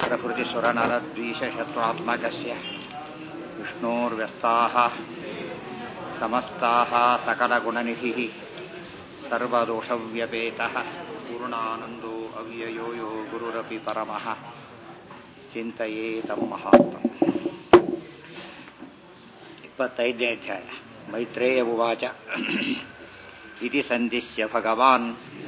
प्रकृतिसुरनरद्वीषशत्रुत्मकस्य विष्णोर्व्यस्ताः समस्ताः सकलगुणनिधिः सर्वदोषव्यपेतः पूर्णानन्दो अव्ययो यो गुरुरपि परमः ಚಿಂತೆಯೇತಂ ಮಹಾತ್ಮ ಇಪ್ಪತ್ತೈದನೇ ಅಧ್ಯಾಯ ಮೈತ್ರೇಯ ಉವಾಚ ಇತಿ ಸಂದಿಶ್ಯ ಭಗವಾನ್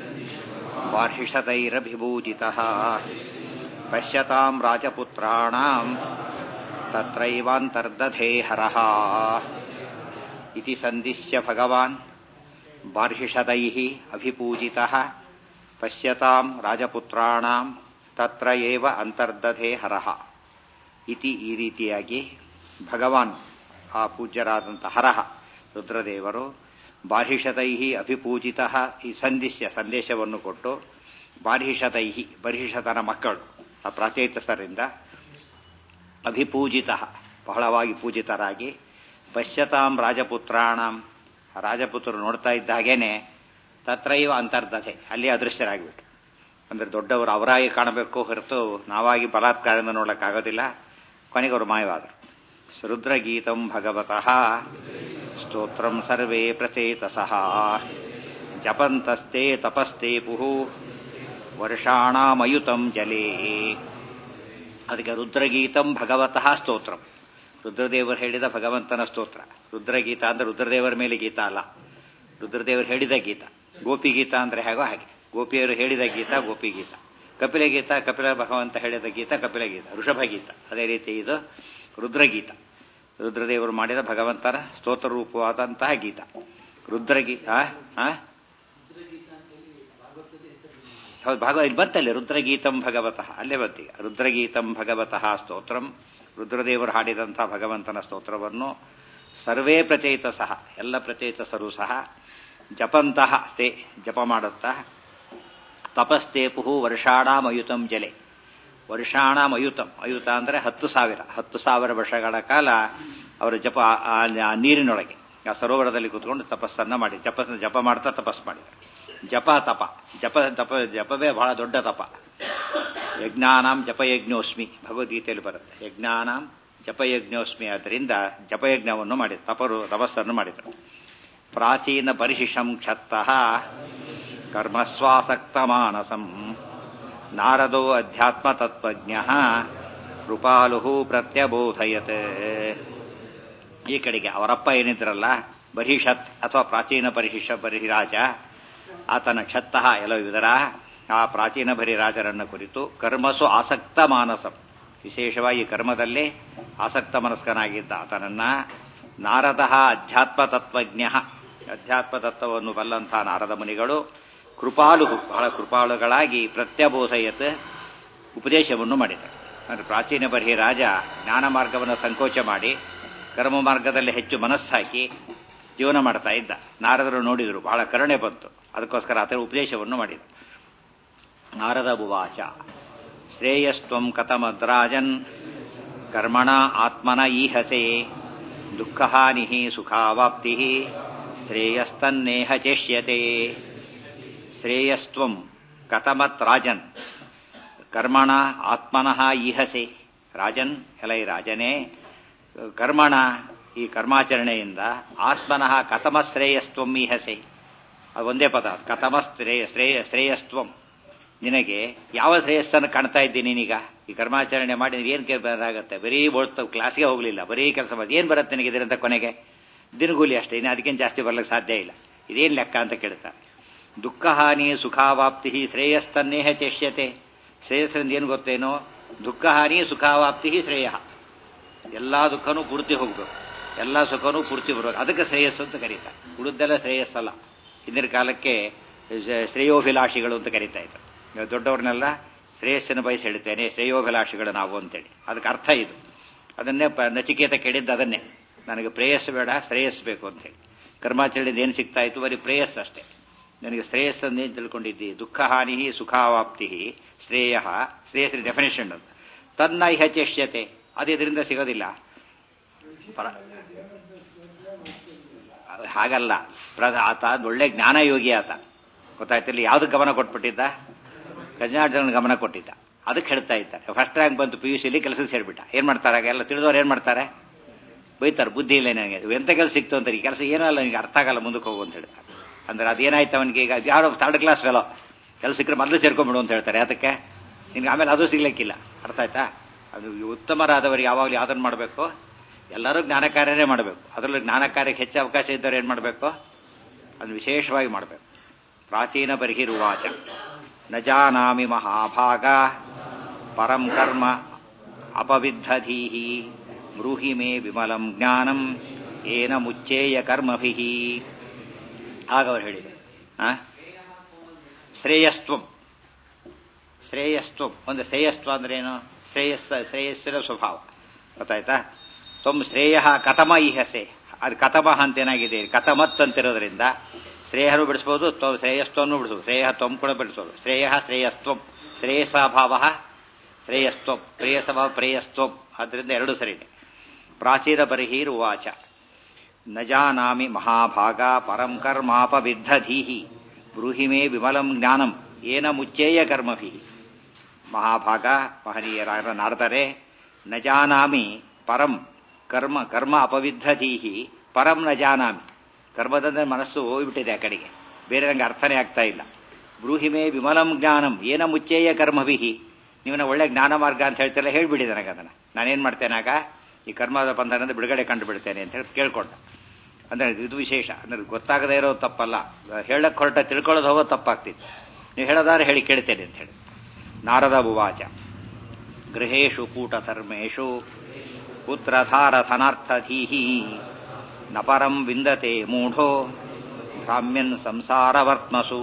ವಾರ್ಷಿಷತೈರಭಿಭೂಜಿತಃ ಪಶ್ಯತಾಂ ರಾಜಪುತ್ರಾಣಾಂ ತತ್ರೈವಾಂತರ್ದಧೇ ಹರಃ ಇತಿ ಸಂದಿಶ್ಯ ಭಗವಾನ್ ಬಾರ್ಹಿಷದೈಃ ಅಭಿಪೂಜಿತಃ ಪಶ್ಯತಾಂ ರಾಜಪುತ್ರಾಣಾಂ ತತ್ರ ಏವ ಅಂತರ್ದಧೆ ಹರಹ ಇತಿ ಈ ರೀತಿಯಾಗಿ ಭಗವಾನ್ ಆ ಪೂಜ್ಯರಾದಂಥ ಹರಹ ರುದ್ರದೇವರು ಬಾರ್ಹಿಷತೈಹಿ ಅಭಿಪೂಜಿತ ಈ ಸಂದಿಶ್ಯ ಸಂದೇಶವನ್ನು ಕೊಟ್ಟು ಬಾರ್ಹಿಷತೈಹಿ ಬರ್ಹಿಷತನ ಮಕ್ಕಳು ಆ ಪ್ರಾಚೇತಸರಿಂದ ಅಭಿಪೂಜಿತ ಬಹಳವಾಗಿ ಪೂಜಿತರಾಗಿ ಪಶ್ಯತಾಂ ರಾಜಪುತ್ರಾಣಂ ರಾಜಪುತ್ರರು ನೋಡ್ತಾ ಇದ್ದ ಹಾಗೇನೆ ತತ್ರೈವ ಅಂತರ್ದಧೆ ಅಲ್ಲಿ ಅದೃಶ್ಯರಾಗಿಬಿಟ್ಟು ಅಂದ್ರೆ ದೊಡ್ಡವರು ಅವರಾಗಿ ಕಾಣಬೇಕು ಹೊರತು ನಾವಾಗಿ ಬಲಾತ್ಕಾರದಿಂದ ನೋಡಕ್ಕಾಗೋದಿಲ್ಲ ಕೊನೆಗೆ ಅವರು ಮಾಯವಾದರು ರುದ್ರಗೀತಂ ಭಗವತಃ ಸ್ತೋತ್ರಂ ಸರ್ವೇ ಪ್ರಚೇತಸಃ ಜಪಂತಸ್ತೆ ತಪಸ್ತೆ ಪುಹು ವರ್ಷಾಣಾಮಯುತಂ ಜಲೇ ಅದಕ್ಕೆ ರುದ್ರಗೀತಂ ಭಗವತಃ ಸ್ತೋತ್ರಂ ರುದ್ರದೇವರು ಹೇಳಿದ ಭಗವಂತನ ಸ್ತೋತ್ರ ರುದ್ರಗೀತ ಅಂದ್ರೆ ರುದ್ರದೇವರ ಮೇಲೆ ಗೀತ ಅಲ್ಲ ರುದ್ರದೇವರು ಹೇಳಿದ ಗೀತ ಗೋಪಿ ಗೀತ ಅಂದ್ರೆ ಹೇಗೋ ಹಾಗೆ ಗೋಪಿಯರು ಹೇಳಿದ ಗೀತ ಗೋಪಿ ಗೀತ ಕಪಿಲ ಗೀತ ಕಪಿಲ ಭಗವಂತ ಹೇಳಿದ ಗೀತ ಕಪಿಲ ಗೀತ ಋಷಭ ಗೀತ ಅದೇ ರೀತಿ ಇದು ರುದ್ರಗೀತ ರುದ್ರದೇವರು ಮಾಡಿದ ಭಗವಂತನ ಸ್ತೋತ್ರ ರೂಪವಾದಂತಹ ಗೀತ ರುದ್ರಗೀತ ಹೌದು ಭಾಗವತ ಇಲ್ಲಿ ಬಂತಲ್ಲಿ ರುದ್ರಗೀತಂ ಭಗವತಃ ಅಲ್ಲೇ ಬಂತೀಗ ರುದ್ರಗೀತಂ ಭಗವತಃ ಸ್ತೋತ್ರಂ ರುದ್ರದೇವರು ಹಾಡಿದಂತಹ ಭಗವಂತನ ಸ್ತೋತ್ರವನ್ನು ಸರ್ವೇ ಪ್ರಚೇತ ಸಹ ಎಲ್ಲ ಪ್ರಚೇತಸರು ಸಹ ಜಪಂತಹ ತೇ ಜಪ ಮಾಡುತ್ತಾ ತಪಸ್ತೆ ಪುಹು ವರ್ಷಾಣಾಂ ಅಯುತಂ ಜಲೆ ವರ್ಷಾಣಾಂ ಅಯುತಂ ಅಯುತ ಅಂದರೆ ಹತ್ತು ಸಾವಿರ ಹತ್ತು ಸಾವಿರ ವರ್ಷಗಳ ಕಾಲ ಅವರ ಜಪ ಆ ನೀರಿನೊಳಗೆ ಆ ಸರೋವರದಲ್ಲಿ ಕೂತ್ಕೊಂಡು ತಪಸ್ಸನ್ನ ಮಾಡಿ ಜಪ ಜಪ ಮಾಡ್ತಾ ತಪಸ್ ಮಾಡಿದರು ಜಪ ತಪ ಜಪ ತಪ ಜಪವೇ ಬಹಳ ದೊಡ್ಡ ತಪ ಯಜ್ಞಾನಾಂ ಜಪಯಜ್ಞೋಸ್ಮಿ ಭಗವದ್ಗೀತೆಯಲ್ಲಿ ಬರುತ್ತೆ ಯಜ್ಞಾನಾಂ ಜಪಯಜ್ಞೋಸ್ಮಿ ಆದ್ದರಿಂದ ಜಪಯಜ್ಞವನ್ನು ಮಾಡಿ ತಪರು ತಪಸ್ಸನ್ನು ಮಾಡಿದರು ಪ್ರಾಚೀನ ಪರಿಶಿಷಂ ಕ್ಷತ್ತಃ ಕರ್ಮಸ್ವಾಸಕ್ತ ಮಾನಸಂ ನಾರದೋ ಅಧ್ಯಾತ್ಮ ತತ್ವಜ್ಞ ಕೃಪಾಲು ಪ್ರತ್ಯಬೋಧಯತ್ ಈ ಕಡೆಗೆ ಅವರಪ್ಪ ಏನಿದ್ರಲ್ಲ ಬರಿಷತ್ ಅಥವಾ ಪ್ರಾಚೀನ ಪರಿಶಿಷ ಬರಿರಾಜ ಆತನ ಕ್ಷತ್ತಃ ಎಲ್ಲೋ ಇದರ ಆ ಪ್ರಾಚೀನ ಬರಿರಾಜರನ್ನು ಕುರಿತು ಕರ್ಮಸು ಆಸಕ್ತ ಮಾನಸಂ ವಿಶೇಷವಾಗಿ ಕರ್ಮದಲ್ಲಿ ಆಸಕ್ತ ಮನಸ್ಕನಾಗಿದ್ದ ಆತನನ್ನ ನಾರದ ಅಧ್ಯಾತ್ಮ ತತ್ವಜ್ಞ ಅಧ್ಯಾತ್ಮ ತತ್ವವನ್ನು ಬಲ್ಲಂತಹ ನಾರದ ಮುನಿಗಳು ಕೃಪಾಲು ಬಹಳ ಕೃಪಾಳುಗಳಾಗಿ ಪ್ರತ್ಯಬೋಧಯತ್ ಉಪದೇಶವನ್ನು ಮಾಡಿದರು ಅಂದರೆ ಪ್ರಾಚೀನ ಬರ್ಹಿ ರಾಜ ಜ್ಞಾನ ಮಾರ್ಗವನ್ನು ಸಂಕೋಚ ಮಾಡಿ ಕರ್ಮ ಮಾರ್ಗದಲ್ಲಿ ಹೆಚ್ಚು ಮನಸ್ಸಾಕಿ ಜೀವನ ಮಾಡ್ತಾ ಇದ್ದ ನಾರದರು ನೋಡಿದರು ಬಹಳ ಕರುಣೆ ಬಂತು ಅದಕ್ಕೋಸ್ಕರ ಆತರ ಉಪದೇಶವನ್ನು ಮಾಡಿದರು ನಾರದ ಬುವಾಚ ಶ್ರೇಯಸ್ತ್ವಂ ಕಥಮದ್ರಾಜನ್ ಕರ್ಮಣ ಆತ್ಮನ ಈಹಸೆ ದುಃಖಹಾನಿ ಸುಖಾವಾಪ್ತಿ ಶ್ರೇಯಸ್ತನ್ನೇಹ ಚೇಷ್ಯತೆ ಶ್ರೇಯಸ್ತ್ವಂ ಕಥಮತ್ ರಾಜನ್ ಕರ್ಮಣ ಆತ್ಮನಃ ಈಹಸೆ ರಾಜನ್ ಎಲೈ ರಾಜನೇ ಕರ್ಮಣ ಈ ಕರ್ಮಾಚರಣೆಯಿಂದ ಆತ್ಮನಃ ಕಥಮ ಶ್ರೇಯಸ್ತ್ವಂ ಈಹಸೆ ಅದು ಒಂದೇ ಪದ ಕಥಮ ಶ್ರೇಯ ಶ್ರೇಯ ಶ್ರೇಯಸ್ತ್ವಂ ನಿನಗೆ ಯಾವ ಶ್ರೇಯಸ್ಸನ್ನು ಕಾಣ್ತಾ ಇದ್ದೀನಿ ನೀನೀಗ ಈ ಕರ್ಮಾಚರಣೆ ಮಾಡಿ ಏನು ಬರಾಗತ್ತೆ ಬರೀ ಓಡ್ತಾ ಕ್ಲಾಸ್ಗೆ ಹೋಗಲಿಲ್ಲ ಬರೀ ಕೆಲಸ ಮಾಡಿ ಏನು ಬರುತ್ತೆ ನಿನಗೆ ಇದರಿಂದ ಕೊನೆಗೆ ದಿನಗೂಲಿ ಅಷ್ಟೇ ಇನ್ನು ಅದಕ್ಕೇನು ಜಾಸ್ತಿ ಬರ್ಲಿಕ್ಕೆ ಸಾಧ್ಯ ಇಲ್ಲ ಇದೇನು ಲೆಕ್ಕ ಅಂತ ಕೇಳ್ತಾರೆ ದುಃಖ ಹಾನಿ ಸುಖಾವಾಪ್ತಿ ಶ್ರೇಯಸ್ತನ್ನೇಹ ಚೇಷ್ಯತೆ ಶ್ರೇಯಸ್ಸರಿಂದ ಏನು ಗೊತ್ತೇನೋ ದುಃಖ ಹಾನಿ ಸುಖಾವಾಪ್ತಿ ಶ್ರೇಯ ಎಲ್ಲ ದುಃಖನೂ ಪೂರ್ತಿ ಹೋಗ್ಬೇಕು ಎಲ್ಲ ಸುಖನೂ ಪೂರ್ತಿ ಬರ್ಬೇಕು ಅದಕ್ಕೆ ಶ್ರೇಯಸ್ಸು ಅಂತ ಕರೀತಾರೆ ಉಳಿದೆಲ್ಲ ಶ್ರೇಯಸ್ಸಲ್ಲ ಹಿಂದಿನ ಕಾಲಕ್ಕೆ ಶ್ರೇಯೋಭಿಲಾಷಿಗಳು ಅಂತ ಕರೀತಾ ಇದ್ರು ದೊಡ್ಡವ್ರನ್ನೆಲ್ಲ ಶ್ರೇಯಸ್ಸನ್ನು ಬಯಸಿ ಹೇಳ್ತೇನೆ ಶ್ರೇಯೋಭಿಲಾಷಿಗಳು ನಾವು ಅಂತೇಳಿ ಅದಕ್ಕೆ ಅರ್ಥ ಇದು ಅದನ್ನೇ ನಚಿಕೇತ ಕೇಳಿದ್ದು ಅದನ್ನೇ ನನಗೆ ಪ್ರೇಯಸ್ ಬೇಡ ಶ್ರೇಯಸ್ ಬೇಕು ಅಂತೇಳಿ ಕರ್ಮಾಚರಣೆಯಿಂದ ಏನು ಸಿಗ್ತಾ ಇತ್ತು ಬರೀ ಪ್ರೇಯಸ್ ಅಷ್ಟೇ ನನಗೆ ಶ್ರೇಯಸ್ಸನ್ನೇನು ತಿಳ್ಕೊಂಡಿದ್ದಿ ದುಃಖ ಹಾನಿ ಸುಖಾವಾಪ್ತಿ ಶ್ರೇಯ ಶ್ರೇಯಸ್ಸಿನ ಡೆಫಿನೇಷನ್ ಅಂತ ತನ್ನ ಇಹ ಚೇಷ್ಯತೆ ಅದು ಇದರಿಂದ ಸಿಗೋದಿಲ್ಲ ಪರ ಹಾಗಲ್ಲ ಆತ ಒಳ್ಳೆ ಜ್ಞಾನಯೋಗಿ ಆತ ಗೊತ್ತಾಯ್ತಿಲ್ಲ ಯಾವ್ದು ಗಮನ ಕೊಟ್ಬಿಟ್ಟಿದ್ದ ಕರ್ನಾಟಕ ಗಮನ ಕೊಟ್ಟಿದ್ದ ಅದಕ್ಕೆ ಹೇಳ್ತಾ ಇದ್ದಾರೆ ಫಸ್ಟ್ ರ್ಯಾಂಕ್ ಬಂತು ಪಿ ಯು ಸಿಲಿ ಕೆಲಸಕ್ಕೆ ಸೇರಿಬಿಟ್ಟ ಏನು ಮಾಡ್ತಾರೆ ಆಗ ಎಲ್ಲ ತಿಳಿದವ್ರು ಏನು ಮಾಡ್ತಾರೆ ಬೈತಾರೆ ಬುದ್ಧಿ ಇಲ್ಲ ನನಗೆ ಎಂಥ ಕೆಲಸ ಸಿಕ್ತು ಅಂತ ಈ ಕೆಲಸ ಏನೋ ಅಲ್ಲ ನನಗೆ ಅರ್ಥ ಆಗಲ್ಲ ಮುಂದಕ್ಕೆ ಹೋಗು ಅಂತ ಹೇಳ್ತಾರೆ ಅಂದ್ರೆ ಅದೇನಾಯ್ತು ಅವನಿಗೆ ಈಗ ಯಾರೋ ಥರ್ಡ್ ಕ್ಲಾಸ್ ಫೆಲೋ ಕೆಲಸ ಸಿಕ್ಕರೆ ಮೊದಲು ಸೇರ್ಕೊಂಡ್ಬಿಡು ಅಂತ ಹೇಳ್ತಾರೆ ಅದಕ್ಕೆ ನಿನ್ಗೆ ಆಮೇಲೆ ಅದು ಸಿಗ್ಲಿಕ್ಕಿಲ್ಲ ಅರ್ಥ ಆಯ್ತಾ ಅದು ಉತ್ತಮರಾದವರು ಯಾವಾಗಲೂ ಯಾವ್ದನ್ನು ಮಾಡಬೇಕು ಎಲ್ಲರೂ ಜ್ಞಾನ ಕಾರ್ಯನೇ ಮಾಡಬೇಕು ಅದರಲ್ಲೂ ಜ್ಞಾನ ಕಾರ್ಯಕ್ಕೆ ಹೆಚ್ಚು ಅವಕಾಶ ಇದ್ದವ್ರು ಏನು ಮಾಡಬೇಕು ಅದನ್ನು ವಿಶೇಷವಾಗಿ ಮಾಡಬೇಕು ಪ್ರಾಚೀನ ಬರ್ಹಿರುವಾಚ ನ ಜಾನಾಮಿ ಮಹಾಭಾಗ ಪರಂ ಕರ್ಮ ಅಪವಿದ್ಧಧೀಹಿ ಬ್ರೂಹಿ ಮೇ ವಿಮಲಂ ಜ್ಞಾನಂ ಏನ ಮುಚ್ಚೇಯ ಕರ್ಮಭಿ ಆಗ ಅವರು ಹೇಳಿದೆ ಆ ಶ್ರೇಯಸ್ತ್ವಂ ಶ್ರೇಯಸ್ತ್ವಂ ಒಂದು ಶ್ರೇಯಸ್ತ್ವ ಅಂದ್ರೆ ಏನು ಶ್ರೇಯಸ್ಸ ಶ್ರೇಯಸ್ಸಿನ ಸ್ವಭಾವ ಗೊತ್ತಾಯ್ತಾ ತ್ವಂ ಶ್ರೇಯ ಕಥಮ ಈಹಸೆ ಅದು ಕಥಮ ಅಂತ ಏನಾಗಿದೆ ಕಥಮತ್ ಅಂತಿರೋದ್ರಿಂದ ಶ್ರೇಯರು ಬಿಡಿಸ್ಬೋದು ತ್ವ ಶ್ರೇಯಸ್ತ್ವವನ್ನು ಬಿಡಿಸ್ಬೋದು ಶ್ರೇಯ ತ್ವಂ ಕೂಡ ಬಿಡಿಸ್ಬೋದು ಶ್ರೇಯ ಶ್ರೇಯಸ್ತ್ವಂ ಶ್ರೇಯಸಭಾವ ಶ್ರೇಯಸ್ತ್ವಂ ಪ್ರೇಯಸಭಾವ ಪ್ರೇಯಸ್ತ್ವಂ ಆದ್ದರಿಂದ ಎರಡು ಸರಿದೆ ಪ್ರಾಚೀನ ಬರ್ಹೀರ್ ಉವಾಚ ನ ಜಾನಾಮಿ ಮಹಾಭಾಗ ಪರಂ ಕರ್ಮಾಪವಿದ್ಧಧೀಹಿ ಬ್ರೂಹಿ ಮೇ ವಿಮಲಂ ಜ್ಞಾನಂ ಏನ ಮುಚ್ಚೇಯ ಕರ್ಮಭಿ ಮಹಾಭಾಗ ಮಹನೀಯರಾಗ ನಾಡ್ತಾರೆ ನ ಜಾನಾಮಿ ಪರಂ ಕರ್ಮ ಕರ್ಮ ಅಪವಿದ್ಧಧೀಹಿ ಪರಂ ನ ಜಾನಾಮಿ ಕರ್ಮದಂದ್ರೆ ಮನಸ್ಸು ಹೋಗ್ಬಿಟ್ಟಿದೆ ಆ ಕಡೆಗೆ ಬೇರೆ ನಂಗೆ ಅರ್ಥನೇ ಆಗ್ತಾ ಇಲ್ಲ ಬ್ರೂಹಿಮೆ ವಿಮಲಂ ಜ್ಞಾನಂ ಏನ ಮುಚ್ಚೇಯ ಕರ್ಮಭಿಹಿ ನೀವನ್ನ ಒಳ್ಳೆ ಜ್ಞಾನ ಮಾರ್ಗ ಅಂತ ಹೇಳ್ತಿಲ್ಲ ಹೇಳ್ಬಿಡಿ ನನಗೆ ಅದನ್ನು ನಾನೇನು ಮಾಡ್ತೇನೆ ಆಗ ಈ ಕರ್ಮದ ಬಂಧನದ ಬಿಡುಗಡೆ ಕಂಡು ಬಿಡ್ತೇನೆ ಅಂತ ಹೇಳಿ ಕೇಳ್ಕೊಂಡ ಅಂದ್ರೆ ಇದು ವಿಶೇಷ ಅಂದ್ರೆ ಗೊತ್ತಾಗದೇ ಇರೋದು ತಪ್ಪಲ್ಲ ಹೇಳಕ್ ಹೊರಟ ತಿಳ್ಕೊಳ್ಳೋದು ಹೋಗೋದು ತಪ್ಪಾಗ್ತಿತ್ತು ನೀವು ಹೇಳೋದಾದ್ರೆ ಹೇಳಿ ಕೇಳ್ತೇನೆ ಅಂತ ಹೇಳಿ ನಾರದ ಉವಾಚ ಗೃಹೇಶು ಕೂಟಧರ್ಮೇಶು ಪುತ್ರಧಾರಧನಾರ್ಥಧೀಹಿ ನ ಪರಂ ವಿಂದತೆ ಮೂಢೋ ಭ್ರಾಮ್ಯನ್ ಸಂಸಾರವರ್ತ್ಮಸು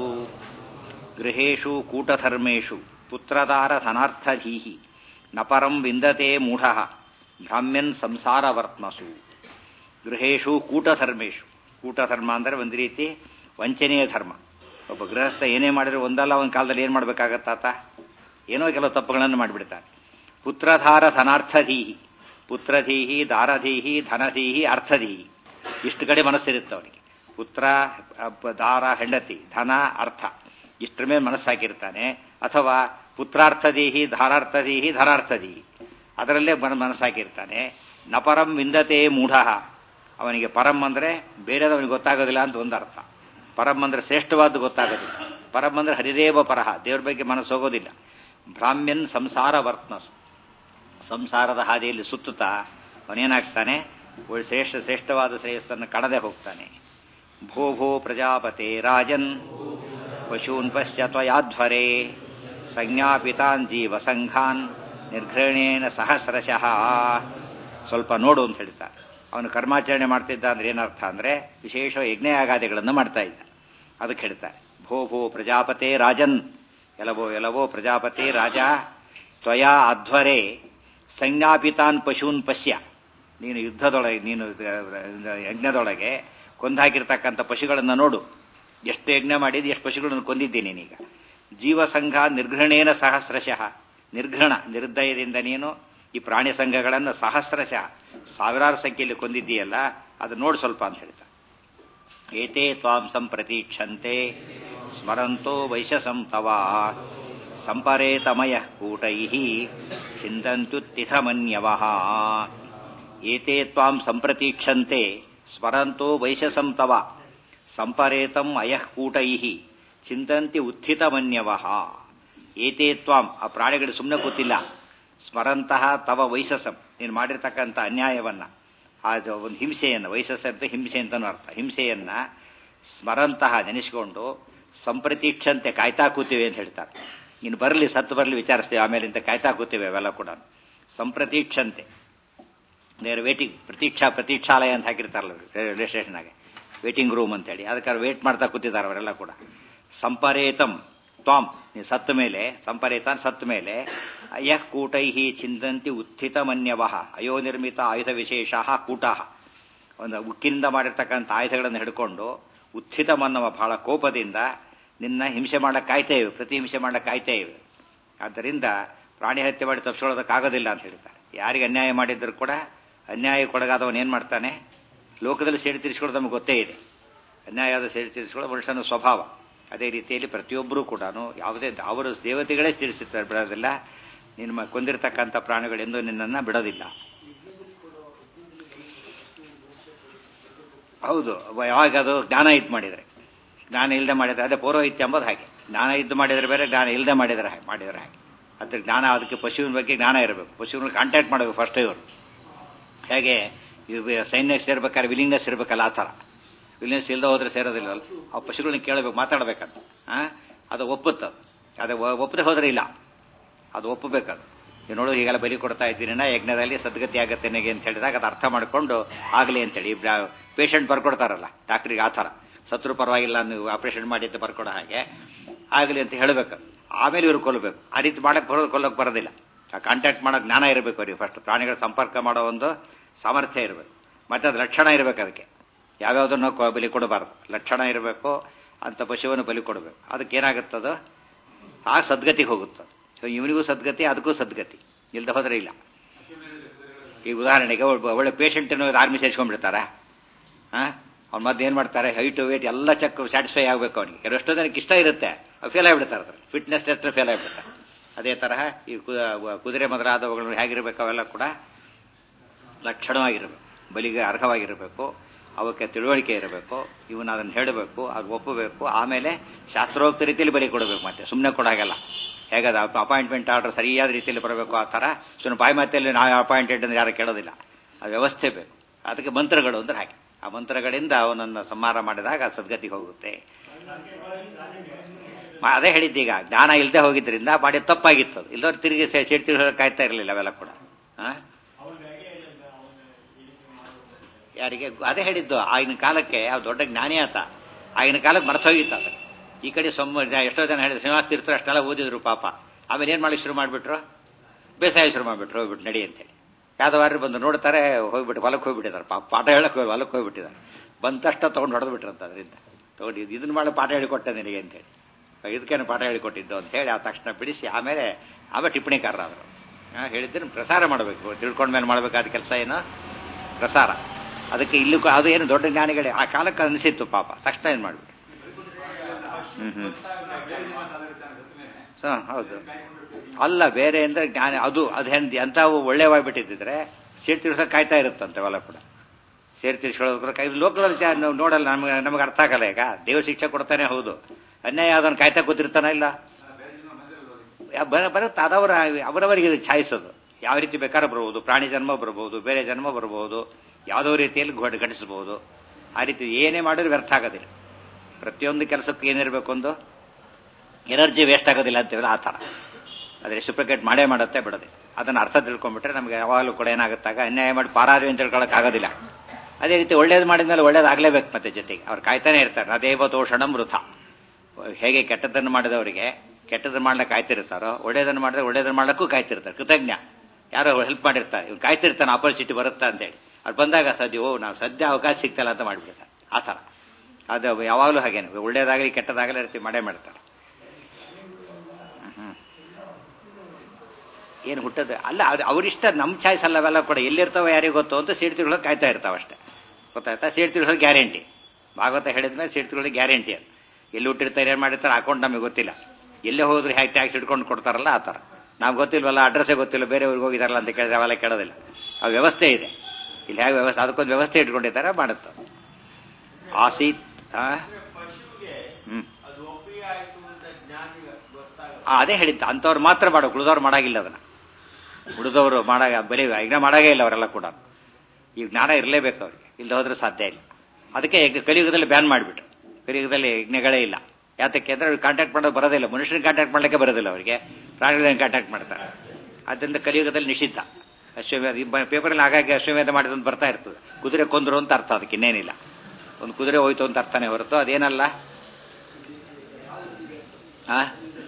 ಗೃಹೇಶು ಕೂಟಧರ್ಮೇಶು ಪುತ್ರಧಾರಧನಾರ್ಥಧೀಹಿ ನ ಪರಂ ವಿಂದತೆ ಮೂಢ ಭ್ರಾಮ್ಯನ್ ಸಂಸಾರವರ್ತ್ಮಸು ಗೃಹೇಶು ಕೂಟಧರ್ಮೇಶು ಕೂಟಧರ್ಮ ಅಂದರೆ ಒಂದು ರೀತಿ ವಂಚನೆಯ ಧರ್ಮ ಒಬ್ಬ ಗೃಹಸ್ಥ ಏನೇ ಮಾಡಿದ್ರೆ ಒಂದಲ್ಲ ಒಂದು ಕಾಲದಲ್ಲಿ ಏನು ಮಾಡಬೇಕಾಗತ್ತಾತ ಏನೋ ಕೆಲವು ತಪ್ಪುಗಳನ್ನು ಮಾಡಿಬಿಡ್ತಾರೆ ಪುತ್ರಧಾರ ಧನಾರ್ಥಧೀಹಿ ಪುತ್ರಧೀಹಿ ದಾರಧೀಹಿ ಧನಧೀಹಿ ಅರ್ಥಧೀಹಿ ಇಷ್ಟು ಕಡೆ ಮನಸ್ಸಿರುತ್ತೆ ಅವನಿಗೆ ಪುತ್ರ ದಾರ ಹೆಂಡತಿ ಧನ ಅರ್ಥ ಇಷ್ಟರ ಮೇಲೆ ಮನಸ್ಸಾಕಿರ್ತಾನೆ ಅಥವಾ ಪುತ್ರಾರ್ಥದೀಹಿ ಧಾರಾರ್ಥದೀಹಿ ಧನಾರ್ಥದೀಹಿ ಅದರಲ್ಲೇ ಮನಸ್ಸಾಕಿರ್ತಾನೆ ನಪರಂ ವಿಂದತೆ ಮೂಢ ಅವನಿಗೆ ಪರಂ ಅಂದರೆ ಬೇರೆದವನಿಗೆ ಗೊತ್ತಾಗೋದಿಲ್ಲ ಅಂತ ಒಂದು ಅರ್ಥ ಪರಂ ಅಂದರೆ ಶ್ರೇಷ್ಠವಾದ್ದು ಗೊತ್ತಾಗೋದಿಲ್ಲ ಪರಂ ಅಂದರೆ ಹರಿದೇವ ಪರಹ ದೇವ್ರ ಬಗ್ಗೆ ಮನಸ್ಸು ಹೋಗೋದಿಲ್ಲ ಭ್ರಾಮ್ಯನ್ ಸಂಸಾರ ವರ್ತ್ನಸು ಸಂಸಾರದ ಹಾದಿಯಲ್ಲಿ ಸುತ್ತುತ್ತಾ ಅವನೇನಾಗ್ತಾನೆ ಶ್ರೇಷ್ಠ ಶ್ರೇಷ್ಠವಾದ ಶ್ರೇಯಸ್ಸನ್ನು ಕಡದೆ ಹೋಗ್ತಾನೆ ಭೋ ಭೋ ಪ್ರಜಾಪತೆ ರಾಜನ್ ಪಶೂನ್ ಪಶ್ಯ ತ್ವಯಾಧ್ವರೇ ಸಂಜ್ಞಾಪಿತಾನ್ ಜೀವ ಸಂಘಾನ್ ನಿರ್ಘೃಣೇನ ಸಹಸ್ರಶಃ ಸ್ವಲ್ಪ ನೋಡು ಅಂತ ಹೇಳ್ತಾರೆ ಅವನು ಕರ್ಮಾಚರಣೆ ಮಾಡ್ತಿದ್ದ ಅಂದ್ರೆ ಏನರ್ಥ ಅಂದ್ರೆ ವಿಶೇಷ ಯಜ್ಞಯಾಗಾದಿಗಳನ್ನು ಮಾಡ್ತಾ ಇದ್ದ ಅದಕ್ಕೆ ಹೇಳ್ತಾರೆ ಭೋ ಭೋ ಪ್ರಜಾಪತೆ ರಾಜನ್ ಎಲವೋ ಎಲವೋ ಪ್ರಜಾಪತಿ ರಾಜ ತ್ವಯಾ ಅಧ್ವರೆ ಸಂಜ್ಞಾಪಿತಾನ್ ಪಶೂನ್ ಪಶ್ಯ ನೀನು ಯುದ್ಧದೊಳಗೆ ನೀನು ಯಜ್ಞದೊಳಗೆ ಕೊಂದಾಕಿರ್ತಕ್ಕಂಥ ಪಶುಗಳನ್ನು ನೋಡು ಎಷ್ಟು ಯಜ್ಞ ಮಾಡಿದ್ದು ಎಷ್ಟು ಪಶುಗಳನ್ನು ಕೊಂದಿದ್ದೀನಿ ನೀನೀಗ ಜೀವಸಂಘ ನಿರ್ಘೃಣೇನ ಸಹಸ್ರಶಃ ನಿರ್ಘೃಣ ನಿರ್ದಯದಿಂದ ನೀನು ಈ ಪ್ರಾಣಿ ಸಂಘಗಳನ್ನು ಸಹಸ್ರಶಃ ಸಾವಿರಾರು ಸಂಖ್ಯೆಯಲ್ಲಿ ಕೊಂದಿದ್ದೀಯಲ್ಲ ಅದು ನೋಡು ಸ್ವಲ್ಪ ಅಂತ ಹೇಳ್ತಾರೆ ಏತೇ ತ್ವಾಂ ಸಂಪ್ರತೀಕ್ಷಂತೆ ಸ್ಮರಂತೋ ವೈಶಸಂ ತವ ಸಂಪರೇತಮಯ ಕೂಟೈ ಚಿಂತಂತ್ಯುತ್ತಿಥಮನ್ಯವ ಏತೇ ತ್ವಾಂ ಸಂಪ್ರತೀಕ್ಷಂತೆ ಸ್ಮರಂತೋ ವೈಶಸಂ ತವ ಸಂಪರೇತಂ ಅಯಃ ಕೂಟೈ ಚಿಂತಂತಿ ಉತ್ಥಿತಮನ್ಯವ ಏತೇ ತ್ವಾಂ ಆ ಪ್ರಾಣಿಗಳು ಸುಮ್ಮನೆ ಕೂತಿಲ್ಲ ಸ್ಮರಂತಹ ತವ ವೈಶಸಂ ನೀನು ಮಾಡಿರ್ತಕ್ಕಂಥ ಅನ್ಯಾಯವನ್ನ ಆ ಒಂದು ಹಿಂಸೆಯನ್ನು ವೈಶಸ ಅಂತ ಹಿಂಸೆ ಅಂತನೂ ಅರ್ಥ ಹಿಂಸೆಯನ್ನ ಸ್ಮರಂತಹ ನೆನೆಸಿಕೊಂಡು ಸಂಪ್ರತೀಕ್ಷಂತೆ ಕಾಯ್ತಾ ಕೂತೀವಿ ಅಂತ ಹೇಳ್ತಾರೆ ಇನ್ನು ಬರಲಿ ಸತ್ತು ಬರಲಿ ವಿಚಾರಿಸ್ತೇವೆ ಆಮೇಲೆ ಇಂತ ಕಾಯ್ತಾ ಕೂತೀವಿ ಅವೆಲ್ಲ ಕೂಡ ಸಂಪ್ರತೀಕ್ಷಂತೆ ನೇರ ವೇಟಿಂಗ್ ಪ್ರತೀಕ್ಷಾ ಪ್ರತೀಕ್ಷಾಲಯ ಅಂತ ಹಾಕಿರ್ತಾರಲ್ಲ ರೈಲ್ವೆ ಸ್ಟೇಷನ್ನಾಗೆ ವೇಟಿಂಗ್ ರೂಮ್ ಅಂತೇಳಿ ಅದಕ್ಕೆ ವೇಟ್ ಮಾಡ್ತಾ ಕೂತಿದ್ದಾರೆ ಅವರೆಲ್ಲ ಕೂಡ ಸಂಪರೇತಂ ತ್ವಾಂ ನೀವು ಸತ್ತ ಮೇಲೆ ಸಂಪರೇತ ಸತ್ತ ಮೇಲೆ ಅಯಃ ಕೂಟೈಹಿ ಚಿಂತಂತಿ ಉತ್ಥಿತ ಮನ್ಯವಹ ಅಯೋ ನಿರ್ಮಿತ ಆಯುಧ ವಿಶೇಷ ಕೂಟಾಹ ಒಂದು ಉಕ್ಕಿನಿಂದ ಮಾಡಿರ್ತಕ್ಕಂಥ ಆಯುಧಗಳನ್ನು ಹಿಡ್ಕೊಂಡು ಉತ್ಥಿತ ಮನ್ನವ ಬಹಳ ಕೋಪದಿಂದ ನಿನ್ನ ಹಿಂಸೆ ಮಾಡಕ್ಕೆ ಕಾಯ್ತಾ ಇವೆ ಪ್ರತಿ ಹಿಂಸೆ ಮಾಡಕ್ಕೆ ಕಾಯ್ತಾ ಇವೆ ಆದ್ದರಿಂದ ಪ್ರಾಣಿ ಹತ್ಯೆ ಮಾಡಿ ತಪ್ಪಿಸ್ಕೊಳ್ಳೋದಕ್ಕಾಗೋದಿಲ್ಲ ಅಂತ ಹೇಳ್ತಾರೆ ಯಾರಿಗೆ ಅನ್ಯಾಯ ಮಾಡಿದ್ರು ಕೂಡ ಅನ್ಯಾಯಕ್ಕೊಳಗಾದವನು ಏನು ಮಾಡ್ತಾನೆ ಲೋಕದಲ್ಲಿ ಸೇಡಿ ತೀರಿಸ್ಕೊಳ್ಳೋದು ನಮಗೆ ಗೊತ್ತೇ ಇದೆ ಅನ್ಯಾಯದ ಸೇಡಿ ತೀರಿಸ್ಕೊಳ್ಳೋ ಮನುಷ್ಯನ ಸ್ವಭಾವ ಅದೇ ರೀತಿಯಲ್ಲಿ ಪ್ರತಿಯೊಬ್ಬರೂ ಕೂಡ ಯಾವುದೇ ಅವರು ದೇವತೆಗಳೇ ತಿಳಿಸುತ್ತಾರೆ ಬಿಡೋದಿಲ್ಲ ನಿನ್ನ ಕೊಂದಿರ್ತಕ್ಕಂಥ ಪ್ರಾಣಿಗಳೆಂದು ನಿನ್ನನ್ನು ಬಿಡೋದಿಲ್ಲ ಹೌದು ಯಾವಾಗ ಅದು ಜ್ಞಾನ ಇದ್ದು ಮಾಡಿದರೆ ಜ್ಞಾನ ಇಲ್ಲದೆ ಮಾಡಿದರೆ ಅದೇ ಪೌರೋಹಿತ್ಯ ಎಂಬುದು ಹಾಗೆ ಜ್ಞಾನ ಇದ್ದು ಮಾಡಿದರೆ ಬೇರೆ ಜ್ಞಾನ ಇಲ್ಲದೆ ಮಾಡಿದರೆ ಹಾಗೆ ಮಾಡಿದರೆ ಹಾಗೆ ಅದ್ರ ಜ್ಞಾನ ಅದಕ್ಕೆ ಪಶುವಿನ ಬಗ್ಗೆ ಜ್ಞಾನ ಇರಬೇಕು ಪಶುವಿನ ಕಾಂಟ್ಯಾಕ್ಟ್ ಮಾಡಬೇಕು ಫಸ್ಟ್ ಇವರು ಹೇಗೆ ಇವು ಸೈನ್ಯ ಸೇರ್ಬೇಕಾದ್ರೆ ವಿಲಿಂಗ್ನೆಸ್ ಇರಬೇಕಲ್ಲ ಆ ಥರ ವಿಲಿಂಗ್ನೆಸ್ ಇಲ್ಲದೆ ಹೋದ್ರೆ ಸೇರೋದಿಲ್ಲ ಆ ಪಶುಗಳನ್ನ ಕೇಳಬೇಕು ಮಾತಾಡ್ಬೇಕಂತ ಹಾಂ ಅದು ಒಪ್ಪುತ್ತದು ಅದು ಒಪ್ಪದೆ ಹೋದ್ರೆ ಇಲ್ಲ ಅದು ಒಪ್ಪಬೇಕದು ನೀವು ನೋಡು ಹೀಗೆಲ್ಲ ಬಲಿ ಕೊಡ್ತಾ ಇದ್ದೀನಿ ನಾ ಯಜ್ಞದಲ್ಲಿ ಸದ್ಗತಿ ಆಗತ್ತೆ ನನಗೆ ಅಂತ ಹೇಳಿದಾಗ ಅದು ಅರ್ಥ ಮಾಡಿಕೊಂಡು ಆಗಲಿ ಅಂತೇಳಿ ಪೇಷಂಟ್ ಬರ್ಕೊಡ್ತಾರಲ್ಲ ಡಾಕ್ಟ್ರಿಗೆ ಆ ಥರ ಸತ್ರು ಪರವಾಗಿಲ್ಲ ನೀವು ಆಪರೇಷನ್ ಮಾಡಿ ಅಂತ ಬರ್ಕೊಡೋ ಹಾಗೆ ಆಗಲಿ ಅಂತ ಹೇಳಬೇಕು ಆಮೇಲೆ ಇವ್ರು ಕೊಲ್ಲಬೇಕು ಆ ರೀತಿ ಮಾಡಕ್ಕೆ ಬರೋದು ಕೊಲ್ಲಕ್ಕೆ ಬರೋದಿಲ್ಲ ಆ ಕಾಂಟ್ಯಾಕ್ಟ್ ಮಾಡೋ ಜ್ಞಾನ ಇರಬೇಕು ಅವ್ರಿಗೆ ಫಸ್ಟ್ ಪ್ರಾಣಿಗಳ ಸಂಪರ್ಕ ಮಾಡೋ ಒಂದು ಸಾಮರ್ಥ್ಯ ಇರಬೇಕು ಮತ್ತೆ ಅದು ಲಕ್ಷಣ ಇರಬೇಕು ಅದಕ್ಕೆ ಯಾವ್ಯಾವುದನ್ನು ಬಲಿ ಕೊಡಬಾರ್ದು ಲಕ್ಷಣ ಇರಬೇಕು ಅಂತ ಪಶುವನ್ನು ಬಲಿ ಕೊಡಬೇಕು ಅದಕ್ಕೆ ಏನಾಗುತ್ತದೋ ಆ ಸದ್ಗತಿಗೆ ಹೋಗುತ್ತೆ ಸೊ ಇವನಿಗೂ ಸದ್ಗತಿ ಅದಕ್ಕೂ ಸದ್ಗತಿ ಇಲ್ದ ಹೋದ್ರೆ ಇಲ್ಲ ಈ ಉದಾಹರಣೆಗೆ ಒಬ್ಬ ಒಳ್ಳೆ ಪೇಷಂಟನ್ನು ಆರ್ಮಿ ಸೇರಿಸ್ಕೊಂಡ್ಬಿಡ್ತಾರ ಹಾಂ ಅವ್ನ ಮದ್ದು ಏನು ಮಾಡ್ತಾರೆ ಹೈಟು ವೇಟ್ ಎಲ್ಲ ಚೆಕ್ ಸ್ಯಾಟಿಸ್ಫೈ ಆಗಬೇಕು ಅವನಿಗೆ ಎಷ್ಟೋ ಜನಕ್ಕೆ ಇಷ್ಟ ಇರುತ್ತೆ ಫೇಲ್ ಆಗಿಬಿಡ್ತಾರೆ ಅದ್ರ ಫಿಟ್ನೆಸ್ ಟೆಸ್ಟ್ ಫೇಲ್ ಆಗಿಬಿಡ್ತಾರೆ ಅದೇ ತರಹ ಈ ಕುದುರೆ ಮೊದಲಾದವುಗಳು ಹೇಗಿರಬೇಕು ಅವೆಲ್ಲ ಕೂಡ ಲಕ್ಷಣವಾಗಿರಬೇಕು ಬಲಿಗೆ ಅರ್ಹವಾಗಿರಬೇಕು ಅವಕ್ಕೆ ತಿಳುವಳಿಕೆ ಇರಬೇಕು ಇವನು ಅದನ್ನು ಹೇಳಬೇಕು ಅದು ಒಪ್ಪಬೇಕು ಆಮೇಲೆ ಶಾಸ್ತ್ರೋಕ್ತ ರೀತಿಯಲ್ಲಿ ಬಲಿ ಕೊಡಬೇಕು ಮತ್ತೆ ಸುಮ್ಮನೆ ಕೊಡಾಗಲ್ಲ ಹೇಗದ ಅಪಾಯಿಂಟ್ಮೆಂಟ್ ಆರ್ಡರ್ ಸರಿಯಾದ ರೀತಿಯಲ್ಲಿ ಬರಬೇಕು ಆ ಥರ ಸುಮ್ಮನೆ ಬಾಯಿ ಮಾತೆಯಲ್ಲಿ ನಾವು ಅಪಾಯಿಂಟೆಡ್ ಅಂದ್ರೆ ಯಾರು ಕೇಳೋದಿಲ್ಲ ಆ ವ್ಯವಸ್ಥೆ ಬೇಕು ಅದಕ್ಕೆ ಮಂತ್ರಗಳು ಅಂದ್ರೆ ಹಾಗೆ ಆ ಮಂತ್ರಗಳಿಂದ ಅವನನ್ನು ಸಂಹಾರ ಮಾಡಿದಾಗ ಸದ್ಗತಿಗೆ ಹೋಗುತ್ತೆ ಅದೇ ಹೇಳಿದ್ದೀಗ ಜ್ಞಾನ ಇಲ್ಲದೆ ಹೋಗಿದ್ರಿಂದ ಮಾಡಿ ತಪ್ಪಾಗಿತ್ತು ಇಲ್ಲದವ್ರು ತಿರುಗಿ ಸಿಟ್ಟು ತಿರುಗಿ ಕಾಯ್ತಾ ಇರಲಿಲ್ಲ ಅವೆಲ್ಲ ಕೂಡ ಯಾರಿಗೆ ಅದೇ ಹೇಳಿದ್ದು ಆಗಿನ ಕಾಲಕ್ಕೆ ಆ ದೊಡ್ಡ ಜ್ಞಾನಿ ಆತ ಆಗಿನ ಕಾಲಕ್ಕೆ ಮರ್ತೋಗಿತ್ತು ಅದ ಈ ಕಡೆ ಸೊಮ್ಮ ಎಷ್ಟೋ ಜನ ಹೇಳಿದ್ರು ಶ್ರೀನಿವಾಸ ತೀರ್ಥರು ಅಷ್ಟೆಲ್ಲ ಓದಿದ್ರು ಪಾಪ ಆಮೇಲೆ ಏನು ಮಾಡಿ ಶುರು ಮಾಡಿಬಿಟ್ರು ಬೇಸಾಯ ಶುರು ಮಾಡಿಬಿಟ್ರು ಹೋಗ್ಬಿಟ್ಟು ನಡಿ ಅಂತೇಳಿ ಯಾವ್ದವಾರು ಬಂದು ನೋಡ್ತಾರೆ ಹೋಗ್ಬಿಟ್ಟು ಹೊಲಕ್ಕೆ ಹೋಗ್ಬಿಟ್ಟಿದ್ದಾರೆ ಪಾಪ ಪಾಠ ಹೇಳಕ್ಕೆ ಹೋಗಿ ಹೊಲಕ್ಕೆ ಹೋಗ್ಬಿಟ್ಟಿದ್ದಾರೆ ಬಂದ ತಕ್ಷಣ ತೊಗೊಂಡು ಹೊಡೆದು ಬಿಟ್ರಂತ ಅದರಿಂದ ತೊಗೊಂಡು ಇದನ್ನ ಮಾಡಿ ಪಾಠ ಹೇಳಿಕೊಟ್ಟೆ ನಿನಗೆ ಅಂತೇಳಿ ಇದಕ್ಕೇನು ಪಾಠ ಹೇಳಿಕೊಟ್ಟಿದ್ದು ಅಂತ ಹೇಳಿ ಆ ತಕ್ಷಣ ಬಿಡಿಸಿ ಆಮೇಲೆ ಆಮೇಲೆ ಟಿಪ್ಪಣಿಕಾರರಾದರು ಹೇಳಿದ್ದನ್ನು ಪ್ರಸಾರ ಮಾಡಬೇಕು ತಿಳ್ಕೊಂಡ್ಮೇಲೆ ಮಾಡಬೇಕಾದ ಕೆಲಸ ಏನು ಪ್ರಸಾರ ಅದಕ್ಕೆ ಇಲ್ಲೂ ಅದು ಏನು ದೊಡ್ಡ ಜ್ಞಾನಿಗಳೇ ಆ ಕಾಲಕ್ಕೆ ಅನಿಸಿತ್ತು ಪಾಪ ತಕ್ಷಣ ಏನು ಮಾಡ್ಬಿಟ್ಟು ಹ್ಮ್ ಹ್ಮ್ ಸ ಹೌದು ಅಲ್ಲ ಬೇರೆ ಅಂದ್ರೆ ಜ್ಞಾನ ಅದು ಅದು ಹೆಂದ್ ಎಂಥವು ಒಳ್ಳೆವಾಗ್ಬಿಟ್ಟಿದ್ರೆ ಸೇರ್ ತಿರ್ಸೋಕೆ ಕಾಯ್ತಾ ಇರುತ್ತಂತೆ ಅವೆಲ್ಲ ಕೂಡ ಸೇರ್ ತಿರ್ಸ್ಕೊಳ್ಳೋದು ಕೈ ಲೋಕದಲ್ಲಿ ನಾವು ನೋಡಲ್ಲ ನಮ್ಗೆ ನಮಗೆ ಅರ್ಥ ಆಗಲ್ಲ ಈಗ ದೇವ ಶಿಕ್ಷೆ ಕೊಡ್ತಾನೆ ಹೌದು ಅನ್ಯಾಯ ಅದನ್ನು ಕಾಯ್ತಾ ಕೂತಿರ್ತಾನ ಇಲ್ಲ ಬರುತ್ತೆ ಅದವರ ಅವರವರಿಗೆ ಇದು ಛಾಯಿಸೋದು ಯಾವ ರೀತಿ ಬೇಕಾದ್ರೆ ಬರ್ಬೋದು ಪ್ರಾಣಿ ಜನ್ಮ ಬರ್ಬೋದು ಬೇರೆ ಜನ್ಮ ಬರ್ಬೋದು ಯಾವುದೋ ರೀತಿಯಲ್ಲಿ ಘಟಿಸಬಹುದು ಆ ರೀತಿ ಏನೇ ಮಾಡಿದ್ರು ವ್ಯರ್ಥ ಆಗೋದಿಲ್ಲ ಪ್ರತಿಯೊಂದು ಕೆಲಸಕ್ಕೂ ಏನಿರಬೇಕು ಒಂದು ಎನರ್ಜಿ ವೇಸ್ಟ್ ಆಗೋದಿಲ್ಲ ಅಂತೀವಲ್ಲ ಆ ಥರ ಅದು ರೆಸಿಪ್ರಿಕೇಟ್ ಮಾಡೇ ಮಾಡುತ್ತೆ ಬಿಡೋದೆ ಅದನ್ನು ಅರ್ಥ ತಿಳ್ಕೊಂಡ್ಬಿಟ್ರೆ ನಮಗೆ ಯಾವಾಗಲೂ ಕೂಡ ಏನಾಗುತ್ತಾಗ ಅನ್ಯಾಯ ಮಾಡಿ ಪಾರಾದ್ವಿ ಅಂತ ತಿಳ್ಕೊಳಕ್ ಆಗೋದಿಲ್ಲ ಅದೇ ರೀತಿ ಒಳ್ಳೇದು ಮಾಡಿದ್ಮೇಲೆ ಒಳ್ಳೇದಾಗಲೇಬೇಕು ಮತ್ತೆ ಜೊತೆಗೆ ಅವ್ರು ಕಾಯ್ತಾನೆ ಇರ್ತಾರೆ ಅದೇವ ತೋಷಣಂ ವೃಥ ಹೇಗೆ ಕೆಟ್ಟದ್ದನ್ನು ಮಾಡಿದವರಿಗೆ ಕೆಟ್ಟದನ್ನು ಮಾಡ್ಲಿಕ್ಕೆ ಕಾಯ್ತಿರ್ತಾರೋ ಒಳ್ಳೇದನ್ನು ಮಾಡಿದ್ರೆ ಒಳ್ಳೇದನ್ನು ಮಾಡ್ಲಿಕ್ಕೂ ಕಾಯ್ತಿರ್ತಾರೆ ಕೃತಜ್ಞ ಯಾರೋ ಹೆಲ್ಪ್ ಮಾಡಿರ್ತಾರೆ ಇವ್ರು ಕಾಯ್ತಿರ್ತಾನೆ ಆಪರ್ಚುನಿಟಿ ಬರುತ್ತಾ ಅಂತೇಳಿ ಅದು ಬಂದಾಗ ಸದ್ಯ ಓ ನಾವು ಸದ್ಯ ಅವಕಾಶ ಸಿಗ್ತಲ್ಲ ಅಂತ ಮಾಡಿಬಿಡ್ತಾರೆ ಆ ಥರ ಅದು ಯಾವಾಗಲೂ ಹಾಗೇನೆ ಒಳ್ಳೇದಾಗಲಿ ಕೆಟ್ಟದಾಗಲಿ ರೀತಿ ಮಾಡೇ ಮಾಡ್ತಾರೆ ಏನು ಹುಟ್ಟದ ಅಲ್ಲ ಅದು ಅವರಿಷ್ಟ ನಮ್ಮ ಚಾಯ್ಸ್ ಅಲ್ಲ ಅವೆಲ್ಲ ಕೂಡ ಎಲ್ಲಿರ್ತಾವ ಯಾರಿಗೆ ಗೊತ್ತು ಅಂತ ಸೀಟ್ ತಿಳ್ಕೊಳ್ಳೋಕೆ ಕಾಯ್ತಾ ಇರ್ತಾವ ಅಷ್ಟೇ ಗೊತ್ತಾಯ್ತಾ ಸೀಟ್ ತಿಳ್ಕೊಳ್ಳೋದು ಗ್ಯಾರಂಟಿ ಭಾಗವತ ಹೇಳಿದ್ಮೇಲೆ ಸೀಟ್ ತಿಳ್ಕೊಳ್ಳೋದು ಗ್ಯಾರಂಟಿ ಅದು ಎಲ್ಲಿ ಹುಟ್ಟಿರ್ತಾರೆ ಏನು ಮಾಡಿರ್ತಾರೆ ಅಕೌಂಟ್ ನಮಗೆ ಗೊತ್ತಿಲ್ಲ ಎಲ್ಲೇ ಹೋದ್ರೆ ಹೇಗೆ ಟ್ಯಾಕ್ಸ್ ಇಟ್ಕೊಂಡು ಕೊಡ್ತಾರಲ್ಲ ಆ ಥರ ನಾವು ಗೊತ್ತಿಲ್ವಲ್ಲ ಅಡ್ರೆಸ್ಸೇ ಗೊತ್ತಿಲ್ಲ ಬೇರೆಯವ್ರಿಗೆ ಹೋಗಿದಾರಲ್ಲ ಅಂತ ಕೇಳಿದ್ರೆ ಅವೆಲ್ಲ ಕೇಳೋದಿಲ್ಲ ಆ ವ್ಯವಸ್ಥೆ ಇದೆ ಇಲ್ಲಿ ಹೇಗೆ ವ್ಯವಸ್ಥೆ ಅದಕ್ಕೊಂದು ವ್ಯವಸ್ಥೆ ಇಟ್ಕೊಂಡಿದ್ದಾರೆ ಮಾಡುತ್ತೆ ಆಸೀತ್ ಹ್ಮ್ ಅದೇ ಹೇಳಿದ್ದ ಅಂಥವ್ರು ಮಾತ್ರ ಮಾಡೋ ಉಳಿದವ್ರು ಮಾಡಾಗಿಲ್ಲ ಅದನ್ನ ಉಳಿದವರು ಮಾಡಾಗ ಬರೀ ಯಜ್ಞ ಮಾಡಾಗೇ ಇಲ್ಲ ಅವರೆಲ್ಲ ಕೂಡ ಈ ಜ್ಞಾನ ಇರಲೇಬೇಕು ಅವ್ರಿಗೆ ಇಲ್ಲದೆ ಹೋದ್ರೆ ಸಾಧ್ಯ ಇಲ್ಲ ಅದಕ್ಕೆ ಕಲಿಯುಗದಲ್ಲಿ ಬ್ಯಾನ್ ಮಾಡಿಬಿಟ್ರು ಕಲಿಯುಗದಲ್ಲಿ ಯಜ್ಞಗಳೇ ಇಲ್ಲ ಯಾತಕ್ಕೆ ಅಂದ್ರೆ ಅವ್ರಿಗೆ ಕಾಂಟ್ಯಾಕ್ಟ್ ಮಾಡೋದು ಬರೋದಿಲ್ಲ ಮನುಷ್ಯರಿಗೆ ಕಾಂಟ್ಯಾಕ್ಟ್ ಮಾಡ್ಲಿಕ್ಕೆ ಬರೋದಿಲ್ಲ ಅವರಿಗೆ ಪ್ರಾಣಿಗಳನ್ನ ಕಾಂಟ್ಯಾಕ್ಟ್ ಮಾಡ್ತಾರೆ ಅದರಿಂದ ಕಲಿಯುಗದಲ್ಲಿ ನಿಷಿದ್ಧ ಅಶ್ವಮೇಧ ಪೇಪರಲ್ಲಿ ಆಗಾಗ್ಗೆ ಅಶ್ವಮೇಧ ಮಾಡಿದಂತ ಬರ್ತಾ ಇರ್ತದೆ ಕುದುರೆ ಕೊಂದ್ರು ಅಂತ ಅರ್ಥ ಅದಕ್ಕೆ ಇನ್ನೇನಿಲ್ಲ ಒಂದು ಕುದುರೆ ಹೋಯ್ತು ಅಂತ ಅರ್ಥನೇ ಹೊರತು ಅದೇನಲ್ಲ ಆ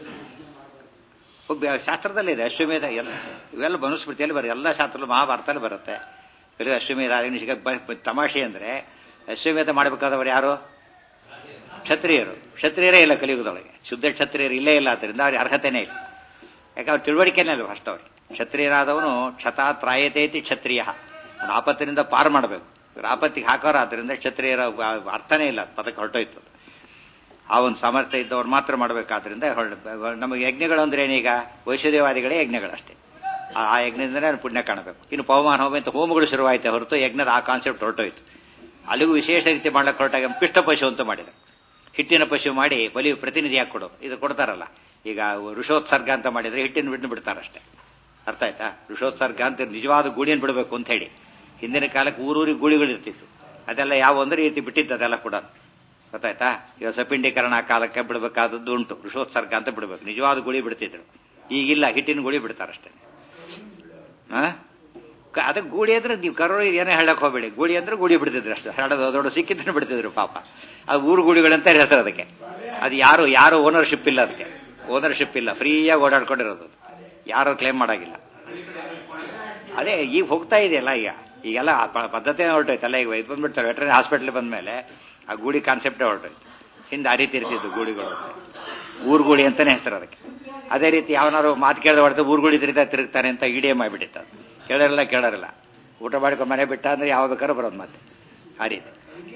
ಶಾಸ್ತ್ರದಲ್ಲಿ ಇದೆ ಅಶ್ವಮೇಧ ಎಲ್ಲ ಇವೆಲ್ಲ ಮನುಸ್ಮೃತಿಯಲ್ಲಿ ಬರುತ್ತೆ ಎಲ್ಲ ಶಾಸ್ತ್ರಗಳು ಮಹಾಭಾರತದಲ್ಲಿ ಬರುತ್ತೆ ಕೆಲವು ಅಶ್ವಮೇಧ ಅಗ್ನಿಷಿಕ ತಮಾಷೆ ಅಂದ್ರೆ ಅಶ್ವಮೇಧ ಮಾಡಬೇಕಾದವರು ಯಾರು ಕ್ಷತ್ರಿಯರು ಕ್ಷತ್ರಿಯರೇ ಇಲ್ಲ ಕಲಿಯುಗದೊಳಗೆ ಶುದ್ಧ ಕ್ಷತ್ರಿಯರು ಇಲ್ಲೇ ಇಲ್ಲ ಆದ್ದರಿಂದ ಅವ್ರಿಗೆ ಅರ್ಹತೆನೇ ಇಲ್ಲ ಯಾಕೆ ಅವ್ರ ತಿಳುವಳಿಕೆನೇ ಇಲ್ಲ ಫಸ್ಟ್ ಅವ್ರಿಗೆ ಕ್ಷತ್ರಿಯರಾದವನು ಕ್ಷತಾ ತ್ರಾಯತೇತಿ ಕ್ಷತ್ರಿಯ ಅವನು ಆಪತ್ತಿನಿಂದ ಪಾರು ಮಾಡಬೇಕು ಇವ್ರು ಆಪತ್ತಿಗೆ ಹಾಕೋರ ಆದ್ದರಿಂದ ಕ್ಷತ್ರಿಯರ ಅರ್ಥನೇ ಇಲ್ಲ ಪದಕ್ಕೆ ಹೊರಟೋಯ್ತು ಆ ಒಂದು ಸಾಮರ್ಥ್ಯ ಇದ್ದವ್ರು ಮಾತ್ರ ಮಾಡಬೇಕಾದ್ರಿಂದ ಹೊರಡ ನಮಗೆ ಯಜ್ಞಗಳು ಅಂದ್ರೆ ಏನೀಗ ವೈಶ್ವದೇವಾದಿಗಳೇ ಯಜ್ಞಗಳಷ್ಟೇ ಆ ಆ ಯಜ್ಞದಿಂದಲೇ ಪುಣ್ಯ ಕಾಣಬೇಕು ಇನ್ನು ಪವಮಾನ ಹೋಮ ಅಂತ ಹೋಮಗಳು ಶುರುವಾಯಿತು ಹೊರತು ಯಜ್ಞದ ಆ ಕಾನ್ಸೆಪ್ಟ್ ಹೊರಟೋಯ್ತು ಅಲ್ಲಿಗೂ ವಿಶೇಷ ರೀತಿ ಮಾಡ್ಲಿಕ್ಕೆ ಹೊರಟಾಗ ಪಿಷ್ಟ ಪಶು ಅಂತ ಮಾಡಿದರು ಹಿಟ್ಟಿನ ಪಶು ಮಾಡಿ ಬಲಿ ಪ್ರತಿನಿಧಿಯಾಗಿ ಕೊಡೋದು ಇದು ಕೊಡ್ತಾರಲ್ಲ ಈಗ ಋಷೋತ್ಸರ್ಗ ಅಂತ ಮಾಡಿದ್ರೆ ಹಿಟ್ಟಿನ ಬಿಟ್ಟು ಬಿಡ್ತಾರಷ್ಟೇ ಅರ್ಥ ಆಯ್ತಾ ಋಷೋತ್ಸರ್ಗ ಅಂತ ನಿಜವಾದ ಗೂಳಿಯನ್ನು ಬಿಡಬೇಕು ಅಂತ ಹೇಳಿ ಹಿಂದಿನ ಕಾಲಕ್ಕೆ ಊರೂರಿಗೆ ಗೂಳಿಗಳು ಇರ್ತಿತ್ತು ಅದೆಲ್ಲ ಯಾವ ಒಂದು ರೀತಿ ಬಿಟ್ಟಿದ್ದು ಅದೆಲ್ಲ ಕೂಡ ಗೊತ್ತಾಯ್ತಾ ಈಗ ಸಪಿಂಡೀಕರಣ ಕಾಲಕ್ಕೆ ಬಿಡಬೇಕಾದದ್ದು ಉಂಟು ಋಷೋತ್ಸರ್ಗ ಅಂತ ಬಿಡಬೇಕು ನಿಜವಾದ ಗುಳಿ ಬಿಡ್ತಿದ್ರು ಈಗಿಲ್ಲ ಹಿಟ್ಟಿನ ಗುಳಿ ಬಿಡ್ತಾರಷ್ಟೇ ಹಾ ಕ- ಅದಕ್ಕೆ ಗೂಳಿ ಅಂದ್ರೆ ನೀವು ಕರೋ ಏನೇ ಹೇಳಕ್ ಹೋಗ್ಬೇಡಿ ಗೂಳಿ ಅಂದ್ರೆ ಗೂಳಿ ಬಿಡ್ತಿದ್ರು ಅಷ್ಟೇ ಹರಡದ ದೊಡ್ಡ ಸಿಕ್ಕಿದ್ರೆ ಬಿಡ್ತಿದ್ರು ಪಾಪ ಅದು ಊರು ಗೂಳಿಗಳಂತ ಹೆಸರು ಅದಕ್ಕೆ ಅದು ಯಾರು ಯಾರು ಓನರ್ಶಿಪ್ ಇಲ್ಲ ಅದಕ್ಕೆ ಓನರ್ಶಿಪ್ ಇಲ್ಲ ಫ್ರೀಯಾಗಿ ಓಡಾಡ್ಕೊಂಡಿರೋದು ಅದು. ಯಾರು ಕ್ಲೇಮ್ ಮಾಡಾಗಿಲ್ಲ ಅದೇ ಈಗ ಹೋಗ್ತಾ ಇದೆಯಲ್ಲ ಈಗ ಈಗೆಲ್ಲ ಆ ಪ- ಪದ್ಧತಿ ಹೊರಟೋಯ್ತು ಅಲ್ಲ ಈಗ ಇದು ಬಂದ್ಬಿಡ್ತಾರೆ ವೆಟರ್ನರಿ ಹಾಸ್ಪಿಟ್ಲ್ ಬಂದ್ಮೇಲೆ ಆ ಗೂಡಿ ಕಾನ್ಸೆಪ್ಟೇ ಹೊರಟೋಯ್ತು ಹಿಂದೆ ಆ ರೀತಿ ಇರ್ತಿದ್ದು ಗೂಡಿಗಳು ಊರುಗುಳಿ ಅಂತಾನೆ ಹೆಸರು ಅದಕ್ಕೆ ಅದೇ ರೀತಿ ಯಾವನಾರು ಮಾತು ಕೇಳಿದ ಹೊಡೆದು ಊರುಗುಳಿ ತಿರುಗ್ತಾ ತಿರುಗ್ತಾನೆ ಅಂತ ಇಡಿಎಂ ಮಾಡಿಬಿಟ್ಟಿತ್ತು ಅದು ಕೇಳೋರಿಲ್ಲ ಕೇಳೋರಿಲ್ಲ ಊಟ ಮಾಡ್ಕೊಂಡು ಮನೆ ಬಿಟ್ಟ ಅಂದ್ರೆ ಯಾವ ಬೇಕಾದ್ರೂ ಬರೋದು ಮತ್ತೆ ಆ ರೀತಿ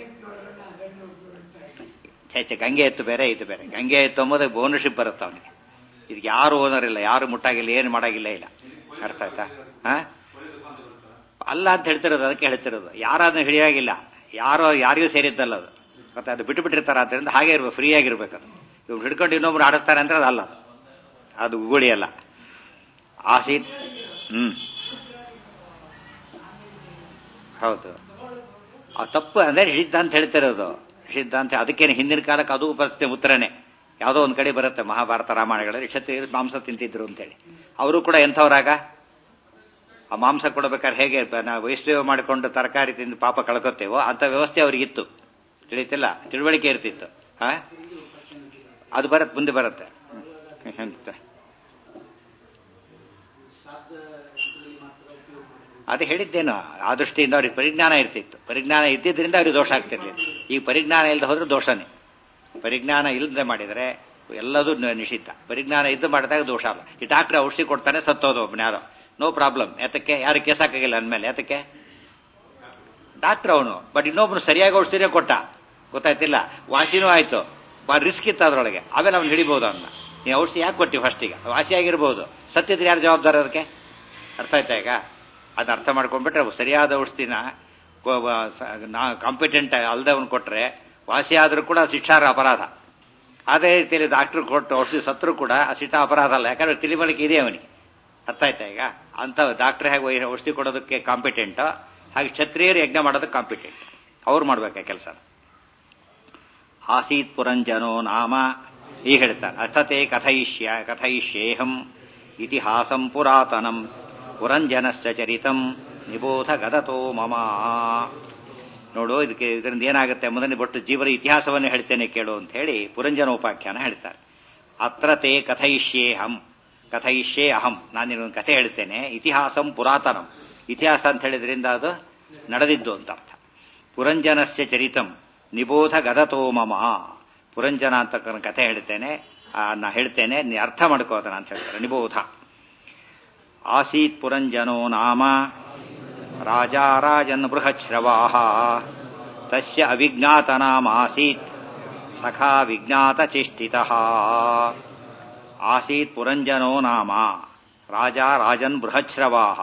ಛೇ ಛೇ ಗಂಗೆ ಎತ್ತು ಬೇರೆ ಇದು ಬೇರೆ ಗಂಗೆ ಎತ್ತು ಅಂಬೋದು ಓನರ್ಶಿಪ್ ಬರುತ್ತೆ ಅವನಿಗೆ ಇದಕ್ಕೆ ಯಾರು ಓನರ್ ಇಲ್ಲ ಯಾರು ಮುಟ್ಟಾಗಿಲ್ಲ ಏನು ಮಾಡಾಗಿಲ್ಲ ಇಲ್ಲ ಅರ್ಥ ಆಯ್ತಾ ಹಾ ಅಲ್ಲ ಅಂತ ಹೇಳ್ತಿರೋದು ಅದಕ್ಕೆ ಹೇಳ್ತಿರೋದು ಯಾರಾದ್ರೂ ಹಿಡಿಯಾಗಿಲ್ಲ ಯಾರೋ ಯಾರಿಗೂ ಸೇರಿದ್ದಲ್ಲ ಅದು ಮತ್ತೆ ಅದು ಬಿಟ್ಟು ಬಿಟ್ಟಿರ್ತಾರೆ ಆದ್ದರಿಂದ ಹಾಗೆ ಇರ್ಬೇಕು ಫ್ರೀ ಆಗಿರ್ಬೇಕು ಅದು ಇವ್ರು ಹಿಡ್ಕೊಂಡು ಇನ್ನೊಬ್ರು ಆಡಿಸ್ತಾರೆ ಅಂದ್ರೆ ಅದು ಅಲ್ಲ ಅದು ಅದು ಗುಳಿ ಅಲ್ಲ ಆಸೀತ್ ಹ್ಮ್ ಹೌದು ಆ ತಪ್ಪು ಅಂದ್ರೆ ನಿಷಿದ್ಧ ಅಂತ ಹೇಳ್ತಿರೋದು ನಿಷಿದ್ಧ ಅಂತ ಅದಕ್ಕೇನೆ ಹಿಂದಿನ ಕಾಲಕ್ಕೆ ಅದು ಬರುತ್ತೆ ಉತ್ತರನೇ ಯಾವುದೋ ಒಂದ್ ಕಡೆ ಬರುತ್ತೆ ಮಹಾಭಾರತ ರಾಮಾಯಣಗಳಲ್ಲಿ ಕ್ಷತ್ರಿಯರು ಮಾಂಸ ತಿಂತಿದ್ರು ಅಂತೇಳಿ ಅವರು ಕೂಡ ಎಂಥವ್ರಾಗ ಆ ಮಾಂಸ ಕೊಡಬೇಕಾದ್ರೆ ಹೇಗೆ ಬ- ನಾವು ವೈಷ್ಣವ ಮಾಡಿಕೊಂಡು ತರಕಾರಿ ತಿಂದು ಪಾಪ ಕಳ್ಕೊತೇವೋ ಅಂತ ವ್ಯವಸ್ಥೆ ಅವ್ರಿಗಿತ್ತು ತಿಳಿತಿಲ್ಲ ತಿಳುವಳಿಕೆ ಇರ್ತಿತ್ತು ಹಾ ಅದು ಬರುತ್ತೆ ಮುಂದೆ ಬರುತ್ತೆ ಎಂತ ಅದು ಹೇಳಿದ್ದೇನು ಆ ದೃಷ್ಟಿಯಿಂದ ಅವ್ರಿಗೆ ಪರಿಜ್ಞಾನ ಇರ್ತಿತ್ತು ಪರಿಜ್ಞಾನ ಇದ್ದಿದ್ರಿಂದ ಅವ್ರಿಗೆ ದೋಷ ಆಗ್ತಿರ್ಲಿಲ್ಲ ಈಗ ಪರಿಜ್ಞಾನ ಇಲ್ಲದೆ ಹೋದ್ರೆ ದೋಷನೇ ಪರಿಜ್ಞಾನ ಇಲ್ಲದೆ ಮಾಡಿದರೆ ಎಲ್ಲದೂ ನ- ನಿಷಿದ್ಧ ಪರಿಜ್ಞಾನ ಇದ್ದು ಮಾಡಿದಾಗ ದೋಷ ಅಲ್ಲ ಈ ಡಾಕ್ಟ್ರ್ ಔಷಧಿ ಕೊಡ್ತಾನೆ ಸತ್ತೋದು ಒಬ್ಬನ ಯಾರೋ ನೋ ಪ್ರಾಬ್ಲಮ್ ಯಾತಕ್ಕೆ ಯಾರು ಕೇಸ್ ಹಾಕಾಗಿಲ್ಲ ಅಂದಮೇಲೆ ಯಾತಕ್ಕೆ ಡಾಕ್ಟರ್ ಅವನು ಬಟ್ ಇನ್ನೊಬ್ನು ಸರಿಯಾಗಿ ಔಷಧಿನೇ ಕೊಟ್ಟ ಗೊತ್ತಾಯ್ತಿಲ್ಲ ವಾಸಿನೂ ಆಯ್ತು ಬಾ ರಿಸ್ಕ್ ಇತ್ತು ಅದ್ರೊಳಗೆ ಆಮೇಲೆ ಅವ್ನು ಹಿಡಿಬಹುದು ಅವನ್ನ ನೀವು ಔಷಧಿ ಯಾಕೆ ಕೊಟ್ಟಿ ಫಸ್ಟಿಗೆ ವಾಸಿ ಆಗಿರ್ಬೋದು ಸತ್ತಿದ್ರೆ ಯಾರು ಜವಾಬ್ದಾರ ಅದಕ್ಕೆ ಅರ್ಥ ಆಯ್ತಾ ಈಗ ಅದನ್ನ ಅರ್ಥ ಮಾಡ್ಕೊಂಡ್ಬಿಟ್ರೆ ಸರಿಯಾದ ಔಷಧಿನ ಕೊ- ವ- ಸ- ನಾ ಕಾಂಪಿಟೆಂಟ್ ಅಲ್ಲದೆ ಅವನು ಕೊಟ್ರೆ ವಾಸಿ ಆದ್ರೂ ಕೂಡ ಶಿಕ್ಷಾರ ಅಪರಾಧ ಅದೇ ರೀತಿಯಲ್ಲಿ ಡಾಕ್ಟರ್ ಕೊಟ್ಟು ಔಷಧಿ ಸತ್ರು ಕೂಡ ಆ ಶಿಕ್ಷಾ ಅಪರಾಧ ಅಲ್ಲ ಯಾಕಂದ್ರೆ ತಿಳಿವಳಿಕೆ ಇದೆ ಅವನಿಗೆ ಅರ್ಥ ಆಯ್ತಾ ಈಗ ಅಂತ ಡಾಕ್ಟರ್ ಹೇಗೆ ವೈ- ಔಷಧಿ ಕೊಡೋದಕ್ಕೆ ಕಾಂಪಿಟೆಂಟ್ ಹಾಗೆ ಕ್ಷತ್ರಿಯರು ಯಜ್ಞ ಮಾಡೋದಕ್ಕೆ ಕಾಂಪಿಟೆಂಟ್ ಅವ್ರು ಮಾಡ್ಬೇಕಾ ಕೆಲಸ ಆಸೀತ್ ಪುರಂಜನೋ ನಾಮ ಈ ಹೇಳ್ತಾರೆ ಅಥತೆ ಕಥಯಿಷ್ಯ ಕಥಯಿಷ್ಯೇಹಂ ಇತಿಹಾಸಂ ಪುರಾತನಂ ಪುರಂಜನಶ್ಚ ಚರಿತಂ ನಿಬೋಧ ಗದತೋ ಮಮ ನೋಡು ಇದಕ್ಕೆ ಇದರಿಂದ ಏನಾಗುತ್ತೆ ಮೊದಲನೇ ಬಟ್ಟು ಜೀವನ ಇತಿಹಾಸವನ್ನೇ ಹೇಳ್ತೇನೆ ಕೇಳು ಅಂತ ಹೇಳಿ ಪುರಂಜನೋಪಾಖ್ಯಾನ ಹೇಳ್ತಾರೆ ಅತ್ರ ತೇ ಕಥಯಿಷ್ಯೇಹಂ ಕಥಯಿಷ್ಯೇ ಅಹಂ ನಾನು ನಿನ್ನೊಂದು ಕಥೆ ಹೇಳ್ತೇನೆ ಇತಿಹಾಸಂ ಪುರಾತನಂ ಇತಿಹಾಸ ಅಂತ ಹೇಳಿದ್ರಿಂದ ಅದು ನಡೆದಿದ್ದು ಅಂತ ಅರ್ಥ ಪುರಂಜನಸ್ಯ ಚರಿತಂ ನಿಬೋಧ ಗದತೋ ಮಮ ಪುರಂಜನ ಅಂತ ಕಥೆ ಹೇಳ್ತೇನೆ ಆ, ನಾ ಹೇಳ್ತೇನೆ ನೀ ಅರ್ಥ ಮಾಡ್ಕೋ ಅದನ್ನ ಅಂತ ಹೇಳ್ತಾರೆ ನಿಬೋಧ ಆಸೀತ್ ಪುರಂಜನೋ ನಾಮ ರಾಜಾ ರಾಜನ್ ಬೃಹಚ್ರವಾಹ ತಸ್ಯ ಅವಿಜ್ಞಾತ ನಾಮ ಆಸೀತ್ ಸಖಾ ವಿಜ್ಞಾತ ಚೇಷ್ಟಿತಃ ಆಸೀತ್ ಪುರಂಜನೋ ನಾಮ ರಾಜ ರಾಜನ್ ಬೃಹಚ್ರವಾಹ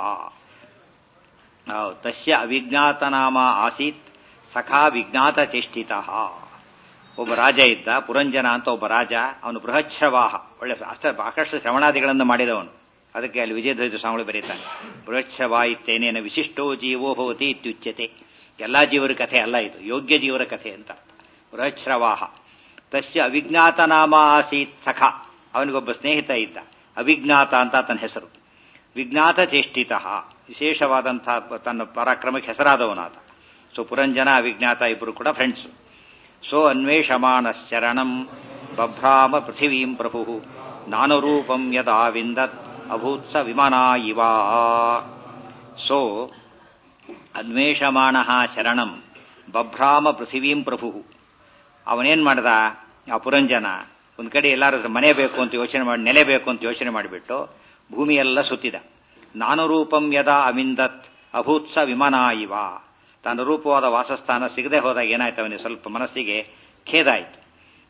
ಹೌದು, ತಸ್ಯ ಅವಿಜ್ಞಾತ ನಾಮ ಆಸೀತ್ ಸಖಾ ವಿಜ್ಞಾತ ಚೇಷ್ಟಿತಃ ಒಬ್ಬ ರಾಜ ಇದ್ದ ಪುರಂಜನ ಅಂತ ಒಬ್ಬ ರಾಜ ಅವನು ಬೃಹಚ್ಛವಾಹ ಒಳ್ಳೆ ಅಷ್ಟ ಸಾಕಷ್ಟು ಶ್ರವಣಾದಿಗಳನ್ನು ಮಾಡಿದವನು ಅದಕ್ಕೆ ಅಲ್ಲಿ ವಿಜಯಧ್ವಜ ಸ್ವಾಮಿಗಳು ಬರೀತಾನೆ ಬೃಹಚ್ಛವಾ ಇತ್ತೇನೇನ ವಿಶಿಷ್ಟೋ ಜೀವೋ ಭವತಿ ಇತ್ಯುಚ್ಯತೆ ಎಲ್ಲಾ ಜೀವರ ಕಥೆ ಅಲ್ಲ ಇದು ಯೋಗ್ಯ ಜೀವರ ಕಥೆ ಅಂತ ಅರ್ಥ ಬೃಹಚ್ಛವಾಹ ತಸ್ಯ ಅವಿಜ್ಞಾತ ನಾಮ ಆಸೀತ್ ಸಖ ಅವನಿಗೊಬ್ಬ ಸ್ನೇಹಿತ ಇದ್ದ ಅವಿಜ್ಞಾತ ಅಂತ ತನ್ನ ಹೆಸರು ವಿಜ್ಞಾತ ಚೇಷ್ಟಿತ ವಿಶೇಷವಾದಂತಹ ತನ್ನ ಪರಾಕ್ರಮಕ್ಕೆ ಹೆಸರಾದವನಾತ ಸೊ ಪುರಂಜನ ಅವಿಜ್ಞಾತ ಇಬ್ಬರು ಕೂಡ ಫ್ರೆಂಡ್ಸು ಸೋ ಅನ್ವೇಷಮಾಣ ಶರಣಂ ಬಭ್ರಾಮ ಪೃಥಿವೀಂ ಪ್ರಭು ನಾನುರೂಪಂ ಯದಾ ವಿಂದತ್ ಅಭೂತ್ಸ ವಿಮಾನಾ ಇವ ಸೋ ಅನ್ವೇಷಮಾಣ ಶರಣಂ ಬಭ್ರಾಮ ಪೃಥಿವೀಂ ಪ್ರಭು ಅವನೇನ್ ಮಾಡ್ದ ಆ ಪುರಂಜನ ಒಂದ್ ಕಡೆ ಎಲ್ಲಾರು ಮನೆ ಬೇಕು ಅಂತ ಯೋಚನೆ ಮಾಡಿ ನೆಲೆ ಬೇಕು ಅಂತ ಯೋಚನೆ ಮಾಡಿಬಿಟ್ಟು ಭೂಮಿಯೆಲ್ಲ ಸುತ್ತಿದ ನಾನು ರೂಪಂ ಯದಾ ಅವಿಂದತ್ ಅಭೂತ್ಸ ವಿಮಾನ ಇವ ತಾನು ರೂಪವಾದ ವಾಸಸ್ಥಾನ ಸಿಗದೆ ಹೋದಾಗ ಏನಾಯ್ತು ಅವನಿಗೆ ಸ್ವಲ್ಪ ಮನಸ್ಸಿಗೆ ಖೇದ ಆಯ್ತು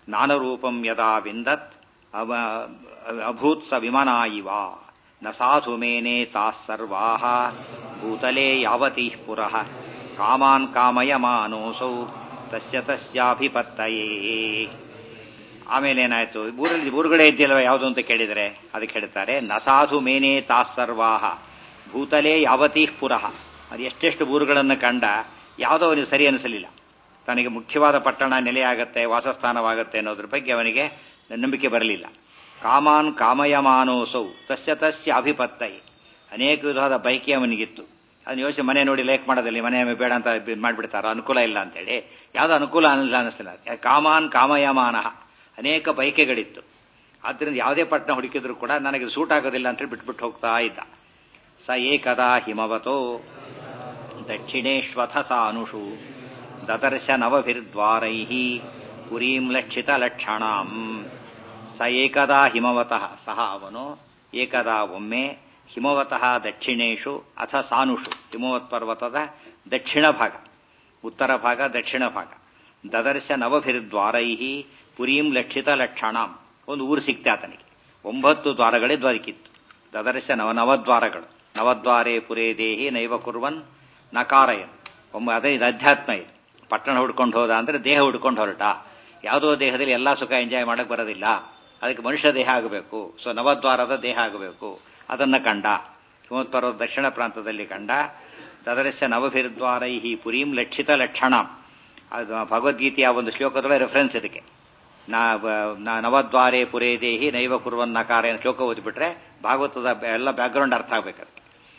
ನಾನರೂಪಂ ಯದಾ ವಿಂದತ್ ಅವ ಅಭೂತ್ ಸ ವಿಮನಾ ಇವ ನ ಸಾಧು ಮೇನೆ ತಾಃ ಸರ್ವಾಃ ಭೂತಲೆ ಯಾವತೀಃ ಪುರಃ ಕಾಮಾನ್ ಕಾಮಯಮಾನೋಸೌ ತಸ್ಯ ತಸ್ಯಾಭಿಪತ್ತಯೇ ಆಮೇಲೆ ಏನಾಯ್ತು ಊರಲ್ಲಿ ಊರುಗಳೇ ಇದ್ದಿಲ್ವ ಯಾವುದು ಅಂತ ಕೇಳಿದರೆ ಅದಕ್ಕೆ ಹೇಳ್ತಾರೆ ನಸಾಧು ಮೇನೆ ತಾಃ ಸರ್ವಾಹ ಭೂತಲೇ ಯಾವತೀಃ ಪುರಃ ಅದು ಎಷ್ಟೆಷ್ಟು ಊರುಗಳನ್ನು ಕಂಡ ಯಾವುದೋ ಅವನಿಗೆ ಸರಿ ಅನಿಸಲಿಲ್ಲ ತನಗೆ ಮುಖ್ಯವಾದ ಪಟ್ಟಣ ನೆಲೆಯಾಗತ್ತೆ ವಾಸಸ್ಥಾನವಾಗತ್ತೆ ಅನ್ನೋದ್ರ ಬಗ್ಗೆ ಅವನಿಗೆ ನಂಬಿಕೆ ಬರಲಿಲ್ಲ ಕಾಮಾನ್ ಕಾಮಯಮಾನೋಸೌ ತಸ್ಯ ತಸ್ಯ ಅಭಿಪತ್ತೈ ಅನೇಕ ವಿಧವಾದ ಬೈಕಿ ಅವನಿಗಿತ್ತು ಅದನ್ನ ಯೋಚನೆ ಮನೆ ನೋಡಿ ಲೈಕ್ ಮಾಡೋದಿಲ್ಲ ಮನೆ ಬೇಡ ಅಂತ ಮಾಡಿಬಿಡ್ತಾರ ಅನುಕೂಲ ಇಲ್ಲ ಅಂತೇಳಿ ಯಾವುದೋ ಅನುಕೂಲ ಅನ್ನಿಲ್ಲ ಅನ್ನಿಸ್ಲಿಲ್ಲ ಕಾಮಾನ್ ಕಾಮಯಮಾನ ಅನೇಕ ಬೈಕೆಗಳಿತ್ತು ಆದ್ದರಿಂದ ಯಾವುದೇ ಪಟ್ಟಣ ಹುಡುಕಿದ್ರು ಕೂಡ ನನಗೆ ಸೂಟ್ ಆಗೋದಿಲ್ಲ ಅಂತೇಳಿ ಬಿಟ್ಬಿಟ್ಟು ಹೋಗ್ತಾ ಇದ್ದ ಸ ಏಕದಾ ಹಿಮವತೋ ದಕ್ಷಿಣೇಶ್ವಥ ಸಾನುಷು ದದರ್ಶ ನವಭಿರ್ದ್ವಾರೈ ಪುರೀಂ ಲಕ್ಷಿತ ಲಕ್ಷಣಾಂ ಸ ಏಕದಾ ಹಿಮವತಃ ಸಹ ಅವನು ಏಕದಾ ಒಮ್ಮೆ ಹಿಮವತಃ ದಕ್ಷಿಣೇಶು ಅಥ ಸಾನುಷು ಹಿಮವತ್ ಪರ್ವತದ ದಕ್ಷಿಣ ಭಾಗ ಉತ್ತರ ಭಾಗ ದಕ್ಷಿಣ ಭಾಗ ದದರ್ಶ ನವಭಿರ್ದ್ವಾರೈ ಪುರೀಂ ಲಕ್ಷಿತ ಲಕ್ಷಣಾಂ ಒಂದು ಊರು ಸಿಕ್ತೆ ಆತನಿಗೆ ಒಂಬತ್ತು ದ್ವಾರಗಳಿದ್ದು ಅದಕ್ಕಿತ್ತು ದದರ್ಶ ನವ ನವದ್ವಾರಗಳು ನವದ್ವಾರೇ ಪುರೇ ದೇಹಿ ನೈವ ಕುರ್ವನ್ ನಕಾರಯನ್ ಒಮ್ಮ ಅದೇ ಇದು ಅಧ್ಯಾತ್ಮ ಇದು ಪಟ್ಟಣ ಹುಡ್ಕೊಂಡು ಹೋದ ಅಂದ್ರೆ ದೇಹ ಹುಡ್ಕೊಂಡು ಹೊರಟ ಯಾವುದೋ ದೇಹದಲ್ಲಿ ಎಲ್ಲ ಸುಖ ಎಂಜಾಯ್ ಮಾಡಕ್ ಬರೋದಿಲ್ಲ ಅದಕ್ಕೆ ಮನುಷ್ಯ ದೇಹ ಆಗಬೇಕು ಸೊ ನವದ್ವಾರದ ದೇಹ ಆಗಬೇಕು ಅದನ್ನ ಕಂಡ ಹಿಮೋತ್ಪರ್ವದ ದಕ್ಷಿಣ ಪ್ರಾಂತದಲ್ಲಿ ಕಂಡ ತದರಸ್ಯ ನವಭಿರ್ದ್ವಾರೈ ಪುರೀಂ ಲಕ್ಷಿತ ಲಕ್ಷಣಂ ಅದು ಭಗವದ್ಗೀತೆಯ ಒಂದು ಶ್ಲೋಕದೊಳಗೆ ರೆಫರೆನ್ಸ್ ಇದಕ್ಕೆ ನಾ ನಾ ನವದ್ವಾರೇ ಪುರೇ ದೇಹಿ ನೈವ ಕುರುವನ್ ನಕಾರ ಏನು ಶ್ಲೋಕ ಓದಿಬಿಟ್ರೆ ಭಾಗವತದ ಎಲ್ಲ ಬ್ಯಾಕ್ಗ್ರೌಂಡ್ ಅರ್ಥ ಆಗ್ಬೇಕು ಅದಕ್ಕೆ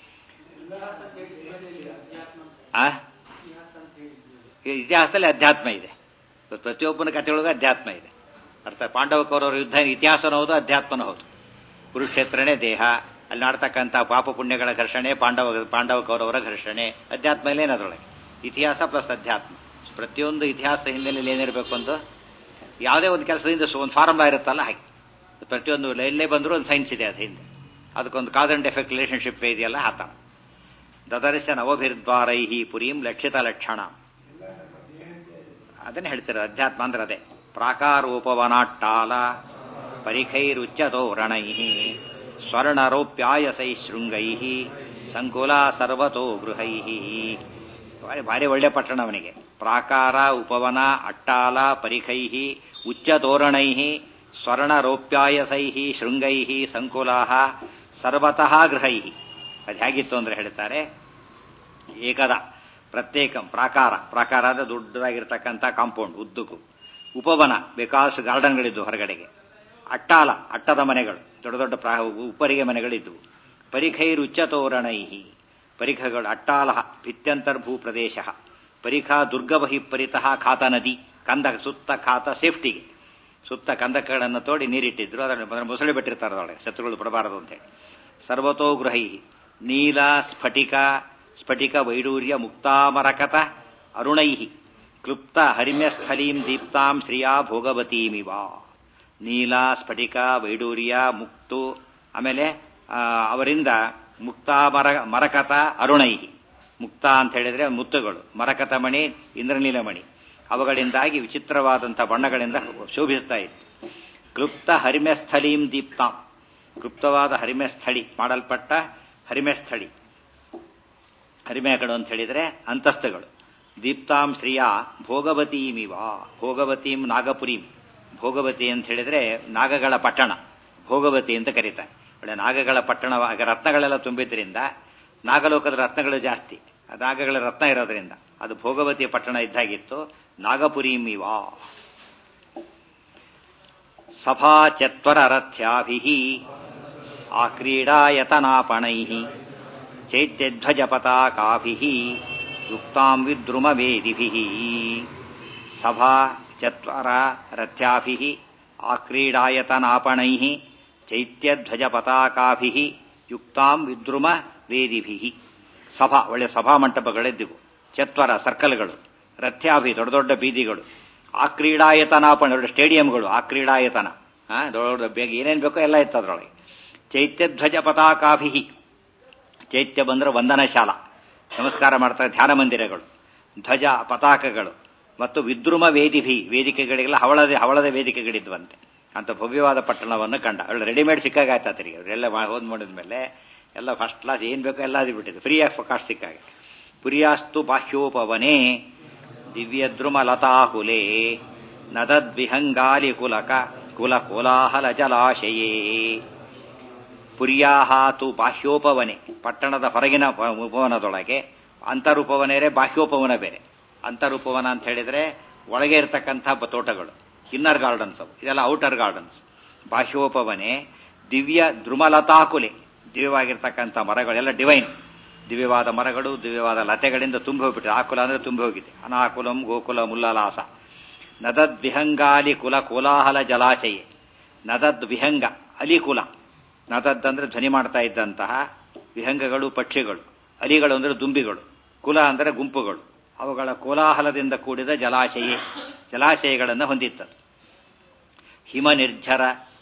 ಆ ಇತಿಹಾಸದಲ್ಲಿ ಅಧ್ಯಾತ್ಮ ಇದೆ ಪ್ರತಿಯೊಬ್ಬನ ಕಥೆಯೊಳಗೆ ಅಧ್ಯಾತ್ಮ ಇದೆ ಅರ್ಥ ಪಾಂಡವ ಕೌರವರ ಯುದ್ಧ ಇತಿಹಾಸನೂ ಹೌದು ಅಧ್ಯಾತ್ಮನೂ ಹೌದು ಕುರುಕ್ಷೇತ್ರನೇ ದೇಹ ಅಲ್ಲಿ ನಾಡ್ತಕ್ಕಂಥ ಪಾಪ ಪುಣ್ಯಗಳ ಘರ್ಷಣೆ ಪಾಂಡವ ಪಾಂಡವ ಕೌರವರ ಘರ್ಷಣೆ ಅಧ್ಯಾತ್ಮ ಇಲ್ಲೇನು ಅದರೊಳಗೆ ಇತಿಹಾಸ ಪ್ಲಸ್ ಅಧ್ಯಾತ್ಮ ಪ್ರತಿಯೊಂದು ಇತಿಹಾಸ ಹಿನ್ನೆಲೆಯಲ್ಲಿ ಏನಿರಬೇಕು ಒಂದು ಯಾವುದೇ ಒಂದು ಕೆಲಸದಿಂದ ಒಂದು ಫಾರ್ಮುಲಾ ಇರುತ್ತಲ್ಲ ಹಾಗೆ ಪ್ರತಿಯೊಂದು ಎಲ್ಲೇ ಬಂದರೂ ಒಂದು ಸೈನ್ಸ್ ಇದೆ ಅದು ಹಿಂದೆ ಅದಕ್ಕೊಂದು ಕಾಸ್ ಅಂಡ್ ಎಫೆಕ್ಟ್ ರಿಲೇಷನ್ಶಿಪ್ ಇದೆಯಲ್ಲ ಆತ ದದರ್ಶ ನವಭಿರ್ದ್ವಾರೈ ಪುರೀಂ ಲಕ್ಷಿತ ಲಕ್ಷಣ ಅದನ್ನ ಹೇಳ್ತಾರೆ ಅಧ್ಯಾತ್ಮ ಅಂದ್ರೆ ಅದೇ ಪ್ರಾಕಾರೋಪವನಾಟ್ಟಾಲ ಪರಿಖೈರುಚ್ಚತೋರಣೈ ಸ್ವರ್ಣರೋಪ್ಯಾಯಸೈ ಶೃಂಗೈ ಸಂಕುಲ ಸರ್ವತೋ ಗೃಹೈ ಭಾರಿ ಒಳ್ಳೆ ಪಟ್ಟಣ ಅವನಿಗೆ ಪ್ರಾಕಾರ ಉಪವನ ಅಟ್ಟಾಲ ಪರಿಖೈ ಉಚ್ಚತೋರಣೈ ಸ್ವರ್ಣರೋಪ್ಯಾಯಸೈ ಶೃಂಗೈ ಸಂಕುಲಾ ಸರ್ವತಃ ಗೃಹೈ ಅದು ಹೇಗಿತ್ತು ಅಂದ್ರೆ ಹೇಳ್ತಾರೆ ಏಕದ ಪ್ರತ್ಯೇಕ ಪ್ರಾಕಾರ ಪ್ರಾಕಾರ ಅಂದ್ರೆ ದೊಡ್ಡದಾಗಿರ್ತಕ್ಕಂಥ ಕಾಂಪೌಂಡ್ ಉದ್ದಕ್ಕೂ ಉಪವನ ಬೇಕಾದಷ್ಟು ಗಾರ್ಡನ್ಗಳಿದ್ದು ಹೊರಗಡೆಗೆ ಅಟ್ಟಾಲ ಅಟ್ಟದ ಮನೆಗಳು ದೊಡ್ಡ ದೊಡ್ಡ ಪ್ರಾ ಉಪ್ಪರಿಗೆ ಮನೆಗಳಿದ್ದವು ಪರಿಖೈರುಚ್ಚತೋರಣೈ ಪರಿಖಗಳು ಅಟ್ಟಾಲ ಭಿತ್ಯಂತರ್ಭೂ ಪ್ರದೇಶ ಪರಿಖಾ ದುರ್ಗವಹಿ ಪರಿತಃ ಖಾತ ನದಿ ಕಂದ ಸುತ್ತ ಖಾತ ಸೇಫ್ಟಿಗೆ ಸುತ್ತ ಕಂದಕಗಳನ್ನು ತೋಡಿ ನೀರಿಟ್ಟಿದ್ರು ಅದನ್ನು ಮುಸಳಿ ಬಿಟ್ಟಿರ್ತಾರೆ ಅದರೊಳಗೆ ಶತ್ರುಗಳು ಬಿಡಬಾರದು ಅಂತೇಳಿ ಸರ್ವತೋ ಗೃಹೈ ನೀಲ ಸ್ಫಟಿಕ ಸ್ಫಟಿಕ ವೈಡೂರ್ಯ ಮುಕ್ತಾಮರಕತ ಅರುಣೈ ಕ್ಲುಪ್ತ ಹರಿಮ್ಯಸ್ಥಲೀಂ ದೀಪ್ತಾಂ ಶ್ರಿಯಾ ಭೋಗವತೀಮಿವ ನೀಲ ಸ್ಫಟಿಕ ವೈಡೂರ್ಯ ಮುಕ್ತು ಆಮೇಲೆ ಅವರಿಂದ ಮುಕ್ತಾಮರ ಮರಕತ ಅರುಣೈ ಮುಕ್ತ ಅಂತ ಹೇಳಿದ್ರೆ ಮುತ್ತುಗಳು ಮರಕತ ಮಣಿ ಇಂದ್ರನೀಲ ಮಣಿ ಅವುಗಳಿಂದಾಗಿ ವಿಚಿತ್ರವಾದಂಥ ಬಣ್ಣಗಳಿಂದ ಶೋಭಿಸ್ತಾ ಇತ್ತು ಕ್ಲುಪ್ತ ಹರಿಮ್ಯಸ್ಥಳೀಂ ದೀಪ್ತಾಂ ಕ್ಲುಪ್ತವಾದ ಹರಿಮೆಸ್ಥಳಿ ಮಾಡಲ್ಪಟ್ಟ ಹರಿಮೆಸ್ಥಳಿ ಹರಿಮೆಗಳು ಅಂತ ಹೇಳಿದ್ರೆ ಅಂತಸ್ತುಗಳು ದೀಪ್ತಾಂ ಶ್ರೀಯ ಭೋಗವತೀಮಿವ ಭೋಗವತೀಂ ನಾಗಪುರೀಂ ಭೋಗವತಿ ಅಂತ ಹೇಳಿದ್ರೆ ನಾಗಗಳ ಪಟ್ಟಣ ಭೋಗವತಿ ಅಂತ ಕರೀತಾರೆ ಒಳ್ಳೆ ನಾಗಗಳ ಪಟ್ಟಣ ರತ್ನಗಳೆಲ್ಲ ತುಂಬಿದ್ರಿಂದ ನಾಗಲೋಕದ ರತ್ನಗಳು ಜಾಸ್ತಿ ನಾಗಗಳ ರತ್ನ ಇರೋದ್ರಿಂದ ಅದು ಭೋಗವತಿ ಪಟ್ಟಣ ಇದ್ದಾಗಿತ್ತು ನಾಗಪುರೀಮಿವ ಸಭಾ ಚತ್ವರ ರಥ್ಯಾಭಿ ಆ ಕ್ರೀಡಾಯತನಾಪಣೈ ಚೈತ್ಯಧ್ವಜ ಪತಾಕಾಭಿ ಯುಕ್ತಾಂ ವಿದ್ರುಮ ವೇದಿಭಿ ಸಭಾ ಚತ್ವರ ರಥ್ಯಾಭಿ ಆ ಕ್ರೀಡಾಯತನಾಪಣೈ ಚೈತ್ಯಧ್ವಜ ಪತಾಕಾಭಿ ಯುಕ್ತಾಂ ವಿದ್ರುಮ ವೇದಿಭಿ ಸಭಾ ಒಳ್ಳೆ ಸಭಾ ಮಂಟಪಗಳಿದ್ದವು ಚತ್ವರ ಸರ್ಕಲ್ಗಳು ರಥ್ಯಾಭಿ ದೊಡ್ಡ ದೊಡ್ಡ ಬೀದಿಗಳು ಆ ಕ್ರೀಡಾಯತನಾಪಣೆ ದೊಡ್ಡ ಸ್ಟೇಡಿಯಂಗಳು ಆ ಕ್ರೀಡಾಯತನ ದೊಡ್ಡ ಬೇಗ ಏನೇನು ಬೇಕೋ ಎಲ್ಲ ಇತ್ತು ಅದರೊಳಗೆ ಚೈತ್ಯಧ್ವಜ ಪತಾಕಾಭಿ ಚೈತ್ಯ ಬಂದ್ರೆ ವಂದನಶಾಲ ನಮಸ್ಕಾರ ಮಾಡ್ತಾರೆ ಧ್ಯಾನ ಮಂದಿರಗಳು ಧ್ವಜ ಪತಾಕಗಳು ಮತ್ತು ವಿದ್ರುಮ ವೇದಿಭಿ ವೇದಿಕೆಗಳಿಗೆಲ್ಲ ಹವಳದ ಹವಳದ ವೇದಿಕೆಗಳಿದ್ವಂತೆ ಅಂತ ಭವ್ಯವಾದ ಪಟ್ಟಣವನ್ನು ಕಂಡ ಅವಳು ರೆಡಿಮೇಡ್ ಸಿಕ್ಕಾಗಾಯ್ತು ಆತರಿಗೆ ಅವರೆಲ್ಲ ಹೋದ್ ಮಾಡಿದ್ಮೇಲೆ ಎಲ್ಲ ಫಸ್ಟ್ ಕ್ಲಾಸ್ ಏನ್ ಬೇಕೋ ಎಲ್ಲ ಅದು ಬಿಟ್ಟಿದೆ ಫ್ರೀ ಆಫ್ ಕಾಸ್ಟ್ ಸಿಕ್ಕಾಗ ಪುರಿಯಾಸ್ತು ಬಾಹ್ಯೋಪವನೇ ದಿವ್ಯದ್ರುಮ ಲತಾಕುಲೆ ನದದ್ವಿಹಂಗಾಲಿ ಕುಲಕ ಕುಲ ಕೋಲಾಹಲ ಜಲಾಶಯೇ ಪುರ್ಯಾಹಾತು ಬಾಹ್ಯೋಪವನೆ ಪಟ್ಟಣದ ಹೊರಗಿನ ಪ- ಉಪವನದೊಳಗೆ ಅಂತರುಪವನೇ ಬಾಹ್ಯೋಪವನ ಬೇರೆ ಅಂತರುಪವನ ಅಂತ ಹೇಳಿದ್ರೆ ಒಳಗೆ ಇರತಕ್ಕಂಥ ಬ- ತೋಟಗಳು ಇನ್ನರ್ ಗಾರ್ಡನ್ಸ್ ಅವು ಇದೆಲ್ಲ ಔಟರ್ ಗಾರ್ಡನ್ಸ್ ಬಾಹ್ಯೋಪವನೆ ದಿವ್ಯ ದ್ರುಮಲತಾಕುಲೆ ದಿವ್ಯವಾಗಿರ್ತಕ್ಕಂಥ ಮರಗಳೆಲ್ಲ ಡಿವೈನ್ ದಿವ್ಯವಾದ ಮರಗಳು ದಿವ್ಯವಾದ ಲತೆಗಳಿಂದ ತುಂಬಿ ಹೋಗ್ಬಿಟ್ಟಿದೆ ಆಕುಲ ಅಂದ್ರೆ ತುಂಬಿ ಹೋಗಿದೆ ಅನಾಕುಲಂ ಗೋಕುಲ ಮುಲ್ಲಲಾಸ ನದದ್ ವಿಹಂಗಾಲಿ ಕುಲ ಕೋಲಾಹಲ ಜಲಾಶಯ ನದದ್ ವಿಹಂಗ ಅಲಿಕುಲ ನದದ್ ಅಂದ್ರೆ ಧ್ವನಿ ಮಾಡ್ತಾ ಇದ್ದಂತಹ ವಿಹಂಗಗಳು ಪಕ್ಷಿಗಳು ಅಲಿಗಳು ಅಂದ್ರೆ ದುಂಬಿಗಳು ಕುಲ ಅಂದರೆ ಗುಂಪುಗಳು ಅವುಗಳ ಕೋಲಾಹಲದಿಂದ ಕೂಡಿದ ಜಲಾಶಯ ಜಲಾಶಯಗಳನ್ನು ಹೊಂದಿತ್ತದು ಹಿಮ ನಿರ್ಜರ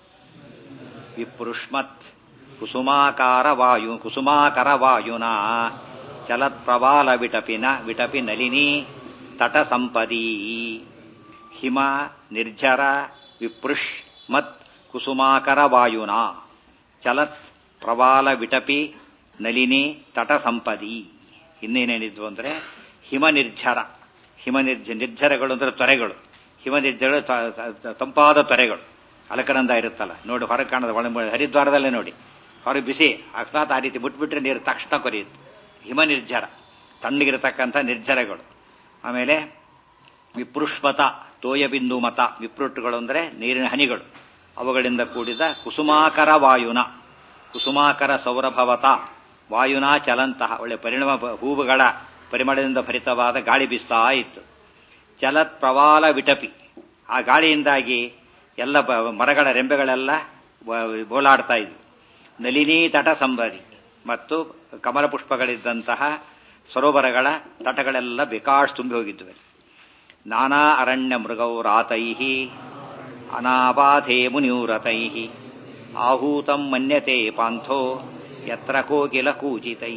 ವಿಪೃಷ್ಮತ್ ಕುಸುಮಾಕಾರ ವಾಯು ಕುಸುಮಾಕರ ವಾಯುನ ಚಲತ್ ಪ್ರವಾಲ ವಿಟಪಿನ ವಿಟಪಿ ನಲಿನಿ ತಟ ಸಂಪದೀ ಹಿಮ ನಿರ್ಜರ ವಿಪೃಷ್ ಮತ್ ಕುಸುಮಾಕರ ವಾಯುನ ಚಲತ್ ಪ್ರವಾಲ ವಿಟಪಿ ನಲಿನಿ ತಟ ಸಂಪದಿ ಇನ್ನೇನೇನಿದ್ವು ಅಂದ್ರೆ ಹಿಮ ನಿರ್ಜರ ಹಿಮ ನಿರ್ಜ ನಿರ್ಜರಗಳು ಅಂದ್ರೆ ತೊರೆಗಳು ಹಿಮ ನಿರ್ಜರಗಳು ತ- ತ- ತಂಪಾದ ತೊರೆಗಳು ಅಲಕನಂದ ಇರುತ್ತಲ್ಲ ನೋಡಿ ಹೊರಗೆ ಕಾಣದ ಒಳ ಹರಿದ್ವಾರದಲ್ಲೇ ನೋಡಿ ಹೊರಗೆ ಬಿಸಿ ಅಕಸ್ಮಾತ್ ಆ ರೀತಿ ಬಿಟ್ಬಿಟ್ರೆ ನೀರು ತಕ್ಷಣ ಕೊರೆಯುತ್ತೆ ಹಿಮ ನಿರ್ಜರ ತಣ್ಣಗಿರತಕ್ಕಂಥ ನಿರ್ಜರಗಳು ಆಮೇಲೆ ವಿಪೃಷ್ಮತ ತೋಯಬಿಂದು ಮತ ವಿಪೃಟ್ಟುಗಳು ಅಂದರೆ ನೀರಿನ ಹನಿಗಳು ಅವುಗಳಿಂದ ಕೂಡಿದ ಕುಸುಮಾಕರ ವಾಯುನ ಕುಸುಮಾಕರ ಸೌರಭವತ ವಾಯುನ ಚಲಂತಹ ಒಳ್ಳೆ ಪರಿಣಾಮ ಹೂವುಗಳ ಪರಿಮಳದಿಂದ ಭರಿತವಾದ ಗಾಳಿ ಬೀಸ್ತಾ ಇತ್ತು ಚಲತ್ ಪ್ರವಾಲ ವಿಟಪಿ ಆ ಗಾಳಿಯಿಂದಾಗಿ ಎಲ್ಲ ಬ- ಮರಗಳ ರೆಂಬೆಗಳೆಲ್ಲ ವ- ಬೋಲಾಡ್ತಾ ಇದ್ವು ನಲಿನಿ ತಟ ಸಂಬರಿ ಮತ್ತು ಕಮಲ ಪುಷ್ಪಗಳಿದ್ದಂತಹ ಸರೋವರಗಳ ತಟಗಳೆಲ್ಲ ಬೇಕಾಷ್ಟು ತುಂಬಿ ಹೋಗಿದ್ವು ನಾನಾ ಅರಣ್ಯ ಮೃಗೌ ರಾತೈ ಅನಾಬಾಧೆ ಮುನಿವ್ರತೈ ಆಹೂತಂ ಮನ್ಯತೆ ಪಾಂಥೋ ಯತ್ರ ಕೋಕಿಲ ಕೂಜಿತೈ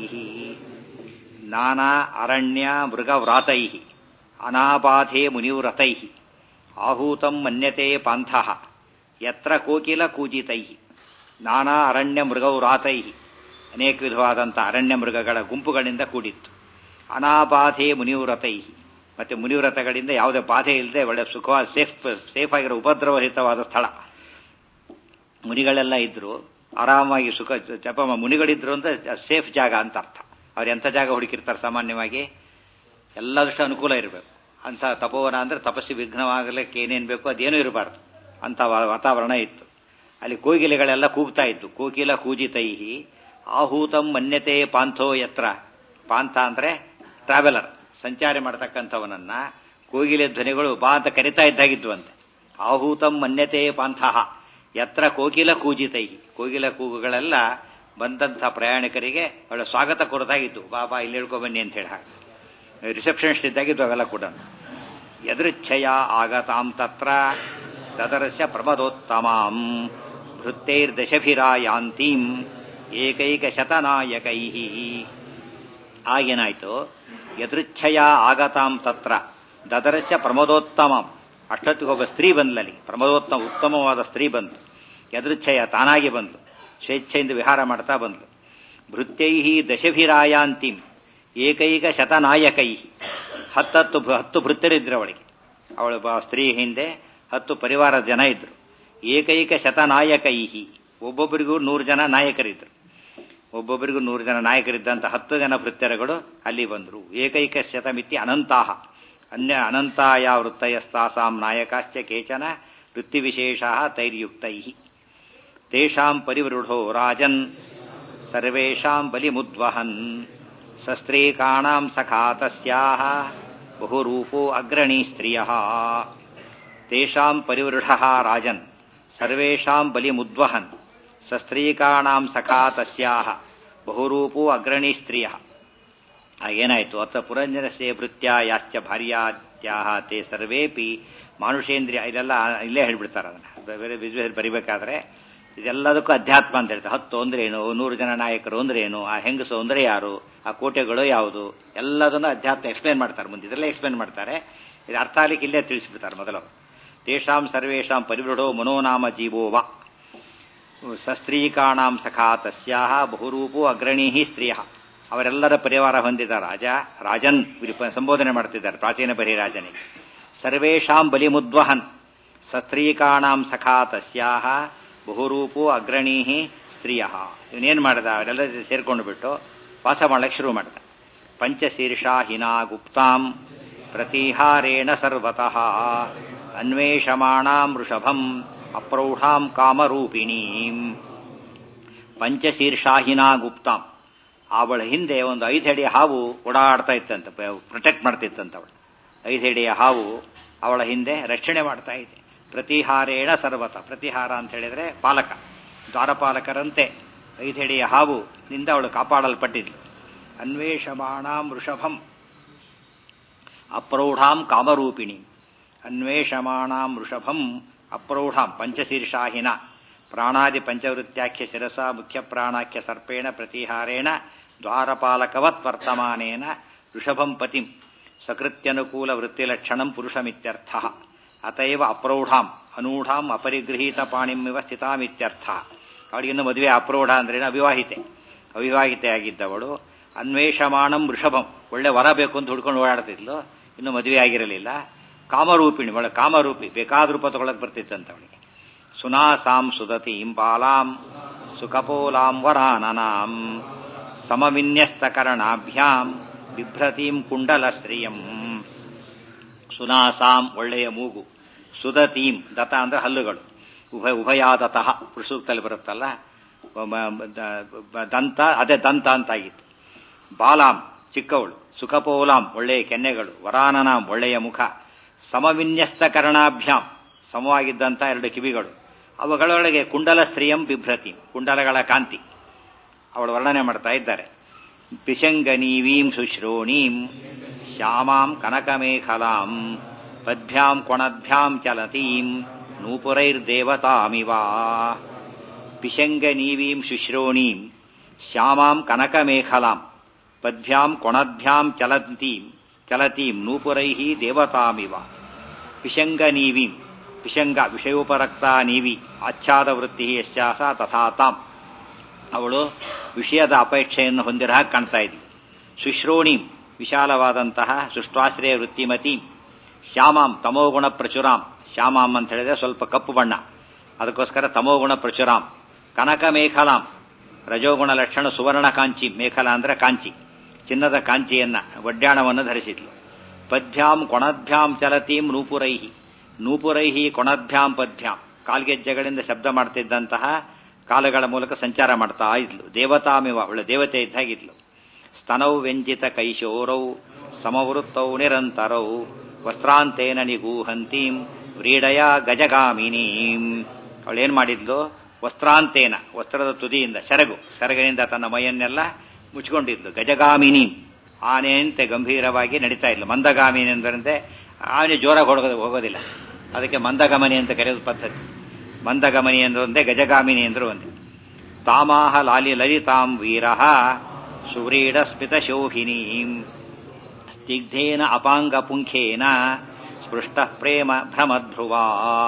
ನಾನಾ ಅರಣ್ಯ ಮೃಗವ್ರಾತೈ ಅನಾಬಾಧೆ ಮುನಿವ್ರತೈ ಆಹೂತಂ ಮನ್ಯತೆ ಪಾಂಥಃ ಯತ್ರ ಕೋಕಿಲ ಕೂಜಿತೈ ನಾನಾ ಅರಣ್ಯ ಮೃಗವ್ರಾತೈ ಅನೇಕ ವಿಧವಾದಂಥ ಅರಣ್ಯ ಮೃಗಗಳ ಗುಂಪುಗಳಿಂದ ಕೂಡಿತ್ತು ಅನಾಬಾಧೆ ಮುನಿವ್ರತೈ ಮತ್ತೆ ಮುನಿವ್ರತಗಳಿಂದ ಯಾವುದೇ ಬಾಧೆ ಇಲ್ಲದೆ ಒಳ್ಳೆ ಸುಖವಾದ ಸೇಫ್ ಸೇಫ್ ಆಗಿರೋ ಉಪದ್ರವರಹಿತವಾದ ಸ್ಥಳ ಮುನಿಗಳೆಲ್ಲ ಇದ್ರು ಆರಾಮಾಗಿ ಸುಖ ಜಪ ಮುನಿಗಳಿದ್ರು ಅಂದ್ರೆ ಸೇಫ್ ಜಾಗ ಅಂತ ಅರ್ಥ ಅವ್ರು ಎಂಥ ಜಾಗ ಹುಡುಕಿರ್ತಾರೆ ಸಾಮಾನ್ಯವಾಗಿ ಎಲ್ಲದಷ್ಟು ಅನುಕೂಲ ಇರಬೇಕು ಅಂತ ತಪೋವನ ಅಂದ್ರೆ ತಪಸ್ಸಿ ವಿಘ್ನವಾಗಲಿಕ್ಕೆ ಏನೇನು ಬೇಕೋ ಅದೇನೂ ಇರಬಾರ್ದು ಅಂತ ವಾ- ವಾತಾವರಣ ಇತ್ತು ಅಲ್ಲಿ ಕೋಗಿಲೆಗಳೆಲ್ಲ ಕೂಗ್ತಾ ಇತ್ತು ಕೋಕಿಲ ಕೂಜಿತೈಹಿ ಆಹೂತಂ ಮನ್ಯತೆ ಪಾಂಥೋ ಯತ್ರ ಪಾಂಥ ಅಂದ್ರೆ ಟ್ರಾವೆಲರ್ ಸಂಚಾರ ಮಾಡತಕ್ಕಂಥವನನ್ನ ಕೋಗಿಲೆ ಧ್ವನಿಗಳು ಬಾ ಅಂತ ಕರಿತಾ ಇದ್ದಾಗಿದ್ವಂತೆ ಆಹೂತಂ ಮನ್ಯತೆ ಪಾಂಥಃ ಯತ್ರ ಕೋಕಿಲ ಕೂಜಿತೈ ಕೋಗಿಲ ಕೂಗುಗಳೆಲ್ಲ ಬಂದಂಥ ಪ್ರಯಾಣಿಕರಿಗೆ ಅವಳ ಸ್ವಾಗತ ಕೊರತಾಗಿತ್ತು ಬಾಬಾ ಇಲ್ಲಿ ಹೇಳ್ಕೊ ಬನ್ನಿ ಅಂತ ಹೇಳಿ ಹಾಗೆ ರಿಸೆಪ್ಷನಿಸ್ಟ್ ಇದ್ದಾಗಿದ್ದು ಅವೆಲ್ಲ ಕೂಡ ಯದೃಚ್ಛಯ ಆಗತಾಂ ತತ್ರ ತದರಸ್ಯ ಪ್ರಮದೋತ್ತಮಾಂ ಭೃತ್ತೈರ್ದಶಭಿರಾಯಾಂತೀಂ ಏಕೈಕ ಶತನಾಯಕೈ ಆಗೇನಾಯ್ತು ಯದೃಚ್ಛಯ ಆಗತಾಂ ತತ್ರ ದದರಸ್ಯ ಪ್ರಮದೋತ್ತಮಂ ಅಷ್ಟೊತ್ತಿಗೆ ಒಬ್ಬ ಸ್ತ್ರೀ ಬಂದ್ಲಲ್ಲಿ ಪ್ರಮದೋತ್ತಮ ಉತ್ತಮವಾದ ಸ್ತ್ರೀ ಬಂದು ಯದೃಚ್ಛಯ ತಾನಾಗಿ ಬಂದು ಸ್ವೇಚ್ಛೆಯಿಂದ ವಿಹಾರ ಮಾಡ್ತಾ ಬಂದ್ಲು ಭೃತ್ಯೈ ದಶಭಿರಾಯಾಂತಿಂ ಏಕೈಕ ಶತನಾಯಕೈ ಹತ್ತತ್ತು ಭೃ- ಹತ್ತು ಭೃತ್ಯರಿದ್ರು ಅವಳಿಗೆ ಅವಳ ಬ- ಸ್ತ್ರೀ ಹಿಂದೆ ಹತ್ತು ಪರಿವಾರ ಜನ ಇದ್ರು ಏಕೈಕ ಶತನಾಯಕೈ ಒಬ್ಬೊಬ್ಬರಿಗೂ ನೂರು ಜನ ನಾಯಕರಿದ್ರು ಒಬ್ಬೊಬ್ಬರಿಗೂ ನೂರು ಜನ ನಾಯಕರಿದ್ದಂಥ ಹತ್ತು ಜನ ಭೃತ್ಯರಗಳು ಅಲ್ಲಿ ಬಂದರು ಏಕೈಕ ಶತಮಿತಿ ಅನಂತಾಹ ಅನ್ಯ ಅನಂತಾಯ ವೃತ್ತಯಸ್ತಾಸಾಂ ನಾಯಕಾಶ್ಚ ಕೇಚನ ವೃತ್ತಿವಿಶೇಷಾ ತೈರ್ಯುಕ್ತೈ ತೇಷಾಂ ಪರಿವೃಢೋ ರಾಜನ್ ಸರ್ವೇಷಾಂ ಬಲಿಮುದ್ವಹನ್ ಸಸ್ತ್ರೀಕಾಣಾಂ ಸಖಾ ತಸ್ಯಾಹ ಬಹುರೂಪೋ ಅಗ್ರಣೀ ಸ್ತ್ರಿಯಃ ತೇಷಾಂ ಪರಿವೃಢ ರಾಜನ್ ಸರ್ವೇಷಾಂ ಬಲಿಮುದ್ವಹನ್ ಸಸ್ತ್ರೀಕಾಣಾಂ ಸಖಾ ತಸ್ಯಾಹ ಬಹುರೂಪೋ ಅಗ್ರಣೀ ಸ್ತ್ರಿಯ ಏನಾಯ್ತು ಅಥ ಪುರಂಜನಸ್ಯ ಭೃತ್ಯ ಯಾಶ್ಚ ಭಾರ್ಯಾತ್ಯಾಹ ತೇ ಸರ್ವೇಪಿ ಮಾನುಷೇಂದ್ರಿಯ ಇದೆಲ್ಲ ಇಲ್ಲೇ ಹೇಳ್ಬಿಡ್ತಾರೆ ಅದನ್ನ ಬೇರೆ ವಿಜುವಲ್ ಬರಿಬೇಕಾದ್ರೆ ಇದೆಲ್ಲದಕ್ಕೂ ಅಧ್ಯಾತ್ಮ ಅಂತ ಹೇಳ್ತಾರೆ ಹತ್ತು ಅಂದ್ರೆ ಏನು ನೂರು ಜನ ನಾಯಕರು ಅಂದ್ರೆ ಏನು ಆ ಹೆಂಗಸು ಅಂದ್ರೆ ಯಾರು ಆ ಕೋಟೆಗಳು ಯಾವುದು ಎಲ್ಲದನ್ನು ಅಧ್ಯಾತ್ಮ ಎಕ್ಸ್ಪ್ಲೇನ್ ಮಾಡ್ತಾರೆ ಮುಂದೆ ಇದೆಲ್ಲ ಎಕ್ಸ್ಪ್ಲೇನ್ ಮಾಡ್ತಾರೆ ಇದು ಅರ್ಥ ಆಗ್ಲಿಕ್ಕೆ ಇಲ್ಲೇ ತಿಳಿಸ್ಬಿಡ್ತಾರೆ ಮೊದಲು ತೇಷಾಂ ಸರ್ವೇಷಾಂ ಪರಿವೃಢೋ ಮನೋನಾಮ ಜೀವೋವ ಸಸ್ತ್ರೀಕಾಣಾಂ ಸಖಾ ತಸ್ಯಾಹ ಬಹುರೂಪೋ ಅಗ್ರಣೀ ಸ್ತ್ರೀಯ ಅವರೆಲ್ಲರ ಪರಿವಾರ ಹೊಂದಿದ ರಾಜ ರಾಜನ್ ಇವರು ಸಂಬೋಧನೆ ಮಾಡ್ತಿದ್ದಾರೆ ಪ್ರಾಚೀನ ಬರಿರಾಜನಿಗೆ ಸರ್ವೇಷಾಂ ಬಲಿಮುದ್ವಹನ್ ಸಸ್ತ್ರೀಕಾಣಾಂ ಸಖಾ ತಸ್ಯಾಹ ಬಹುರೂಪೋ ಅಗ್ರಣೀ ಸ್ತ್ರೀಯ ಇವನೇನು ಮಾಡಿದ ಅವರೆಲ್ಲ ಸೇರ್ಕೊಂಡು ಬಿಟ್ಟು ವಾಸ ಮಾಡಕ್ಕೆ ಶುರು ಮಾಡಿದ ಪಂಚಶೀರ್ಷಾ ಹಿನಾ ಗುಪ್ತಾಂ ಪ್ರತಿಹಾರೇಣ ಸರ್ವತಃ ಅನ್ವೇಷಮಾಣಾಂ ವೃಷಭಂ ಅಪ್ರೌಢಾಂ ಕಾಮರೂಪಿಣೀಂ ಪಂಚಶೀರ್ಷಾಹಿನಾ ಗುಪ್ತಾಂ ಅವಳ ಹಿಂದೆ ಒಂದು ಐದೆಡೆಯ ಹಾವು ಓಡಾಡ್ತಾ ಇತ್ತಂತ ಪ್ರೊಟೆಕ್ಟ್ ಮಾಡ್ತಿತ್ತಂತ ಅವಳು ಐದೆಡೆಯ ಹಾವು ಅವಳ ಹಿಂದೆ ರಕ್ಷಣೆ ಮಾಡ್ತಾ ಇದೆ ಪ್ರತಿಹಾರೇಣ ಸರ್ವತ ಪ್ರತಿಹಾರ ಅಂತ ಹೇಳಿದ್ರೆ ಪಾಲಕ ದ್ವಾರಪಾಲಕರಂತೆ ಐದೆಡೆಯ ಹಾವು ನಿಂದ ಅವಳು ಕಾಪಾಡಲ್ಪಟ್ಟಿದ್ಲು ಅನ್ವೇಷಮಾಣಾಂ ವೃಷಭಂ ಅಪ್ರೌಢಾಂ ಕಾಮರೂಪಿಣಿ ಅನ್ವೇಷಮಾಣಾಂ ವೃಷಭಂ ಅಪ್ರೌಢಾಂ ಪಂಚಶೀರ್ಷಾಹಿನ ಪ್ರಾಣಾದಿ ಪಂಚವೃತ್ಯಾಖ್ಯ ಶಿರಸ ಮುಖ್ಯ ಪ್ರಾಣಾಖ್ಯ ಸರ್ಪೇಣ ಪ್ರತಿಹಾರೇಣ ದ್ವಾರಪಾಲಕವತ್ ವರ್ತಮಾನೇನ ವೃಷಭಂ ಪತಿಂ ಸಕೃತ್ಯನುಕೂಲ ವೃತ್ತಿಲಕ್ಷಣಂ ಪುರುಷಮಿತ್ಯರ್ಥ ಅತೈವ ಅಪ್ರೌಢಾಂ ಅನೂಢಾಂ ಅಪರಿಗೃಹೀತ ಪಾಣಿಮಿವ ಸ್ಥಿತಾಮಿತ್ಯರ್ಥ ಅವಳಿಗಿನ್ನು ಮದುವೆ ಅಪ್ರೌಢ ಅಂದ್ರೆ ಅವಿವಾಹಿತೆ ಅವಿವಾಹಿತೆಯಾಗಿದ್ದವಳು ಅನ್ವೇಷಮಾಣಂ ವೃಷಭಂ ಒಳ್ಳೆ ವರ ಬೇಕು ಅಂತ ಹುಡ್ಕೊಂಡು ಓಡಾಡ್ತಿದ್ಲು ಇನ್ನು ಮದುವೆ ಆಗಿರಲಿಲ್ಲ ಕಾಮರೂಪಿಣಿ ಒಳ್ಳೆ ಕಾಮರೂಪಿ ಬೇಕಾದ ರೂಪ ತಗೊಳಕ್ ಬರ್ತಿತ್ತಂತ ಅವಳಿಗೆ ಸುನಾಸಾಂ ಸುದತೀಂ ಬಾಲಾಂ ಸುಕಪೋಲಾಂ ವರಾನನಾಂ ಸಮವಿನ್ಯಸ್ತಕರಣಾಭ್ಯಾಂ ಬಿಭ್ರತೀಂ ಕುಂಡಲಶ್ರಿಯಂ ಸುನಾಸಾಂ ಒಳ್ಳೆಯ ಮೂಗು ಸುದತೀಂ ದತ ಅಂದ್ರೆ ಹಲ್ಲುಗಳು ಉಭಯ ಉಭಯಾದತಃ ಪುರುಷೂಕ್ತಲ್ಲಿ ಬರುತ್ತಲ್ಲ ದಂತ ಅದೇ ದಂತ ಅಂತಾಗಿತ್ತು ಬಾಲಾಂ ಚಿಕ್ಕವಳು ಸುಖಪೋಲಾಂ ಒಳ್ಳೆಯ ಕೆನ್ನೆಗಳು ವರಾನನಾಂ ಒಳ್ಳೆಯ ಮುಖ ಸಮವಿನ್ಯಸ್ತ ಕರ್ಣಾಭ್ಯಾಂ ಸಮವಾಗಿದ್ದಂಥ ಎರಡು ಕಿವಿಗಳು ಅವುಗಳೊಳಗೆ ಕುಂಡಲ ಸ್ತ್ರೀಯಂ ಬಿಭ್ರತಿ ಕುಂಡಲಗಳ ಕಾಂತಿ ಅವಳು ವರ್ಣನೆ ಮಾಡ್ತಾ ಇದ್ದಾರೆ ಪಿಶಂಗನೀವೀಂ ಸುಶ್ರೋಣೀಂ ಶ್ಯಾಮಾಂ ಕನಕಮೇಖಲಾಂ ಪದ್ಭ್ಯಾಂ ಕೊಣದ್ಭ್ಯಾಂ ಚಲತೀಂ ನೂಪುರೈರ್ದೇವತಾಮಿವ ಪಿಶಂಗನೀವೀಂ ಶುಶ್ರೋಣೀಂ ಶ್ಯಾಮಾಂ ಕನಕಮೇಖಲಾಂ ಪದ್ಭ್ಯಾಂ ಕೊಣದ್ಭ್ಯಾಂ ಚಲಂತೀಂ ಚಲತೀಂ ನೂಪುರೈಃ ದೇವತಾಮಿವ ಪಿಶಂಗನೀವೀಂ ಪಿಶಂಗ ವಿಷಯೋಪರಕ್ತ ನೀವಿ ಆಚ್ಛಾದ ವೃತ್ತಿ ಯಶ್ಯಾಸ ತಥಾ ತಾಂ ಅವಳು ವಿಷಯದ ಅಪೇಕ್ಷೆಯನ್ನು ಹೊಂದಿರ ಹಾಗೆ ಕಾಣ್ತಾ ಇದ್ವಿ ಶುಶ್ರೋಣೀಂ ವಿಶಾಲವಾದಂತಹ ಸುಷ್ಟಾಶ್ರಯ ವೃತ್ತಿಮತಿ ಶ್ಯಾಮಾಂ ತಮೋಗುಣ ಪ್ರಚುರಾಂ ಶ್ಯಾಮಾಂ ಅಂತ ಹೇಳಿದ್ರೆ ಸ್ವಲ್ಪ ಕಪ್ಪು ಬಣ್ಣ ಅದಕ್ಕೋಸ್ಕರ ತಮೋಗುಣ ಪ್ರಚುರಾಂ ಕನಕ ಮೇಖಲಾಂ ರಜೋಗುಣ ಲಕ್ಷಣ ಸುವರ್ಣ ಕಾಂಚಿ ಮೇಖಲ ಅಂದ್ರೆ ಕಾಂಚಿ ಚಿನ್ನದ ಕಾಂಚಿಯನ್ನ ಒಡ್ಯಾಣವನ್ನು ಧರಿಸಿದ್ಲು ಪದ್ಭ್ಯಾಂ ಕೊಣದ್ಭ್ಯಾಂ ಚಲತೀಂ ನೂಪುರೈಹಿ ನೂಪುರೈಹಿ ಕೊಣದ್ಭ್ಯಾಂ ಪದ್ಭ್ಯಾಂ ಕಾಲ್ಗೆಜ್ಜೆಗಳಿಂದ ಶಬ್ದ ಮಾಡ್ತಿದ್ದಂತಹ ಕಾಲಗಳ ಮೂಲಕ ಸಂಚಾರ ಮಾಡ್ತಾ ಇದ್ಲು ದೇವತಾಮಿವ ಅವಳ ದೇವತೆ ಇದ್ದಾಗಿದ್ಲು ಸ್ತನೌ ವ್ಯಂಜಿತ ಕೈಶೋರೌ ಸಮವೃತ್ತೌ ನಿರಂತರೌ ವಸ್ತ್ರಾಂತೇನ ನಿಗೂಹಂತೀಂ ವ್ರೀಡಯ ಗಜಗಾಮಿನೀಂ ಅವಳೇನ್ ಮಾಡಿದ್ಲು ವಸ್ತ್ರಾಂತೇನ ವಸ್ತ್ರದ ತುದಿಯಿಂದ ಸೆರಗು ಸೆರಗಿನಿಂದ ತನ್ನ ಮೈಯನ್ನೆಲ್ಲ ಮುಚ್ಕೊಂಡಿದ್ಲು ಗಜಗಾಮಿನಿ ಆನೆಯಂತೆ ಗಂಭೀರವಾಗಿ ನಡೀತಾ ಇದ್ಲು ಮಂದಗಾಮಿನಿ ಎಂದರಂತೆ ಆನೆ ಜೋರಾಗಿ ಹೊಡೋದು ಹೋಗೋದಿಲ್ಲ ಅದಕ್ಕೆ ಮಂದಗಮನಿ ಅಂತ ಕರೆಯೋದು ಪದ್ಧತಿ ಮಂದಗಮನಿ ಎಂದ್ರು ಒಂದೇ ಗಜಗಾಮಿನಿ ಎಂದ್ರು ಒಂದೇ ತಾಮಾಹ ಲಾಲಿ ಲಲಿತಾಂ ವೀರಃ ಸುವ್ರೀಡ ಸ್ಮಿತ ಶೋಭಿನೀಂ ಸ್ನಿಗ್ಧೇನ ಅಪಾಂಗ ಪುಂಖೇನ ಸ್ಪೃಷ್ಟ ಪ್ರೇಮ ಭ್ರಮಧ್ರುವಾ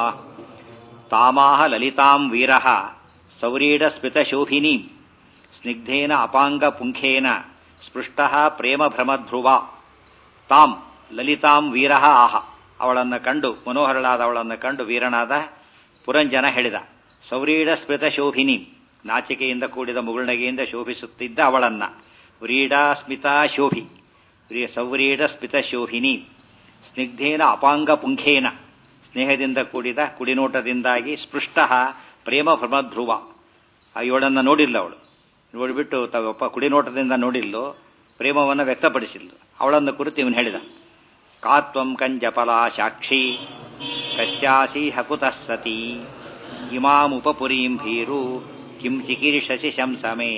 ತಾಮಾಹ ಲಲಿತಾಂ ವೀರಃ ಸೌರೀಡ ಸ್ಮಿತ ಶೋಭಿನೀಂ ಸ್ನಿಗ್ಧೇನ ಅಪಾಂಗ ಪುಂಖೇನ ಸ್ಪೃಷ್ಟ ಪ್ರೇಮ ಭ್ರಮಧ್ರುವ ತಾಂ ಲಲಿತಾಂ ವೀರಃ ಆಹ ಅವಳನ್ನು ಕಂಡು ಮನೋಹರಳಾದ ಅವಳನ್ನು ಕಂಡು ವೀರನಾದ ಪುರಂಜನ ಹೇಳಿದ ಸೌರೀಡ ಸ್ಮೃತ ಶೋಭಿನಿ ನಾಚಿಕೆಯಿಂದ ಕೂಡಿದ ಮುಗುಳ್ನಗೆಯಿಂದ ಶೋಭಿಸುತ್ತಿದ್ದ ಅವಳನ್ನ ವ್ರೀಡ ಸ್ಮಿತಾ ಶೋಭಿ ಸೌರೀಡ ಸ್ಮಿತ ಶೋಭಿನಿ ಸ್ನಿಗ್ಧೇನ ಅಪಾಂಗ ಪುಂಖೇನ ಸ್ನೇಹದಿಂದ ಕೂಡಿದ ಕುಡಿನೋಟದಿಂದಾಗಿ ಸ್ಪೃಷ್ಟ ಪ್ರೇಮ ಭ್ರಮಧ್ರುವ ಆ ಇವಳನ್ನು ನೋಡಿಲ್ಲ ಅವಳು ನೋಡಿಬಿಟ್ಟು ತಗೊಪ್ಪ ಕುಡಿನೋಟದಿಂದ ನೋಡಿಲ್ಲು ಪ್ರೇಮವನ್ನು ವ್ಯಕ್ತಪಡಿಸಿದ್ಲು ಅವಳನ್ನು ಕುರಿತು ಇವನು ಹೇಳಿದ ಕಾತ್ವಂ ಕಂಜಫಲಾ ಸಾಕ್ಷಿ ಕಶ್ಯಾಸಿ ಹಕುತಃ ಸತಿ ಇಮಾಮುಪಪುರೀಂ ಭೀರು ಕಿಂ ಚಿಕೀರ್ಷಸಿ ಶಂಸಮೇ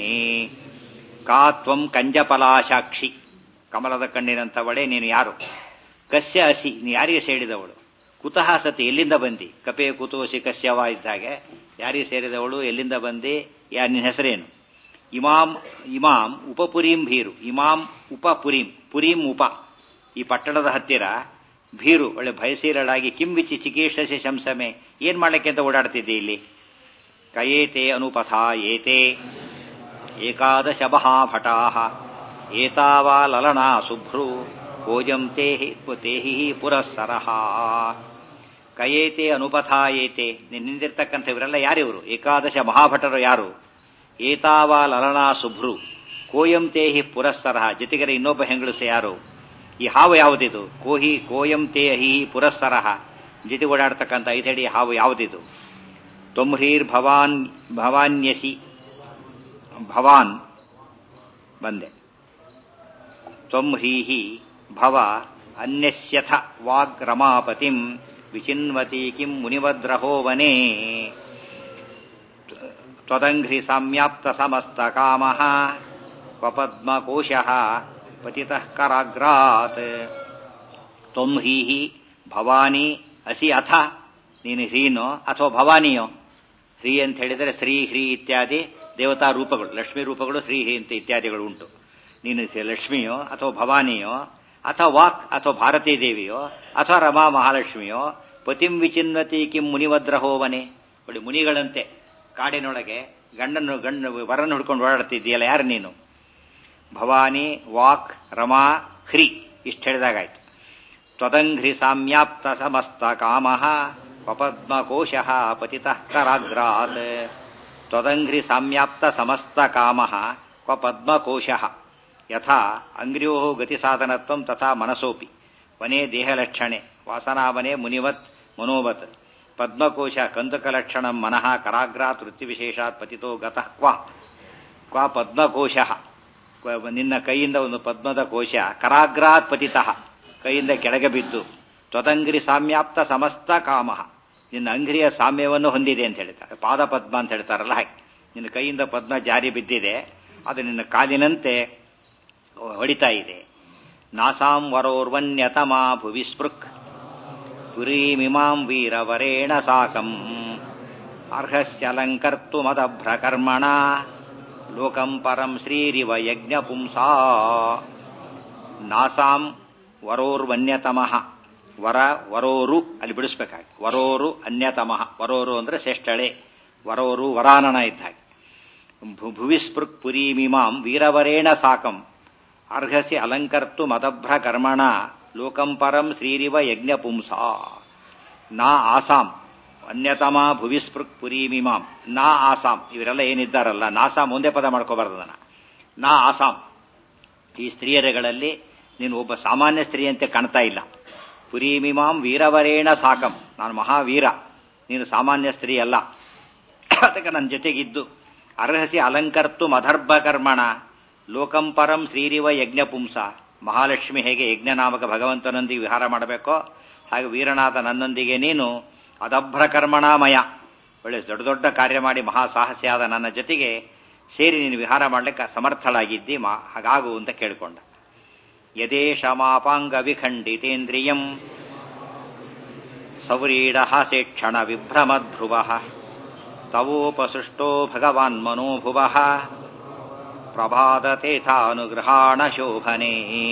ಕಾತ್ವಂ ಕಂಜಫಲಾ ಸಾಕ್ಷಿ ಕಮಲದ ಕಣ್ಣಿನಂತವಳೆ ನೀನು ಯಾರು ಕಸ್ಯ ಹಸಿ ನೀ ಯಾರಿಗೆ ಸೇರಿದವಳು ಕುತಃ ಸತಿ ಎಲ್ಲಿಂದ ಬಂದಿ ಕಪೆ ಕುತೋಸಿ ಕಶ್ಯವ ಇದ್ದಾಗೆ ಯಾರಿಗೆ ಸೇರಿದವಳು ಎಲ್ಲಿಂದ ಬಂದಿ ಯಾ ನಿನ್ನ ಹೆಸರೇನು ಇಮಾಂ ಇಮಾಂ ಉಪಪುರೀಂ ಭೀರು ಇಮಾಂ ಉಪಪುರೀಂ ಪುರೀಂ ಉಪ ಈ ಪಟ್ಟಣದ ಹತ್ತಿರ ಭೀರು ಒಳ್ಳೆ ಭಯಸೀರಳಾಗಿ ಕಿಂಬಿಚ್ಚಿ ಚಿಕೀರ್ಷಸಿ ಶಂಸಮೆ ಏನ್ ಮಾಡ್ಲಿಕ್ಕೆ ಅಂತ ಓಡಾಡ್ತಿದ್ದೆ ಇಲ್ಲಿ ಕಯೇತೆ ಅನುಪಥ ಏತೆ ಏಕಾದಶ ಮಹಾಭಟಾ ಏತಾವಾ ಲಲನಾ ಶುಭ್ರು ಭೋಜಂ ತೇಹಿ ತೇಹಿ ಪುರಸ್ಸರಃ ಕಯೇತೆ ಅನುಪಥ ಏತೆ ನಿಂದಿರ್ತಕ್ಕಂಥ ಇವರೆಲ್ಲ ಯಾರಿವರು ಏಕಾದಶ ಮಹಾಭಟರು ಯಾರು ಏತಾವಾ ಲಲನಾ ಶುಭ್ರು ಕೋಯಂ ತೇಹಿ ಪುರಸ್ಸರಃ ಜೊತೆಗರ ಇನ್ನೊಬ್ಬ ಹೆಂಗಳುಸ ಯಾರು ಈ ಹಾವು ಯಾವುದಿದು ಕೋಹಿ ಕೋಯಂ ತೇಹಿ ಪುರಸ್ಸರಃ ಜೊತೆ ಓಡಾಡ್ತಕ್ಕಂಥ ಐದಡಿ ಹಾವು ಯಾವುದಿದು ತೊಮ್ಹೀರ್ ಭವಾನ್ ಭವಾನ್ಯಸಿ ಭವಾನ್ ಬಂದೆ ತ್ವಮ್ಹ್ರೀಹಿ ಭವ ಅನ್ಯಸ್ಯಥ ವಾಗ್ ರಮಾಪತಿಂ ವಿಚಿನ್ವತಿ ಕಿಂ ಮುನಿವದ್ರಹೋ ವನೇ ತ್ವದಂಘ್ರಿ ಸಾಮ್ಯಾಪ್ತ ಸಮಸ್ತ ಕಾಮಃ ಕ್ವಪದ್ಮಕೋಶಃ ಪತಿತಃ ಕರಾಗ್ರಾತ್ ತ್ವಮ್ಹ್ರೀಹಿ ಭವಾನಿ ಅಸಿ ಅಥ ನೀನು ಹ್ರೀನೋ ಅಥವಾ ಭವಾನಿಯೋ ಹ್ರೀ ಅಂತ ಹೇಳಿದರೆ ಶ್ರೀ ಹ್ರೀ ಇತ್ಯಾದಿ ದೇವತಾ ರೂಪಗಳು ಲಕ್ಷ್ಮೀ ರೂಪಗಳು ಶ್ರೀ ಹ್ರೀ ಅಂತ ಇತ್ಯಾದಿಗಳು ಉಂಟು ನೀನು ಲಕ್ಷ್ಮಿಯೋ ಅಥವಾ ಭವಾನಿಯೋ ಅಥವಾ ವಾಕ್ ಅಥವಾ ಭಾರತೀ ದೇವಿಯೋ ಅಥವಾ ರಮಾ ಮಹಾಲಕ್ಷ್ಮಿಯೋ ಪತಿಂ ವಿಚಿನ್ವತಿ ಕಿಂ ಮುನಿವದ್ರಹೋವನೆ ಒಳ್ಳೆ ಮುನಿಗಳಂತೆ ಕಾಡಿನೊಳಗೆ ಗಂಡನ್ನು ಗಂಡ ವರನ್ನು ಹುಡ್ಕೊಂಡು ಓಡಾಡ್ತಿದ್ದೀಯಲ್ಲ ಯಾರು ನೀನು ಭವಾನಿ ವಾಕ್ ರಮಾ ಹ್ರಿ ಇಷ್ಟು ಹೇಳಿದಾಗಾಯ್ತು ತ್ವದಂಘ್ರಿ ಸಾಮ್ಯಾಪ್ತ ಸಮಸ್ತ ಕಾಮಃ ಪಪದ್ಮಕೋಶ ಪತಿತಃ ಕರಾಗ್ರಾತ್ ತ್ವದಂಘ್ರಿ ಸಾಮ್ಯಾಪ್ತ ಸಮಸ್ತ ಕಾಮಃ ಕ್ವ ಪದ್ಮಕೋಶ ಯಥಾ ಅಂಗ್ರ್ಯೋ ಗತಿಸಾಧನತ್ವಂ ತಥಾ ಮನಸೋಪಿ ವನೇ ದೇಹಲಕ್ಷಣೆ ವಾಸನಾವನೆ ಮುನಿವತ್ ಮನೋವತ್ ಪದ್ಮಕೋಶ ಕಂದಕಲಕ್ಷಣ ಮನಃ ಕರಾಗ್ರಾತ್ ವೃತ್ತಿವಿಶೇಷಾತ್ ಪತಿತೋ ಗತಃ ಕ್ವ ಕ್ವ ಪದ್ಮಕೋಶ ನಿನ್ನ ಕೈಯಿಂದ ಒಂದು ಪದ್ಮದ ಕೋಶ ಕರಾಗ್ರಾತ್ ಪತಿತಃ ಕೈಯಿಂದ ಕೆಳಗೆ ಬಿದ್ದು ತ್ವದಂಗ್ರಿ ಸಾಮ್ಯಾಪ್ತ ಸಮಸ್ತ ಕಾಮ ನಿನ್ನ ಅಂಗ್ರಿಯ ಸಾಮ್ಯವನ್ನು ಹೊಂದಿದೆ ಅಂತ ಹೇಳ್ತಾರೆ ಪಾದ ಪದ್ಮ ಅಂತ ಹೇಳ್ತಾರಲ್ಲ ಹಾಗೆ ನಿನ್ನ ಕೈಯಿಂದ ಪದ್ಮ ಜಾರಿ ಬಿದ್ದಿದೆ ಅದು ನಿನ್ನ ಕಾಲಿನಂತೆ ಹೊಡಿತಾ ಇದೆ ನಾಸಾಂ ವರೋರ್ವನ್ಯತಮಾ ಭುವಿ ಸ್ಪೃಕ್ ಪುರೀಮಿಮಾಂ ವೀರವರೇಣ ಸಾಕಂ ಅರ್ಹಸ್ಯಲಂಕರ್ತು ಮದಭ್ರಕರ್ಮಣ ಲೋಕಂ ಪರಂ ಶ್ರೀರಿವ ಯಜ್ಞ ಪುಂಸಾ ನಾಸಾಂ ವರೋರ್ವನ್ಯತಮಃ ವರ ವರೋರು ಅಲ್ಲಿ ಬಿಡಿಸ್ಬೇಕಾಗಿ ವರೋರು ಅನ್ಯತಮಃ ವರೋರು ಅಂದ್ರೆ ಶ್ರೇಷ್ಠಳೆ ವರೋರು ವರಾನನ ಇದ್ದ ಹಾಗೆ ಭುವಿಸ್ಪೃಕ್ ಪುರೀಮಿಮಾಂ ವೀರವರೇಣ ಸಾಕಂ ಅರ್ಹಸಿ ಅಲಂಕರ್ತು ಮದಭ್ರ ಕರ್ಮಣ ಲೋಕಂ ಪರಂ ಶ್ರೀರಿವ ಯಜ್ಞ ಪುಂಸಾ ನಾ ಆಸಾಂ ಅನ್ಯತಮ ಭುವಿಸ್ಪೃಕ್ ಪುರೀಮಿಮಾಂ ನಾ ಆಸಾಂ ಇವರೆಲ್ಲ ಏನಿದ್ದಾರಲ್ಲ ನಾಸಾಂ ಒಂದೇ ಪದ ಮಾಡ್ಕೋಬಾರ್ದು ಅದನ್ನ ನಾ ಆಸಾಂ ಈ ಸ್ತ್ರೀಯರುಗಳಲ್ಲಿ ನೀನು ಒಬ್ಬ ಸಾಮಾನ್ಯ ಸ್ತ್ರೀಯಂತೆ ಕಾಣ್ತಾ ಇಲ್ಲ ಪುರೀಮಿಮಾಂ ವೀರವರೇಣ ಸಾಕಂ ನಾನು ಮಹಾವೀರ ನೀನು ಸಾಮಾನ್ಯ ಸ್ತ್ರೀ ಅಲ್ಲ ಅದಕ್ಕೆ ನನ್ನ ಜೊತೆಗಿದ್ದು ಅರ್ಹಸಿ ಅಲಂಕರ್ತು ಮಧರ್ಭ ಕರ್ಮಣ ಲೋಕಂ ಪರಂ ಶ್ರೀರಿವ ಯಜ್ಞ ಪುಂಸ ಮಹಾಲಕ್ಷ್ಮಿ ಹೇಗೆ ಯಜ್ಞನಾಮಕ ಭಗವಂತನೊಂದಿಗೆ ವಿಹಾರ ಮಾಡಬೇಕೋ ಹಾಗೆ ವೀರನಾದ ನನ್ನೊಂದಿಗೆ ನೀನು ಅದಭ್ರ ಕರ್ಮಣಾಮಯ ಒಳ್ಳೆ ದೊಡ್ಡ ದೊಡ್ಡ ಕಾರ್ಯ ಮಾಡಿ ಮಹಾ ಸಾಹಸಿಯಾದ ನನ್ನ ಜೊತೆಗೆ ಸೇರಿ ನೀನು ವಿಹಾರ ಮಾಡಲಿಕ್ಕೆ ಸಮರ್ಥಳಾಗಿದ್ದಿ ಮಾ ಹಾಗಾಗು ಅಂತ ಕೇಳಿಕೊಂಡ ಯದೇಶಮಾಪಾಂಗ ವಿಖಂಡಿತೇಂದ್ರಿಯಂ ಸೌರೀಡ ಹಾಸೇಕ್ಷಣ ವಿಭ್ರಮಧ್ರುವ ತವೋಪಸೃಷ್ಟೋ ಭಗವಾನ್ ಮನೋಭುವ ಪ್ರಭಾದತೇಥಾನುಗೃಹಾಣ ಶೋಭನೆ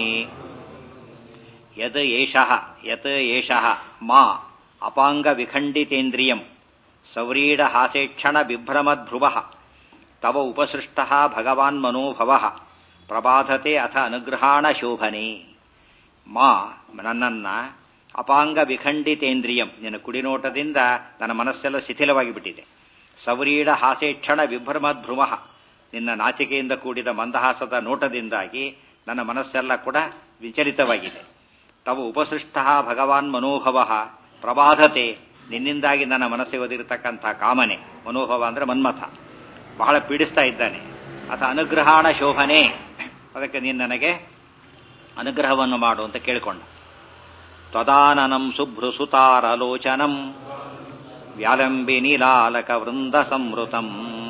ಯತ್ ಏಷಃ ಯತ್ ಏಷಃ ಮಾ ಅಪಾಂಗ ವಿಖಂಡಿತೇಂದ್ರಿಯಂ ಸೌರೀಡ ಹಾಸೇಕ್ಷಣ ಬಿಭ್ರಮಧ್ರುವ ತವ ಉಪಸೃಷ್ಟ ಭಗವಾನ್ ಮನೋಭವ ಪ್ರಬಾಧತೆ ಅಥ ಅನುಗ್ರಹಾಣ ಶೋಭನೆ ಮಾ ನನ್ನನ್ನ ಅಪಾಂಗ ವಿಖಂಡಿತೇಂದ್ರಿಯಂ ನಿನ್ನ ಕುಡಿನೋಟದಿಂದ ನನ್ನ ಮನಸ್ಸೆಲ್ಲ ಶಿಥಿಲವಾಗಿ ಬಿಟ್ಟಿದೆ ಸೌರೀಡ ಹಾಸೇಕ್ಷಣ ವಿಭ್ರಮಧ್ರುವ ನಿನ್ನ ನಾಚಿಕೆಯಿಂದ ಕೂಡಿದ ಮಂದಹಾಸದ ನೋಟದಿಂದಾಗಿ ನನ್ನ ಮನಸ್ಸೆಲ್ಲ ಕೂಡ ವಿಚಲಿತವಾಗಿದೆ ತವ ಉಪಸೃಷ್ಟ ಭಗವಾನ್ ಮನೋಭವ ಪ್ರಬಾಧತೆ ನಿನ್ನಿಂದಾಗಿ ನನ್ನ ಮನಸ್ಸಿಗೆ ಒದಿರತಕ್ಕಂಥ ಕಾಮನೆ ಮನೋಭವ ಅಂದ್ರೆ ಮನ್ಮಥ ಬಹಳ ಪೀಡಿಸ್ತಾ ಇದ್ದಾನೆ ಅಥ ಅನುಗ್ರಹಾಣ ಶೋಭನೆ ಅದಕ್ಕೆ ನೀನು ನನಗೆ ಅನುಗ್ರಹವನ್ನು ಮಾಡು ಅಂತ ಕೇಳಿಕೊಂಡ ತ್ವದಾನನಂ ಶುಭ್ರು ಸುತಾರಲೋಚನಂ ವ್ಯಾಲಂಬಿ ನೀಲಾಲಕ ವೃಂದ ಸಂವೃತಂ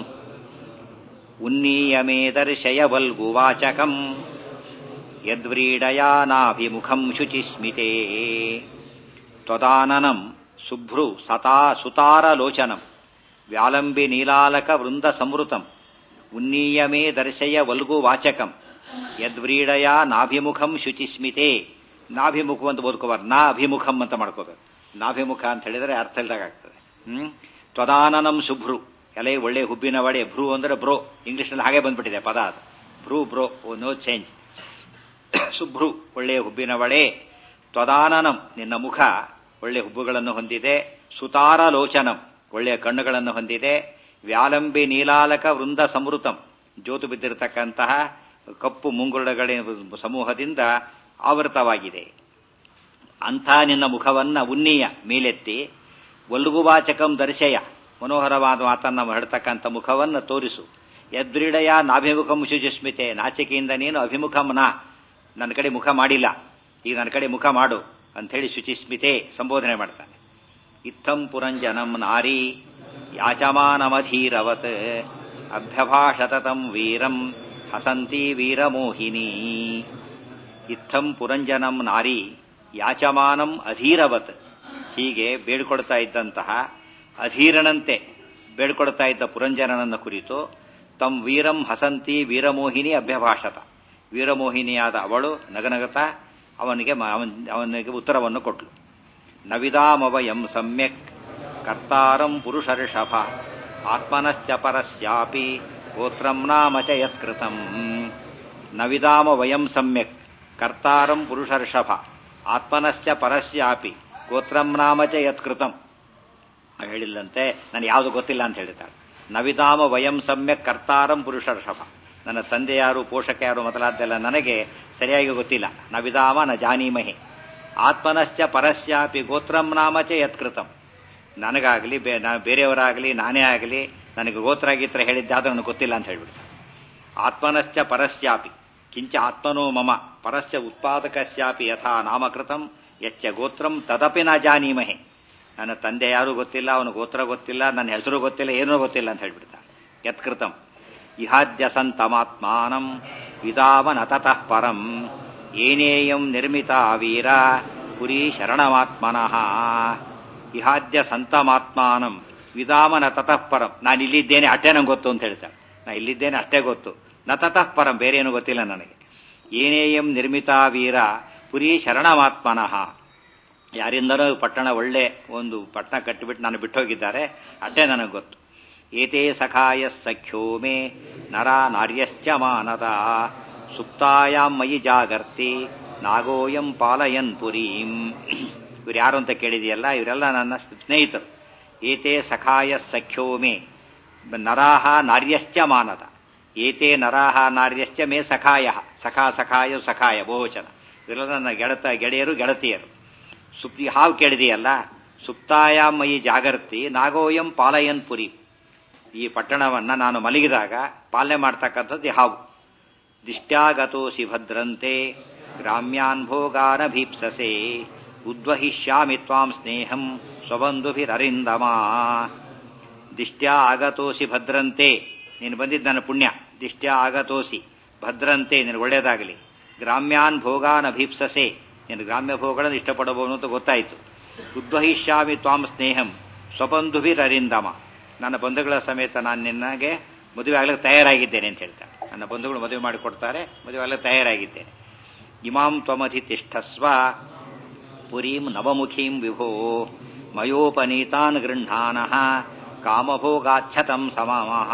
ಉನ್ನೀಯ ಮೇ ದರ್ಶಯ ವಲ್ಗುವಾಚಕಂ ಯದ್ವ್ರೀಡಯಾನಾಭಿಮುಖಂ ಶುಚಿಸ್ಮಿತೆ ತ್ವದಾನನಂ ಶುಭ್ರು ಸತಾ ಸುತಾರಲೋಚನಂ ವ್ಯಾಲಂಬಿ ನೀಲಾಲಕ ವೃಂದ ಸಂವೃತಂ ಉನ್ನೀಯ ಮೇ ದರ್ಶಯ ವಲ್ಗು ವಾಚಕಂ ಯದ್ವ್ರೀಡಯಾ ನಾಭಿಮುಖಂ ಶುಚಿಸ್ಮಿತೆ ನಾಭಿಮುಖ ಅಂತ ಓದ್ಕೋಬಾರ್ದು ನಾ ಅಭಿಮುಖಂ ಅಂತ ಮಾಡ್ಕೋಬೇಕು ನಾಭಿಮುಖ ಅಂತ ಹೇಳಿದ್ರೆ ಅರ್ಥ ಇಲ್ದಾಗ ಆಗ್ತದೆ ಹ್ಮ್ ತ್ವದಾನನಂ ಶುಭ್ರು ಎಲೆ ಒಳ್ಳೆ ಹುಬ್ಬಿನ ವಡೆ ಭ್ರೂ ಅಂದ್ರೆ ಬ್ರೋ ಇಂಗ್ಲಿಷ್ನಲ್ಲಿ ಹಾಗೆ ಬಂದ್ಬಿಟ್ಟಿದೆ ಪದ ಅದು ಭ್ರೂ ಬ್ರೋ ನೋ ಚೇಂಜ್ ಶುಭ್ರು ಒಳ್ಳೆಯ ಹುಬ್ಬಿನ ವಡೆ ತ್ವದಾನನಂ ನಿನ್ನ ಮುಖ ಒಳ್ಳೆ ಹುಬ್ಬುಗಳನ್ನು ಹೊಂದಿದೆ ಸುತಾರ ಲೋಚನಂ ಒಳ್ಳೆಯ ಕಣ್ಣುಗಳನ್ನು ಹೊಂದಿದೆ ವ್ಯಾಲಂಬಿ ನೀಲಾಲಕ ವೃಂದ ಸಮೃತಂ ಜೋತು ಬಿದ್ದಿರತಕ್ಕಂತಹ ಕಪ್ಪು ಮುಂಗುರುಳಗಳ ಸಮೂಹದಿಂದ ಆವೃತವಾಗಿದೆ ಅಂಥ ನಿನ್ನ ಮುಖವನ್ನ ಉನ್ನಿಯ ಮೇಲೆತ್ತಿ ಒಲ್ಗುವಾಚಕಂ ದರ್ಶಯ ಮನೋಹರವಾದ ಮಾತನ್ನ ಹೇಳ್ತಕ್ಕಂಥ ಮುಖವನ್ನು ತೋರಿಸು ಯದ್ರೀಡಯ ನಾಭಿಮುಖಂ ಶುಚಿಸ್ಮಿತೆ ನಾಚಿಕೆಯಿಂದ ನೀನು ಅಭಿಮುಖಂ ನಾ ನನ್ನ ಕಡೆ ಮುಖ ಮಾಡಿಲ್ಲ ಈಗ ನನ್ನ ಕಡೆ ಮುಖ ಮಾಡು ಅಂಥೇಳಿ ಶುಚಿಸ್ಮಿತೆ ಸಂಬೋಧನೆ ಮಾಡ್ತಾನೆ ಇತ್ತಂ ಪುರಂಜನಂ ನಾರಿ ಯಾಚಮಾನಮಧೀರವತ್ ಅಭ್ಯಭಾಷತಂ ವೀರಂ ಹಸಂತಿ ವೀರಮೋಹಿನಿ ಇತ್ತಂ ಪುರಂಜನಂ ನಾರಿ ಯಾಚಮಾನಂ ಅಧೀರವತ್ ಹೀಗೆ ಬೇಡ್ಕೊಡ್ತಾ ಇದ್ದಂತಹ ಅಧೀರನಂತೆ ಬೇಡ್ಕೊಡ್ತಾ ಇದ್ದ ಪುರಂಜನನನ್ನ ಕುರಿತು ತಂ ವೀರಂ ಹಸಂತಿ ವೀರಮೋಹಿನಿ ಅಭ್ಯಭಾಷತ ವೀರಮೋಹಿನಿಯಾದ ಅವಳು ನಗನಗತ ಅವನಿಗೆ ಅವನಿಗೆ ಉತ್ತರವನ್ನು ಕೊಟ್ಲು ನವಿದಾಮವಯಂ ಸಮ್ಯಕ್ ಕರ್ತಾರಂ ಪುರುಷರ್ಷಭ ಆತ್ಮನಶ್ಚ ಪರಸ್ಯಾಪಿ ಗೋತ್ರಂ ನಾಮ ಚ ಯತ್ಕೃತಂ ನವಿದಾಮ ವಯಂ ಸಮ್ಯಕ್ ಕರ್ತಾರಂ ಪುರುಷರ್ಷಭ ಆತ್ಮನಶ್ಚ ಪರಸ್ಯಾಪಿ ಗೋತ್ರಂ ನಾಮ ಚ ಯತ್ಕೃತಂ ಹೇಳಿಲ್ಲಂತೆ ನಾನು ಯಾವುದು ಗೊತ್ತಿಲ್ಲ ಅಂತ ಹೇಳಿದ್ದಾಳೆ ನವಿದಾಮ ವಯಂ ಸಮ್ಯಕ್ ಕರ್ತಾರಂ ಪುರುಷರ್ಷಭ ನನ್ನ ತಂದೆ ಯಾರು ಪೋಷಕ ಯಾರು ಮೊದಲಾದ್ದೆಲ್ಲ ನನಗೆ ಸರಿಯಾಗಿ ಗೊತ್ತಿಲ್ಲ ನವಿದಾಮ ನ ಜಾನೀಮಹಿ ಆತ್ಮನಶ್ಚ ಪರಸ್ಯಾಪಿ ಗೋತ್ರಂ ನಾಮ ಚ ಯತ್ಕೃತಂ ನನಗಾಗಲಿ ಬೇ ಬೇರೆಯವರಾಗಲಿ ನಾನೇ ಆಗಲಿ ನನಗೆ ಗೋತ್ರ ಗೀತ್ರ ಹೇಳಿದ್ದಾದ್ರೂ ನನಗೆ ಗೊತ್ತಿಲ್ಲ ಅಂತ ಹೇಳ್ಬಿಡ್ತಾರೆ ಆತ್ಮನಶ್ಚ ಪರಸ್ಯಾಪಿ ಕಿಂಚ ಆತ್ಮನೋ ಮಮ ಪರಸ್ಯ ಉತ್ಪಾದಕಸ್ಯಾಪಿ ಯಥಾ ನಾಮಕೃತಂ ಯಚ್ಚ ಗೋತ್ರಂ ತದಪಿ ನ ಜಾನೀಮಹೆ ನನ್ನ ತಂದೆ ಯಾರೂ ಗೊತ್ತಿಲ್ಲ ಅವನ ಗೋತ್ರ ಗೊತ್ತಿಲ್ಲ ನನ್ನ ಹೆಸರು ಗೊತ್ತಿಲ್ಲ ಏನೂ ಗೊತ್ತಿಲ್ಲ ಅಂತ ಹೇಳ್ಬಿಡ್ತಾನೆ ಯತ್ಕೃತಂ ಇಹಾದ್ಯ ಸಂತಮಾತ್ಮಾನಂ ವಿದಾವನ ತತಃ ಪರಂ ಏನೇಯಂ ನಿರ್ಮಿತ ವೀರ ಪುರಿ ಶರಣಮಾತ್ಮನಃ ಇಹಾದ್ಯ ಸಂತಮಾತ್ಮಾನಂ ವಿದಾಮನ ತತಃ ಪರಂ ನಾನು ಇಲ್ಲಿದ್ದೇನೆ ಅಷ್ಟೇ ನಂಗೆ ಗೊತ್ತು ಅಂತ ಹೇಳ್ತಾಳೆ ನಾ ಇಲ್ಲಿದ್ದೇನೆ ಅಷ್ಟೇ ಗೊತ್ತು ನ ತತಃ ಪರಂ ಬೇರೆ ಏನು ಗೊತ್ತಿಲ್ಲ ನನಗೆ ಏನೇಯಂ ನಿರ್ಮಿತ ವೀರ ಪುರಿ ಶರಣಮಾತ್ಮನಃ ಯಾರಿಂದನೂ ಪಟ್ಟಣ ಒಳ್ಳೆ ಒಂದು ಪಟ್ಟಣ ಕಟ್ಟಿಬಿಟ್ಟು ನಾನು ಬಿಟ್ಟೋಗಿದ್ದಾರೆ ಅಷ್ಟೇ ನನಗೆ ಗೊತ್ತು ಏತೇ ಸಖಾಯ ಸಖ್ಯೋ ಮೇ ನರ ನಾರ್ಯಶ್ಚ ಮಾನದ ಸುಪ್ತಾಯಾಂ ಮಯಿ ಜಾಗರ್ತಿ ನಾಗೋಯಂ ಪಾಲಯನ್ ಪುರೀಂ ಇವ್ರು ಯಾರು ಅಂತ ಕೇಳಿದೆಯಲ್ಲ ಇವರೆಲ್ಲ ನನ್ನ ಸ್ನೇಹಿತರು ಏತೇ ಸಖಾಯ ಸಖ್ಯೋ ಮೇ ನರಾಹ ನಾರ್ಯಶ್ಚ ಮಾನದ ಏತೇ ನರಾಹ ನಾರ್ಯಶ್ಚ ಮೇ ಸಖಾಯ ಸಖಾ ಸಖಾಯ ಸಖಾಯ ಬಹುವಚನ ಇವರೆಲ್ಲ ನನ್ನ ಗೆಳತ ಗೆಳೆಯರು ಗೆಳತಿಯರು ಸುಪ್ ಹಾವು ಕೇಳಿದೆಯಲ್ಲ ಸುಪ್ತಾಯಾಂ ಮಯಿ ಜಾಗರ್ತಿ ನಾಗೋಯಂ ಪಾಲಯನ್ ಪುರಿ ಈ ಪಟ್ಟಣವನ್ನ ನಾನು ಮಲಗಿದಾಗ ಪಾಲನೆ ಮಾಡ್ತಕ್ಕಂಥದ್ದು ಹಾವು ದಿಷ್ಟ್ಯಾಗತೋಸಿ ಭದ್ರಂತೆ ಗ್ರಾಮ್ಯಾನ್ ಭೋಗಾನಭೀಪ್ಸಸೆ ಉದ್ವಹಿಷ್ಯಾಮಿ ತ್ವಾಂ ಸ್ನೇಹಂ ಸ್ವಬಂಧುಭಿರರಿಂದಮ ದಿಷ್ಟ್ಯಾ ಆಗತೋಸಿ ಭದ್ರಂತೆ ನೀನು ಬಂದಿದ್ದ ನನ್ನ ಪುಣ್ಯ ದಿಷ್ಟ್ಯಾ ಆಗತೋಸಿ ಭದ್ರಂತೆ ನಿನಗೆ ಒಳ್ಳೇದಾಗಲಿ ಗ್ರಾಮ್ಯಾನ್ ಭೋಗಾನ್ ಅಭೀಪ್ಸಸೆ ನೀನು ಗ್ರಾಮ್ಯ ಭೋಗಗಳನ್ನು ಇಷ್ಟಪಡಬಹುದು ಅಂತ ಗೊತ್ತಾಯಿತು ಉದ್ವಹಿಷ್ಯಾಮಿ ತ್ವಾಂ ಸ್ನೇಹಂ ಸ್ವಬಂಧುಭಿರರಿಂದಮ ನನ್ನ ಬಂಧುಗಳ ಸಮೇತ ನಾನು ನಿನ್ನಗೆ ಮದುವೆ ಆಗಲಿಕ್ಕೆ ತಯಾರಾಗಿದ್ದೇನೆ ಅಂತ ಹೇಳ್ತಾರೆ ನನ್ನ ಬಂಧುಗಳು ಮದುವೆ ಮಾಡಿಕೊಡ್ತಾರೆ ಮದುವೆ ಆಗಲಿಕ್ಕೆ ತಯಾರಾಗಿದ್ದೇನೆ ಇಮಾಂ ತ್ವಮಧಿ ತಿಷ್ಠಸ್ವ ಪುರೀಂ ನವಮುಖೀಂ ವಿಭೋ ಮಯೋಪನೀತಾನ್ ಗೃಹಾನಃ ಕಾಮಭೋಗಾಚ್ಛತಂ ಸಮಾಮಃ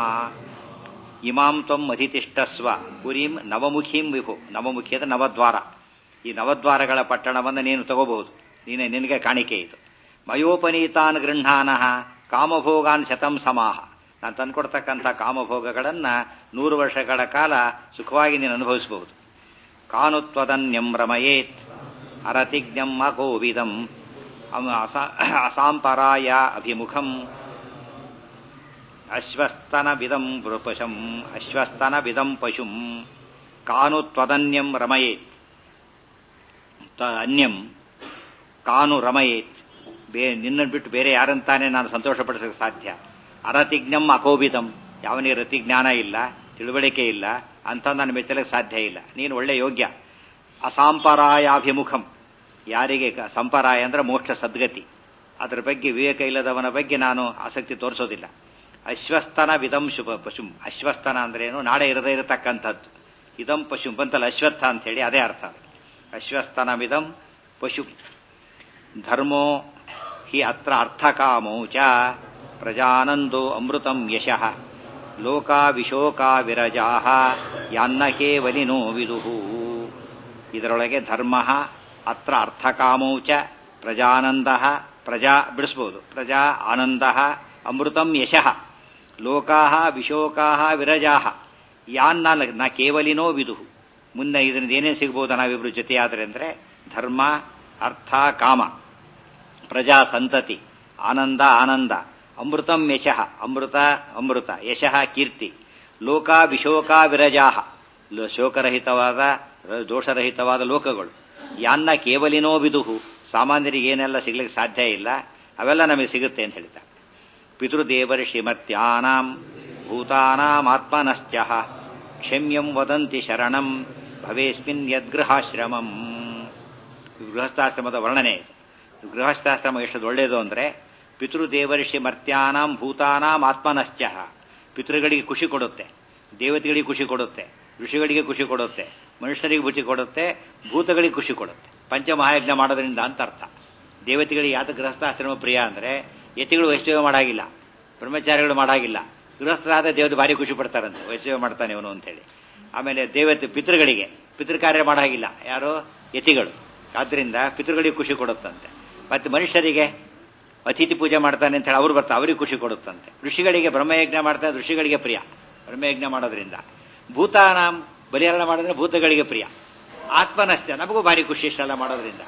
ಇಮಾಂ ತ್ವಂ ಅಧಿತಿಷ್ಠಸ್ವ ಪುರೀಂ ನವಮುಖೀಂ ವಿಭೋ ನವಮುಖಿ ಅಂದ್ರೆ ನವದ್ವಾರ ಈ ನವದ್ವಾರಗಳ ಪಟ್ಟಣವನ್ನು ನೀನು ತಗೋಬಹುದು ನೀನೆ ನಿನಗೆ ಕಾಣಿಕೆ ಇದು ಮಯೋಪನೀತಾನ್ ಗೃಹಾನಃ ಕಾಮಭೋಗಾನ್ ಶತಂ ಸಮಾಹ ನಾನು ತಂದ್ಕೊಡ್ತಕ್ಕಂಥ ಕಾಮಭೋಗಗಳನ್ನ ನೂರು ವರ್ಷಗಳ ಕಾಲ ಸುಖವಾಗಿ ನೀನು ಅನುಭವಿಸಬಹುದು ಕಾನುತ್ವದನ್ಯಂ ರಮಯೇತ್ ಅರತಿಜ್ಞಂ ಅಗೋವಿದಂ ಅಸಾಂಪರಾಯ ಅಭಿಮುಖಂ ಅಶ್ವಸ್ತನ ವಿದಂ ಪಶಂ ಅಶ್ವಸ್ತನ ವಿದಂ ಪಶುಂ ಕಾನು ತ್ವದನ್ಯಂ ರಮಯೇತ್ ಅನ್ಯಂ ಕಾನು ರಮಯೇತ್ ಬೇ ನಿನ್ನ ಬಿಟ್ಟು ಬೇರೆ ಯಾರಂತಾನೆ ನಾನು ಸಂತೋಷಪಡಿಸಕ್ಕೆ ಸಾಧ್ಯ ಅರತಿಜ್ಞಂ ಅಕೋಬಿತಂ ಯಾವನಿಗೆ ರತಿಜ್ಞಾನ ಇಲ್ಲ ತಿಳುವಳಿಕೆ ಇಲ್ಲ ಅಂತ ನಾನು ಮೆಚ್ಚಲಿಕ್ಕೆ ಸಾಧ್ಯ ಇಲ್ಲ ನೀನು ಒಳ್ಳೆ ಯೋಗ್ಯ ಅಸಾಂಪರಾಯಾಭಿಮುಖಂ ಯಾರಿಗೆ ಸಂಪರಾಯ ಅಂದ್ರೆ ಮೋಕ್ಷ ಸದ್ಗತಿ ಅದರ ಬಗ್ಗೆ ವಿವೇಕ ಇಲ್ಲದವನ ಬಗ್ಗೆ ನಾನು ಆಸಕ್ತಿ ತೋರಿಸೋದಿಲ್ಲ ಅಶ್ವಸ್ತನ ವಿಧಂ ಶುಭ ಪಶುಂ ಅಶ್ವಸ್ತನ ಅಂದ್ರೇನು ನಾಳೆ ಇರದೇ ಇರತಕ್ಕಂಥದ್ದು ಇದಂ ಪಶುಂ ಬಂತಲ್ಲ ಅಶ್ವತ್ಥ ಅಂತ ಹೇಳಿ ಅದೇ ಅರ್ಥ ಅಶ್ವಸ್ತನಮಿದಂ ಪಶು ಧರ್ಮೋ ಹಿ ಅತ್ರ ಅರ್ಥಕಾಮೋ ಚ ಪ್ರಜಾನಂದೋ ಅಮೃತಂ ಯಶಃ ಲೋಕಾವಿಶೋಕಾ ವಿರಜಾ ಯಾನ್ನ ಕೇವಲಿನೋ ವಿದುಹು ಇದರೊಳಗೆ ಧರ್ಮ ಅತ್ರ ಅರ್ಥಕಾಮೋ ಚ ಪ್ರಜಾನಂದ ಪ್ರಜಾ ಬಿಡಿಸ್ಬೋದು ಪ್ರಜಾ ಆನಂದ ಅಮೃತಂ ಯಶಃ ಲೋಕಾ ವಿಶೋಕಾ ವಿರಜಾ ಯಾನ್ನ ನ ಕೇವಲಿನೋ ವಿದುಹು ಮುಂದೆ ಇದರಿಂದ ಏನೇನು ಸಿಗ್ಬೋದು ನಾವಿಬ್ರು ಜೊತೆಯಾದ್ರೆ ಅಂದರೆ ಧರ್ಮ ಅರ್ಥ ಕಾಮ ಪ್ರಜಾ ಸಂತತಿ ಆನಂದ ಆನಂದ ಅಮೃತಂ ಯಶಃ ಅಮೃತ ಅಮೃತ ಯಶಃ ಕೀರ್ತಿ ಲೋಕ ವಿಶೋಕ ವಿರಜಾಹ ಶೋಕರಹಿತವಾದ ದೋಷರಹಿತವಾದ ಲೋಕಗಳು ಯಾನ್ನ ಕೇವಲಿನೋ ವಿದುಹು ಸಾಮಾನ್ಯರಿಗೆ ಏನೆಲ್ಲ ಸಿಗ್ಲಿಕ್ಕೆ ಸಾಧ್ಯ ಇಲ್ಲ ಅವೆಲ್ಲ ನಮಗೆ ಸಿಗುತ್ತೆ ಅಂತ ಹೇಳ್ತಾರೆ ಪಿತೃದೇವರಿ ಶ್ರೀಮತ್ಯಾನಾಂ ಭೂತಾನಾಮಾತ್ಮನಶ್ಚ ಕ್ಷಮ್ಯಂ ವದಂತಿ ಶರಣಂ ಭವೇಸ್ಮಿನ್ ಯದ್ಗೃಹಾಶ್ರಮಂ ಗೃಹಸ್ಥಾಶ್ರಮದ ವರ್ಣನೆ ಇದು ಗೃಹಸ್ಥಾಶ್ರಮ ಎಷ್ಟು ಒಳ್ಳೆಯದು ಅಂದರೆ ಪಿತೃದೇವರ್ಷಿ ಮರ್ತ್ಯಾನಾಂ ಭೂತಾನಾಂ ಆತ್ಮನಶ್ಚ ಪಿತೃಗಳಿಗೆ ಖುಷಿ ಕೊಡುತ್ತೆ ದೇವತೆಗಳಿಗೆ ಖುಷಿ ಕೊಡುತ್ತೆ ಋಷಿಗಳಿಗೆ ಖುಷಿ ಕೊಡುತ್ತೆ ಮನುಷ್ಯರಿಗೆ ಖುಷಿ ಕೊಡುತ್ತೆ ಭೂತಗಳಿಗೆ ಖುಷಿ ಕೊಡುತ್ತೆ ಪಂಚಮಹಾಯಜ್ಞ ಮಾಡೋದ್ರಿಂದ ಅಂತ ಅರ್ಥ ದೇವತೆಗಳಿಗೆ ಯಾತ ಗೃಹಸ್ಥಾಶ್ರಮ ಪ್ರಿಯ ಅಂದರೆ ಯತಿಗಳು ವೈಷ್ಣವ ಮಾಡಾಗಿಲ್ಲ ಬ್ರಹ್ಮಚಾರಿಗಳು ಮಾಡಾಗಿಲ್ಲ ಗೃಹಸ್ಥರಾದ ದೇವತೆ ಭಾರಿ ಖುಷಿ ಪಡ್ತಾರಂತೆ ವೈಷ್ಣವ ಮಾಡ್ತಾನೆ ಇವನು ಅಂತೇಳಿ ಆಮೇಲೆ ದೇವತೆ ಪಿತೃಗಳಿಗೆ ಪಿತೃ ಕಾರ್ಯ ಮಾಡಾಗಿಲ್ಲ ಯಾರು ಯತಿಗಳು ಆದ್ದರಿಂದ ಪಿತೃಗಳಿಗೆ ಖುಷಿ ಕೊಡುತ್ತಂತೆ ಮತ್ತೆ ಮನುಷ್ಯರಿಗೆ ಅತಿಥಿ ಪೂಜೆ ಮಾಡ್ತಾನೆ ಅಂತ ಹೇಳಿ ಅವ್ರು ಬರ್ತಾರೆ ಅವರಿಗೆ ಖುಷಿ ಕೊಡುತ್ತಂತೆ ಋಷಿಗಳಿಗೆ ಬ್ರಹ್ಮಯಜ್ಞ ಮಾಡ್ತಾರೆ ಋಷಿಗಳಿಗೆ ಪ್ರಿಯ ಬ್ರಹ್ಮಯಜ್ಞ ಮಾಡೋದ್ರಿಂದ ಭೂತಾನಾಂ ಬಲಿಹರಣ ಮಾಡೋದ್ರೆ ಭೂತಗಳಿಗೆ ಪ್ರಿಯ ಆತ್ಮನಶ್ಚ ನಮಗೂ ಭಾರಿ ಖುಷಿ ಇಷ್ಟೆಲ್ಲ ಮಾಡೋದ್ರಿಂದ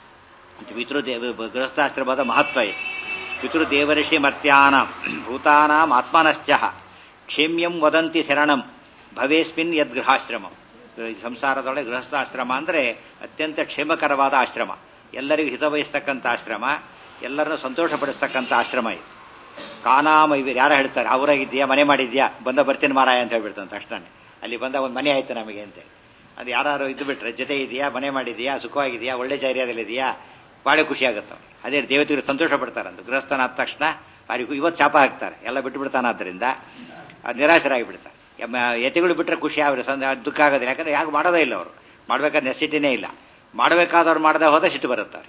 ಪಿತೃದೇವ ಗೃಹಸ್ಥಾಶ್ರಮದ ಮಹತ್ವ ಇದೆ ಪಿತೃದೇವಋಷಿ ಮರ್ತ್ಯಾನಾಂ ಭೂತಾನಾಂ ಆತ್ಮನಶ್ಚ ಕ್ಷೇಮ್ಯಂ ವದಂತಿ ಶರಣಂ ಭವೇಸ್ಮಿನ್ ಯದ್ಗೃಹಾಶ್ರಮಂ ಸಂಸಾರದೊಳಗೆ ಗೃಹಸ್ಥಾಶ್ರಮ ಅಂದರೆ ಅತ್ಯಂತ ಕ್ಷೇಮಕರವಾದ ಆಶ್ರಮ ಎಲ್ಲರಿಗೂ ಹಿತವಹಿಸ್ತಕ್ಕಂಥ ಆಶ್ರಮ ಎಲ್ಲರನ್ನು ಸಂತೋಷಪಡಿಸ್ತಕ್ಕಂಥ ಆಶ್ರಮ ಇದು ಕಾನಾಮ ಇವರು ಯಾರು ಹೇಳ್ತಾರೆ ಅವರಾಗಿದ್ಯಾ ಮನೆ ಮಾಡಿದ್ಯಾ ಬಂದ ಬರ್ತೀನಿ ಮಾರಾಯ ಅಂತ ಹೇಳ್ಬಿಡ್ತಂತ ಅಷ್ಟೇ ಅಲ್ಲಿ ಬಂದ ಒಂದು ಮನೆ ಆಯ್ತು ನಮಗೆ ಅಂತೇಳಿ ಅದು ಯಾರು ಇದ್ದು ಬಿಟ್ರೆ ಜೊತೆ ಇದೆಯಾ ಮನೆ ಮಾಡಿದ್ಯಾ ಸುಖವಾಗಿದೆಯಾ ಒಳ್ಳೆ ಜಾರಿಯಾದಲ್ಲಿದೆಯಾ ಭಾಳ ಖುಷಿ ಆಗುತ್ತೆ ಅದೇ ದೇವತೆಗಳು ಸಂತೋಷ ಪಡ್ತಾರಂತ ಗೃಹಸ್ಥನ ಆದ ತಕ್ಷಣ ಅವರಿಗೂ ಇವತ್ತು ಶಾಪ ಹಾಕ್ತಾರೆ ಎಲ್ಲ ಬಿಟ್ಟು ಬಿಡ್ತಾನಾದ್ರಿಂದ ಅದು ನಿರಾಶರಾಗಿ ಬಿಡ್ತಾರೆ ಯತಿಗಳು ಬಿಟ್ಟರೆ ಖುಷಿ ಅವ್ರ ಸಂದ ದುಃಖ ಆಗೋದಿಲ್ಲ ಯಾಕಂದ್ರೆ ಯಾಕೆ ಮಾಡೋದೇ ಇಲ್ಲ ಅವರು ಮಾಡ್ಬೇಕಾದ ನೆಸಿಟಿನೇ ಇಲ್ಲ ಮಾಡಬೇಕಾದವ್ರು ಮಾಡದೆ ಹೋದ ಸಿಟ್ಟು ಬರುತ್ತಾರೆ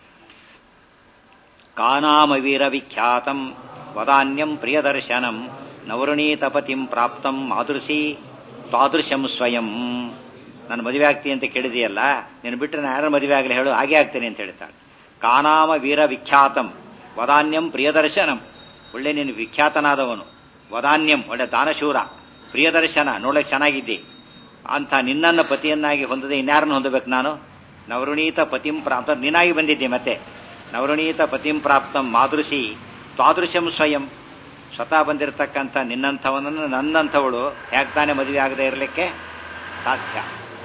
ಕಾನಾಮವೀರ ವಿಖ್ಯಾತಂ ವದಾನ್ಯಂ ಪ್ರಿಯದರ್ಶನಂ ನವರುಣೀತಪತಿಂ ಪ್ರಾಪ್ತಂ ಮಾದೃಶಿ ತಾದೃಶಂ ಸ್ವಯಂ ನಾನು ಮದುವೆ ಆಗ್ತೀನಿ ಅಂತ ಕೇಳಿದೆಯಲ್ಲ ನೀನು ಬಿಟ್ಟರೆ ನಾನು ಯಾರು ಮದುವೆ ಆಗಲಿ ಹೇಳು ಹಾಗೆ ಆಗ್ತೇನೆ ಅಂತ ಹೇಳ್ತಾಳೆ ಕಾನಾಮ ವೀರ ವಿಖ್ಯಾತಂ ವದಾನ್ಯಂ ಪ್ರಿಯದರ್ಶನಂ ಒಳ್ಳೆ ನೀನು ವಿಖ್ಯಾತನಾದವನು ವದಾನ್ಯಂ ಒಳ್ಳೆ ದಾನಶೂರ ಪ್ರಿಯದರ್ಶನ ನೋಡಕ್ಕೆ ಚೆನ್ನಾಗಿದ್ದೆ ಅಂತ ನಿನ್ನನ್ನು ಪತಿಯನ್ನಾಗಿ ಹೊಂದದೆ ಇನ್ಯಾರನ್ನು ಹೊಂದಬೇಕು ನಾನು ನವರುಣೀತ ಪತಿಂ ಪ್ರಾಪ್ತ ನೀನಾಗಿ ಬಂದಿದ್ದೆ ಮತ್ತೆ ನವರುಣೀತ ಪತಿಂ ಪ್ರಾಪ್ತಂ ಮಾದೃಶಿ ತಾದೃಶಂ ಸ್ವಯಂ ಸ್ವತಃ ಬಂದಿರತಕ್ಕಂಥ ನಿನ್ನಂಥವನನ್ನು ನನ್ನಂಥವಳು ಹೇಗೆ ತಾನೇ ಮದುವೆ ಆಗದೆ ಇರಲಿಕ್ಕೆ ಸಾಧ್ಯ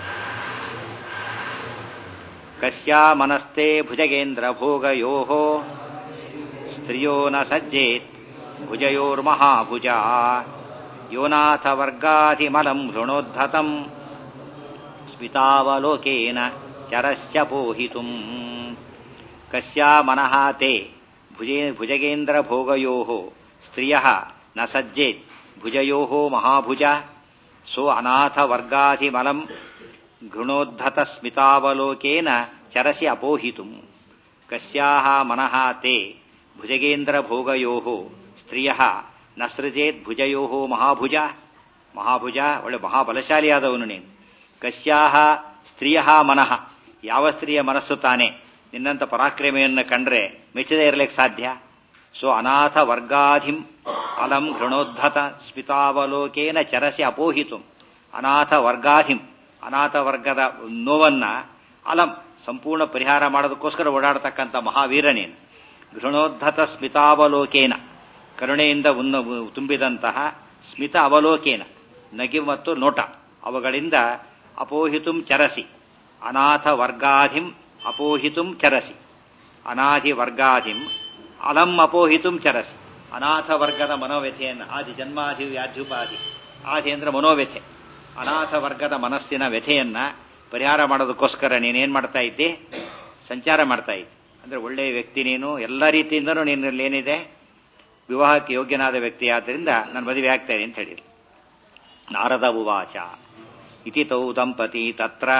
ಕಸ್ಯಾ ಮನಸ್ತೆ ಭುಜಗೇಂದ್ರ ಭೋಗಯೋ ಸ್ತ್ರಿಯೋ ನ ಸಜ್ಜೇತ್ ಭುಜಯೋರ್ಮಹಾಭುಜ ಯೋನಾಥ ವರ್ಗಾಧಿಮಲಂ ಋಣೋದ್ಧತಂ ಸ್ಮಿತಾವಲೋಕೇನ ಚರಸ್ಯ ಪೋಹಿತುಂ ಕಸ್ಯಾ ಮನಃ ತೇ ಭುಜೇ ಭುಜಗೇಂದ್ರ ಭೋಗಯೋ ಸ್ತ್ರಿಯ ನ ಸಜ್ಜೇತ್ ಭುಜಯೋ ಮಹಾಭುಜ ಸೋ ಅನಾಥ ವರ್ಗಾಧಿಮಲಂ ಘೃಣೋದ್ಧತ ಸ್ಮಿತಾವಲೋಕೇನ ಚರಸಿ ಅಪೋಹಿತುಂ ಕಸ್ಯಾಹ ಮನಃ ತೇ ಭುಜಗೇಂದ್ರ ಭೋಗಯೋ ಸ್ತ್ರಿಯ ನ ಸೃಜೇತ್ ಭುಜಯೋ ಮಹಾಭುಜ ಮಹಾಭುಜ ಒಳ್ಳೆ ಮಹಾಬಲಶಾಲಿಯಾದವನು ನೀನು ಕಸ್ಯಾಹ ಸ್ತ್ರೀಯ ಮನಃ ಯಾವ ಸ್ತ್ರೀಯ ಮನಸ್ಸು ತಾನೆ ನಿನ್ನಂಥ ಪರಾಕ್ರಮೆಯನ್ನು ಕಂಡ್ರೆ ಮೆಚ್ಚದೇ ಇರಲಿಕ್ಕೆ ಸಾಧ್ಯ ಸೊ ಅನಾಥ ವರ್ಗಾಧಿಂ ಅಲಂ ಘೃಣೋದ್ಧತ ಸ್ಮಿತಾವಲೋಕೇನ ಚರಸಿ ಅಪೋಹಿತು ಅನಾಥ ವರ್ಗಾಧಿಂ ಅನಾಥ ವರ್ಗದ ನೋವನ್ನ ಅಲಂ ಸಂಪೂರ್ಣ ಪರಿಹಾರ ಮಾಡೋದಕ್ಕೋಸ್ಕರ ಓಡಾಡತಕ್ಕಂಥ ಮಹಾವೀರನೇನು ಘೃಣೋದ್ಧತ ಸ್ಮಿತಾವಲೋಕೇನ ಕರುಣೆಯಿಂದ ಉನ್ನ ತುಂಬಿದಂತಹ ಸ್ಮಿತ ಅವಲೋಕೇನ ನಗಿ ಮತ್ತು ನೋಟ ಅವುಗಳಿಂದ ಅಪೋಹಿತುಂ ಚರಸಿ ಅನಾಥ ವರ್ಗಾಧಿಂ ಅಪೋಹಿತುಂ ಚರಸಿ ಅನಾಧಿ ವರ್ಗಾಧಿಂ ಅಲಂ ಅಪೋಹಿತುಂ ಚರಸಿ ಅನಾಥ ವರ್ಗದ ಮನೋವ್ಯಥೆಯನ್ನು ಆದಿ ಜನ್ಮಾಧಿ ವ್ಯಾಧ್ಯುಪಾಧಿ ಆದಿ ಅಂದ್ರೆ ಮನೋವ್ಯಥೆ ಅನಾಥ ವರ್ಗದ ಮನಸ್ಸಿನ ವ್ಯಥೆಯನ್ನ ಪರಿಹಾರ ಮಾಡೋದಕ್ಕೋಸ್ಕರ ನೀನೇನ್ ಮಾಡ್ತಾ ಇದ್ದಿ ಸಂಚಾರ ಮಾಡ್ತಾ ಇದ್ದಿ ಅಂದ್ರೆ ಒಳ್ಳೆಯ ವ್ಯಕ್ತಿ ನೀನು ಎಲ್ಲ ರೀತಿಯಿಂದನೂ ನಿನ್ನಲ್ಲಿ ಏನಿದೆ ವಿವಾಹಕ್ಕೆ ಯೋಗ್ಯನಾದ ವ್ಯಕ್ತಿ ಆದ್ದರಿಂದ ನಾನು ಮದುವೆ ಆಗ್ತೇನೆ ಅಂತ ಹೇಳಿದ್ರು ನಾರದ ಉವಾಚ ಇತಿ ತೌ ದಂಪತಿ ತತ್ರ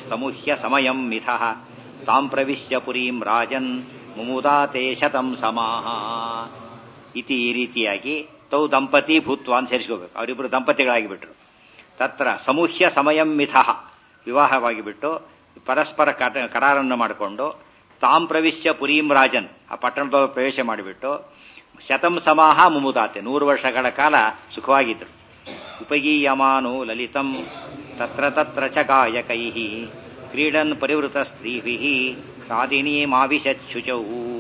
ಸಮುಹ್ಯ ಸಮಯಂ ಮಿಥಃ ತಾಂ ಪ್ರವಿಶ್ಯ ಪುರೀಂ ರಾಜನ್ ಮುಮುದಾತೆ ಶತಂ ಸಮಾಹ ಇತಿ ಈ ರೀತಿಯಾಗಿ ತೌ ದಂಪತಿ ಭೂತ್ವ ಅಂತ ಸೇರಿಸ್ಕೋಬೇಕು ಅವರಿಬ್ಬರು ದಂಪತಿಗಳಾಗಿಬಿಟ್ರು ತತ್ರ ಸಮೂಹ್ಯ ಸಮಯಂ ಮಿಥಃ ವಿವಾಹವಾಗಿ ಬಿಟ್ಟು ಪರಸ್ಪರ ಕಟ- ಕರಾರನ್ನು ಮಾಡಿಕೊಂಡು ತಾಂ ಪ್ರವಿಶ್ಯ ಪುರೀಂ ರಾಜನ್ ಆ ಪಟ್ಟಣದೊಳಗೆ ಪ್ರವೇಶ ಮಾಡಿಬಿಟ್ಟು ಶತಂ ಸಮಾಹ ಮುಮುದಾತೆ ನೂರು ವರ್ಷಗಳ ಕಾಲ ಸುಖವಾಗಿದ್ರು ಉಪಗೀಯಮಾನೋ ಲಲಿತಂ ತತ್ರ ತತ್ರ ಚ ಗಾಯಕೈ ಕ್ರೀಡನ್ ಪರಿವೃತ ಸ್ತ್ರೀಭಿ ಖಾದಿನೀಮಾವಿಶತ್ ಶುಚೌ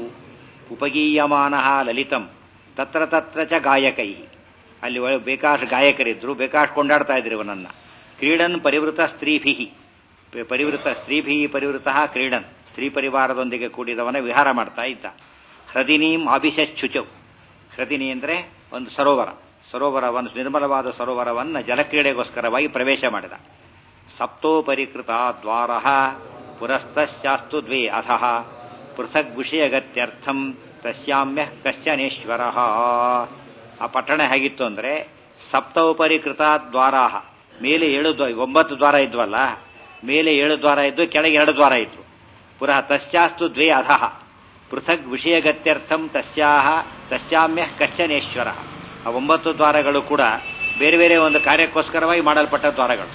ಉಪಗೀಯಮಾನ ಲಲಿತಂ ತತ್ರ ತತ್ರ ಚ ಗಾಯಕೈ ಅಲ್ಲಿ ಒಳ ಬೇಕಾಷ್ಟು ಗಾಯಕರಿದ್ರು ಬೇಕಾಷ್ಟು ಕೊಂಡಾಡ್ತಾ ಇದ್ರು ಇವನನ್ನ ಕ್ರೀಡನ್ ಪರಿವೃತ ಸ್ತ್ರೀಭಿ ಪ- ಪರಿವೃತ ಸ್ತ್ರೀಭಿ ಪರಿವೃತ ಕ್ರೀಡನ್ ಸ್ತ್ರೀ ಪರಿವಾರದೊಂದಿಗೆ ಕೂಡಿದವನ ವಿಹಾರ ಮಾಡ್ತಾ ಇದ್ದ ಹೃದಿನೀಂ ಅಭಿಷುಚೌ ಹೃದಿನಿ ಅಂದ್ರೆ ಒಂದು ಸರೋವರ ಸರೋವರವನ್ನು ನಿರ್ಮಲವಾದ ಸರೋವರವನ್ನ ಜಲಕ್ರೀಡೆಗೋಸ್ಕರವಾಗಿ ಪ್ರವೇಶ ಮಾಡಿದ ಸಪ್ತೋಪರಿಕೃತ ದ್ವಾರ ಪುರಸ್ತಶ್ಚಾಸ್ತು ದ್ವೇ ಅಧಃ ಪೃಥಗ್ ವಿಷಯಗತ್ಯರ್ಥಂ ತಸ್ಯಾಮ್ಯ ಕಶ್ಚನೇಶ್ವರ ಆ ಪಟ್ಟಣ ಹೇಗಿತ್ತು ಅಂದ್ರೆ ಸಪ್ತೋಪರಿಕೃತ ದ್ವಾರ ಮೇಲೆ ಏಳು ದ್ವ- ಒಂಬತ್ತು ದ್ವಾರ ಇದ್ವಲ್ಲ ಮೇಲೆ ಏಳು ದ್ವಾರ ಇದ್ದು ಕೆಳಗೆ ಎರಡು ದ್ವಾರ ಇದ್ವು ಪುನಃ ತಸ್ಯಾಸ್ತು ದ್ವೇ ಅಧಃ ಪೃಥಗ್ ವಿಷಯಗತ್ಯರ್ಥಂ ತಸ್ಯಾಹ ತಸ್ಯಾಮ್ಯ ಕಶ್ಚನೇಶ್ವರ ಆ ಒಂಬತ್ತು ದ್ವಾರಗಳು ಕೂಡ ಬೇರೆ ಬೇರೆ ಒಂದು ಕಾರ್ಯಕ್ಕೋಸ್ಕರವಾಗಿ ಮಾಡಲ್ಪಟ್ಟ ದ್ವಾರಗಳು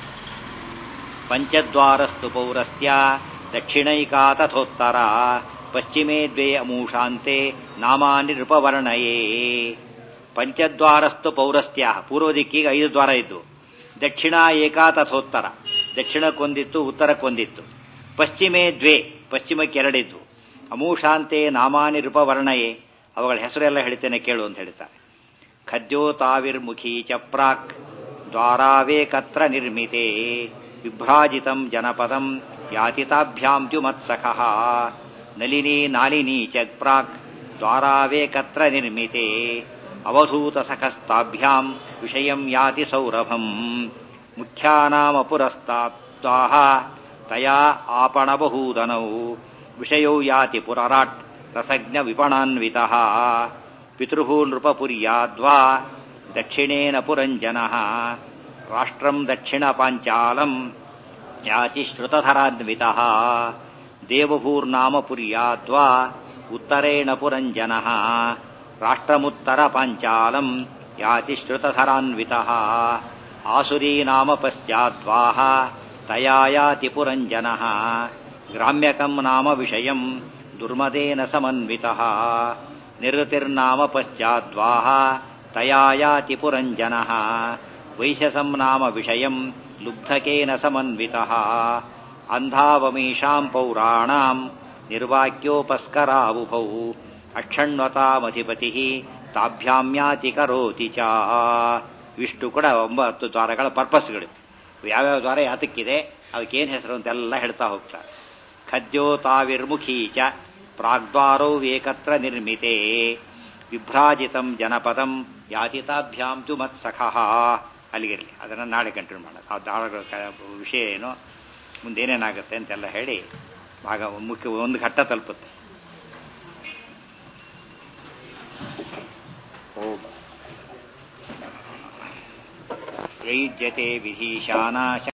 ಪಂಚದ್ವಾರಸ್ತು ಪೌರಸ್ತ್ಯ ದಕ್ಷಿಣೈಕಾ ತಥೋತ್ತರ ಪಶ್ಚಿಮೇ ದ್ವೇ ಅಮೂಷಾಂತೆ ನಾಮಾನಿ ನೃಪವರ್ಣಯೇ ಪಂಚದ್ವಾರಸ್ತು ಪೌರಸ್ತ್ಯ ಪೂರ್ವ ದಿಕ್ಕಿಗೆ ಐದು ದ್ವಾರ ಇದ್ದು ದಕ್ಷಿಣ ಏಕಾ ತಥೋತ್ತರ ದಕ್ಷಿಣಕ್ಕೊಂದಿತ್ತು ಉತ್ತರಕ್ಕೊಂದಿತ್ತು ಪಶ್ಚಿಮೇ ದ್ವೇ ಪಶ್ಚಿಮಕ್ಕೆ ಎರಡಿದ್ವು ಅಮೂಷಾಂತೆ ನಾಮಾನಿ ನೃಪವರ್ಣಯೇ ಅವುಗಳ ಹೆಸರೆಲ್ಲ ಹೇಳ್ತೇನೆ ಕೇಳು ಅಂತ ಹೇಳ್ತಾರೆ ಖದ್ಯೋತಾವಿರ್ಮುಖಿ ಚ ಪ್ರಾಕ್ ದ್ವಾರಾವೇಕತ್ರ ನಿರ್ಮಿತೆ ವಿಭ್ರಾಜಿತಂ ಜನಪದಂ ಯಾತಿತಾಭ್ಯಾಂ ದ್ಯುಮತ್ಸಖಃ ನಲಿನಿ ನಾಲಿನಿ ಚ ಪ್ರಾಕ್ ದ್ವಾರಾವೇಕತ್ರ ನಿರ್ಮಿತೆ ಅವಧೂತ ಸಖಸ್ತಾಭ್ಯಾಂ ವಿಷಯಂ ಯಾತಿ ಸೌರಭಂ ಮುಖ್ಯಾನಾಮಪುರಸ್ತಾತ್ವಾಹ ತಯಾ आपणबहूदनौ विषयौ याति पुरराट् रसज्ञविपणान्वितः पितृः नृपपुर्याद्वा दक्षिणेन पुरञ्जनः राष्ट्रम् दक्षिणपाञ्चालम् याति श्रुतधरान्वितः देवभूर्नाम पुर्याद्वा उत्तरेण पुरञ्जनः राष्ट्रमुत्तरपाञ्चालम् याति श्रुतधरान्वितः आसुरी नाम पश्चाद्वाः तया याति पुरञ्जनः ग्राम्यकम् नाम विषयम् दुर्मदेन समन्वितः निरृतिर्नाम पश्चाद्वाः तया याति पुरञ्जनः वैशसम् नाम विषयम् लुब्धकेन समन्वितः अन्धावमीषाम् पौराणाम् निर्वाक्योपस्करावुभौ ಅಕ್ಷಣ್ವತಾಮಧಿಪತಿ ತಾಭ್ಯಾಮ್ಯಾತಿ ಕರೋತಿ ಚ ಇಷ್ಟು ಕೂಡ ಒಂಬತ್ತು ದ್ವಾರಗಳ ಪರ್ಪಸ್ಗಳು ಯಾವ್ಯಾವ ದ್ವಾರ ಯಾತಕ್ಕಿದೆ ಅವಕ್ಕೇನು ಹೆಸರು ಅಂತೆಲ್ಲ ಹೇಳ್ತಾ ಹೋಗ್ತಾರೆ ಖದ್ಯೋತಾವಿರ್ಮುಖೀ ಚ ಪ್ರಾಗ್ದ್ವಾರೌ ಏಕತ್ರ ನಿರ್ಮಿತೆ ವಿಭ್ರಾಜಿತಂ ಜನಪದಂ ಯಾತಿತಾಭ್ಯಾಂ ತು ಮತ್ಸಖಃ ಅಲ್ಲಿಗಿರಲಿ ಅದನ್ನು ನಾಳೆ ಕಂಟಿನ್ಯೂ ಮಾಡೋದು ಆ ದ್ವಾರಗಳ ಕ- ವಿಷಯ ಏನು ಮುಂದೇನೇನಾಗುತ್ತೆ ಅಂತೆಲ್ಲ ಹೇಳಿ ಭಾಗ ಮುಖ್ಯ ಒಂದು ಘಟ್ಟ ತಲುಪುತ್ತೆ ಓಂ ಪ್ರಯುಜ್ಯತೆ ವಿಧೀಶಾನ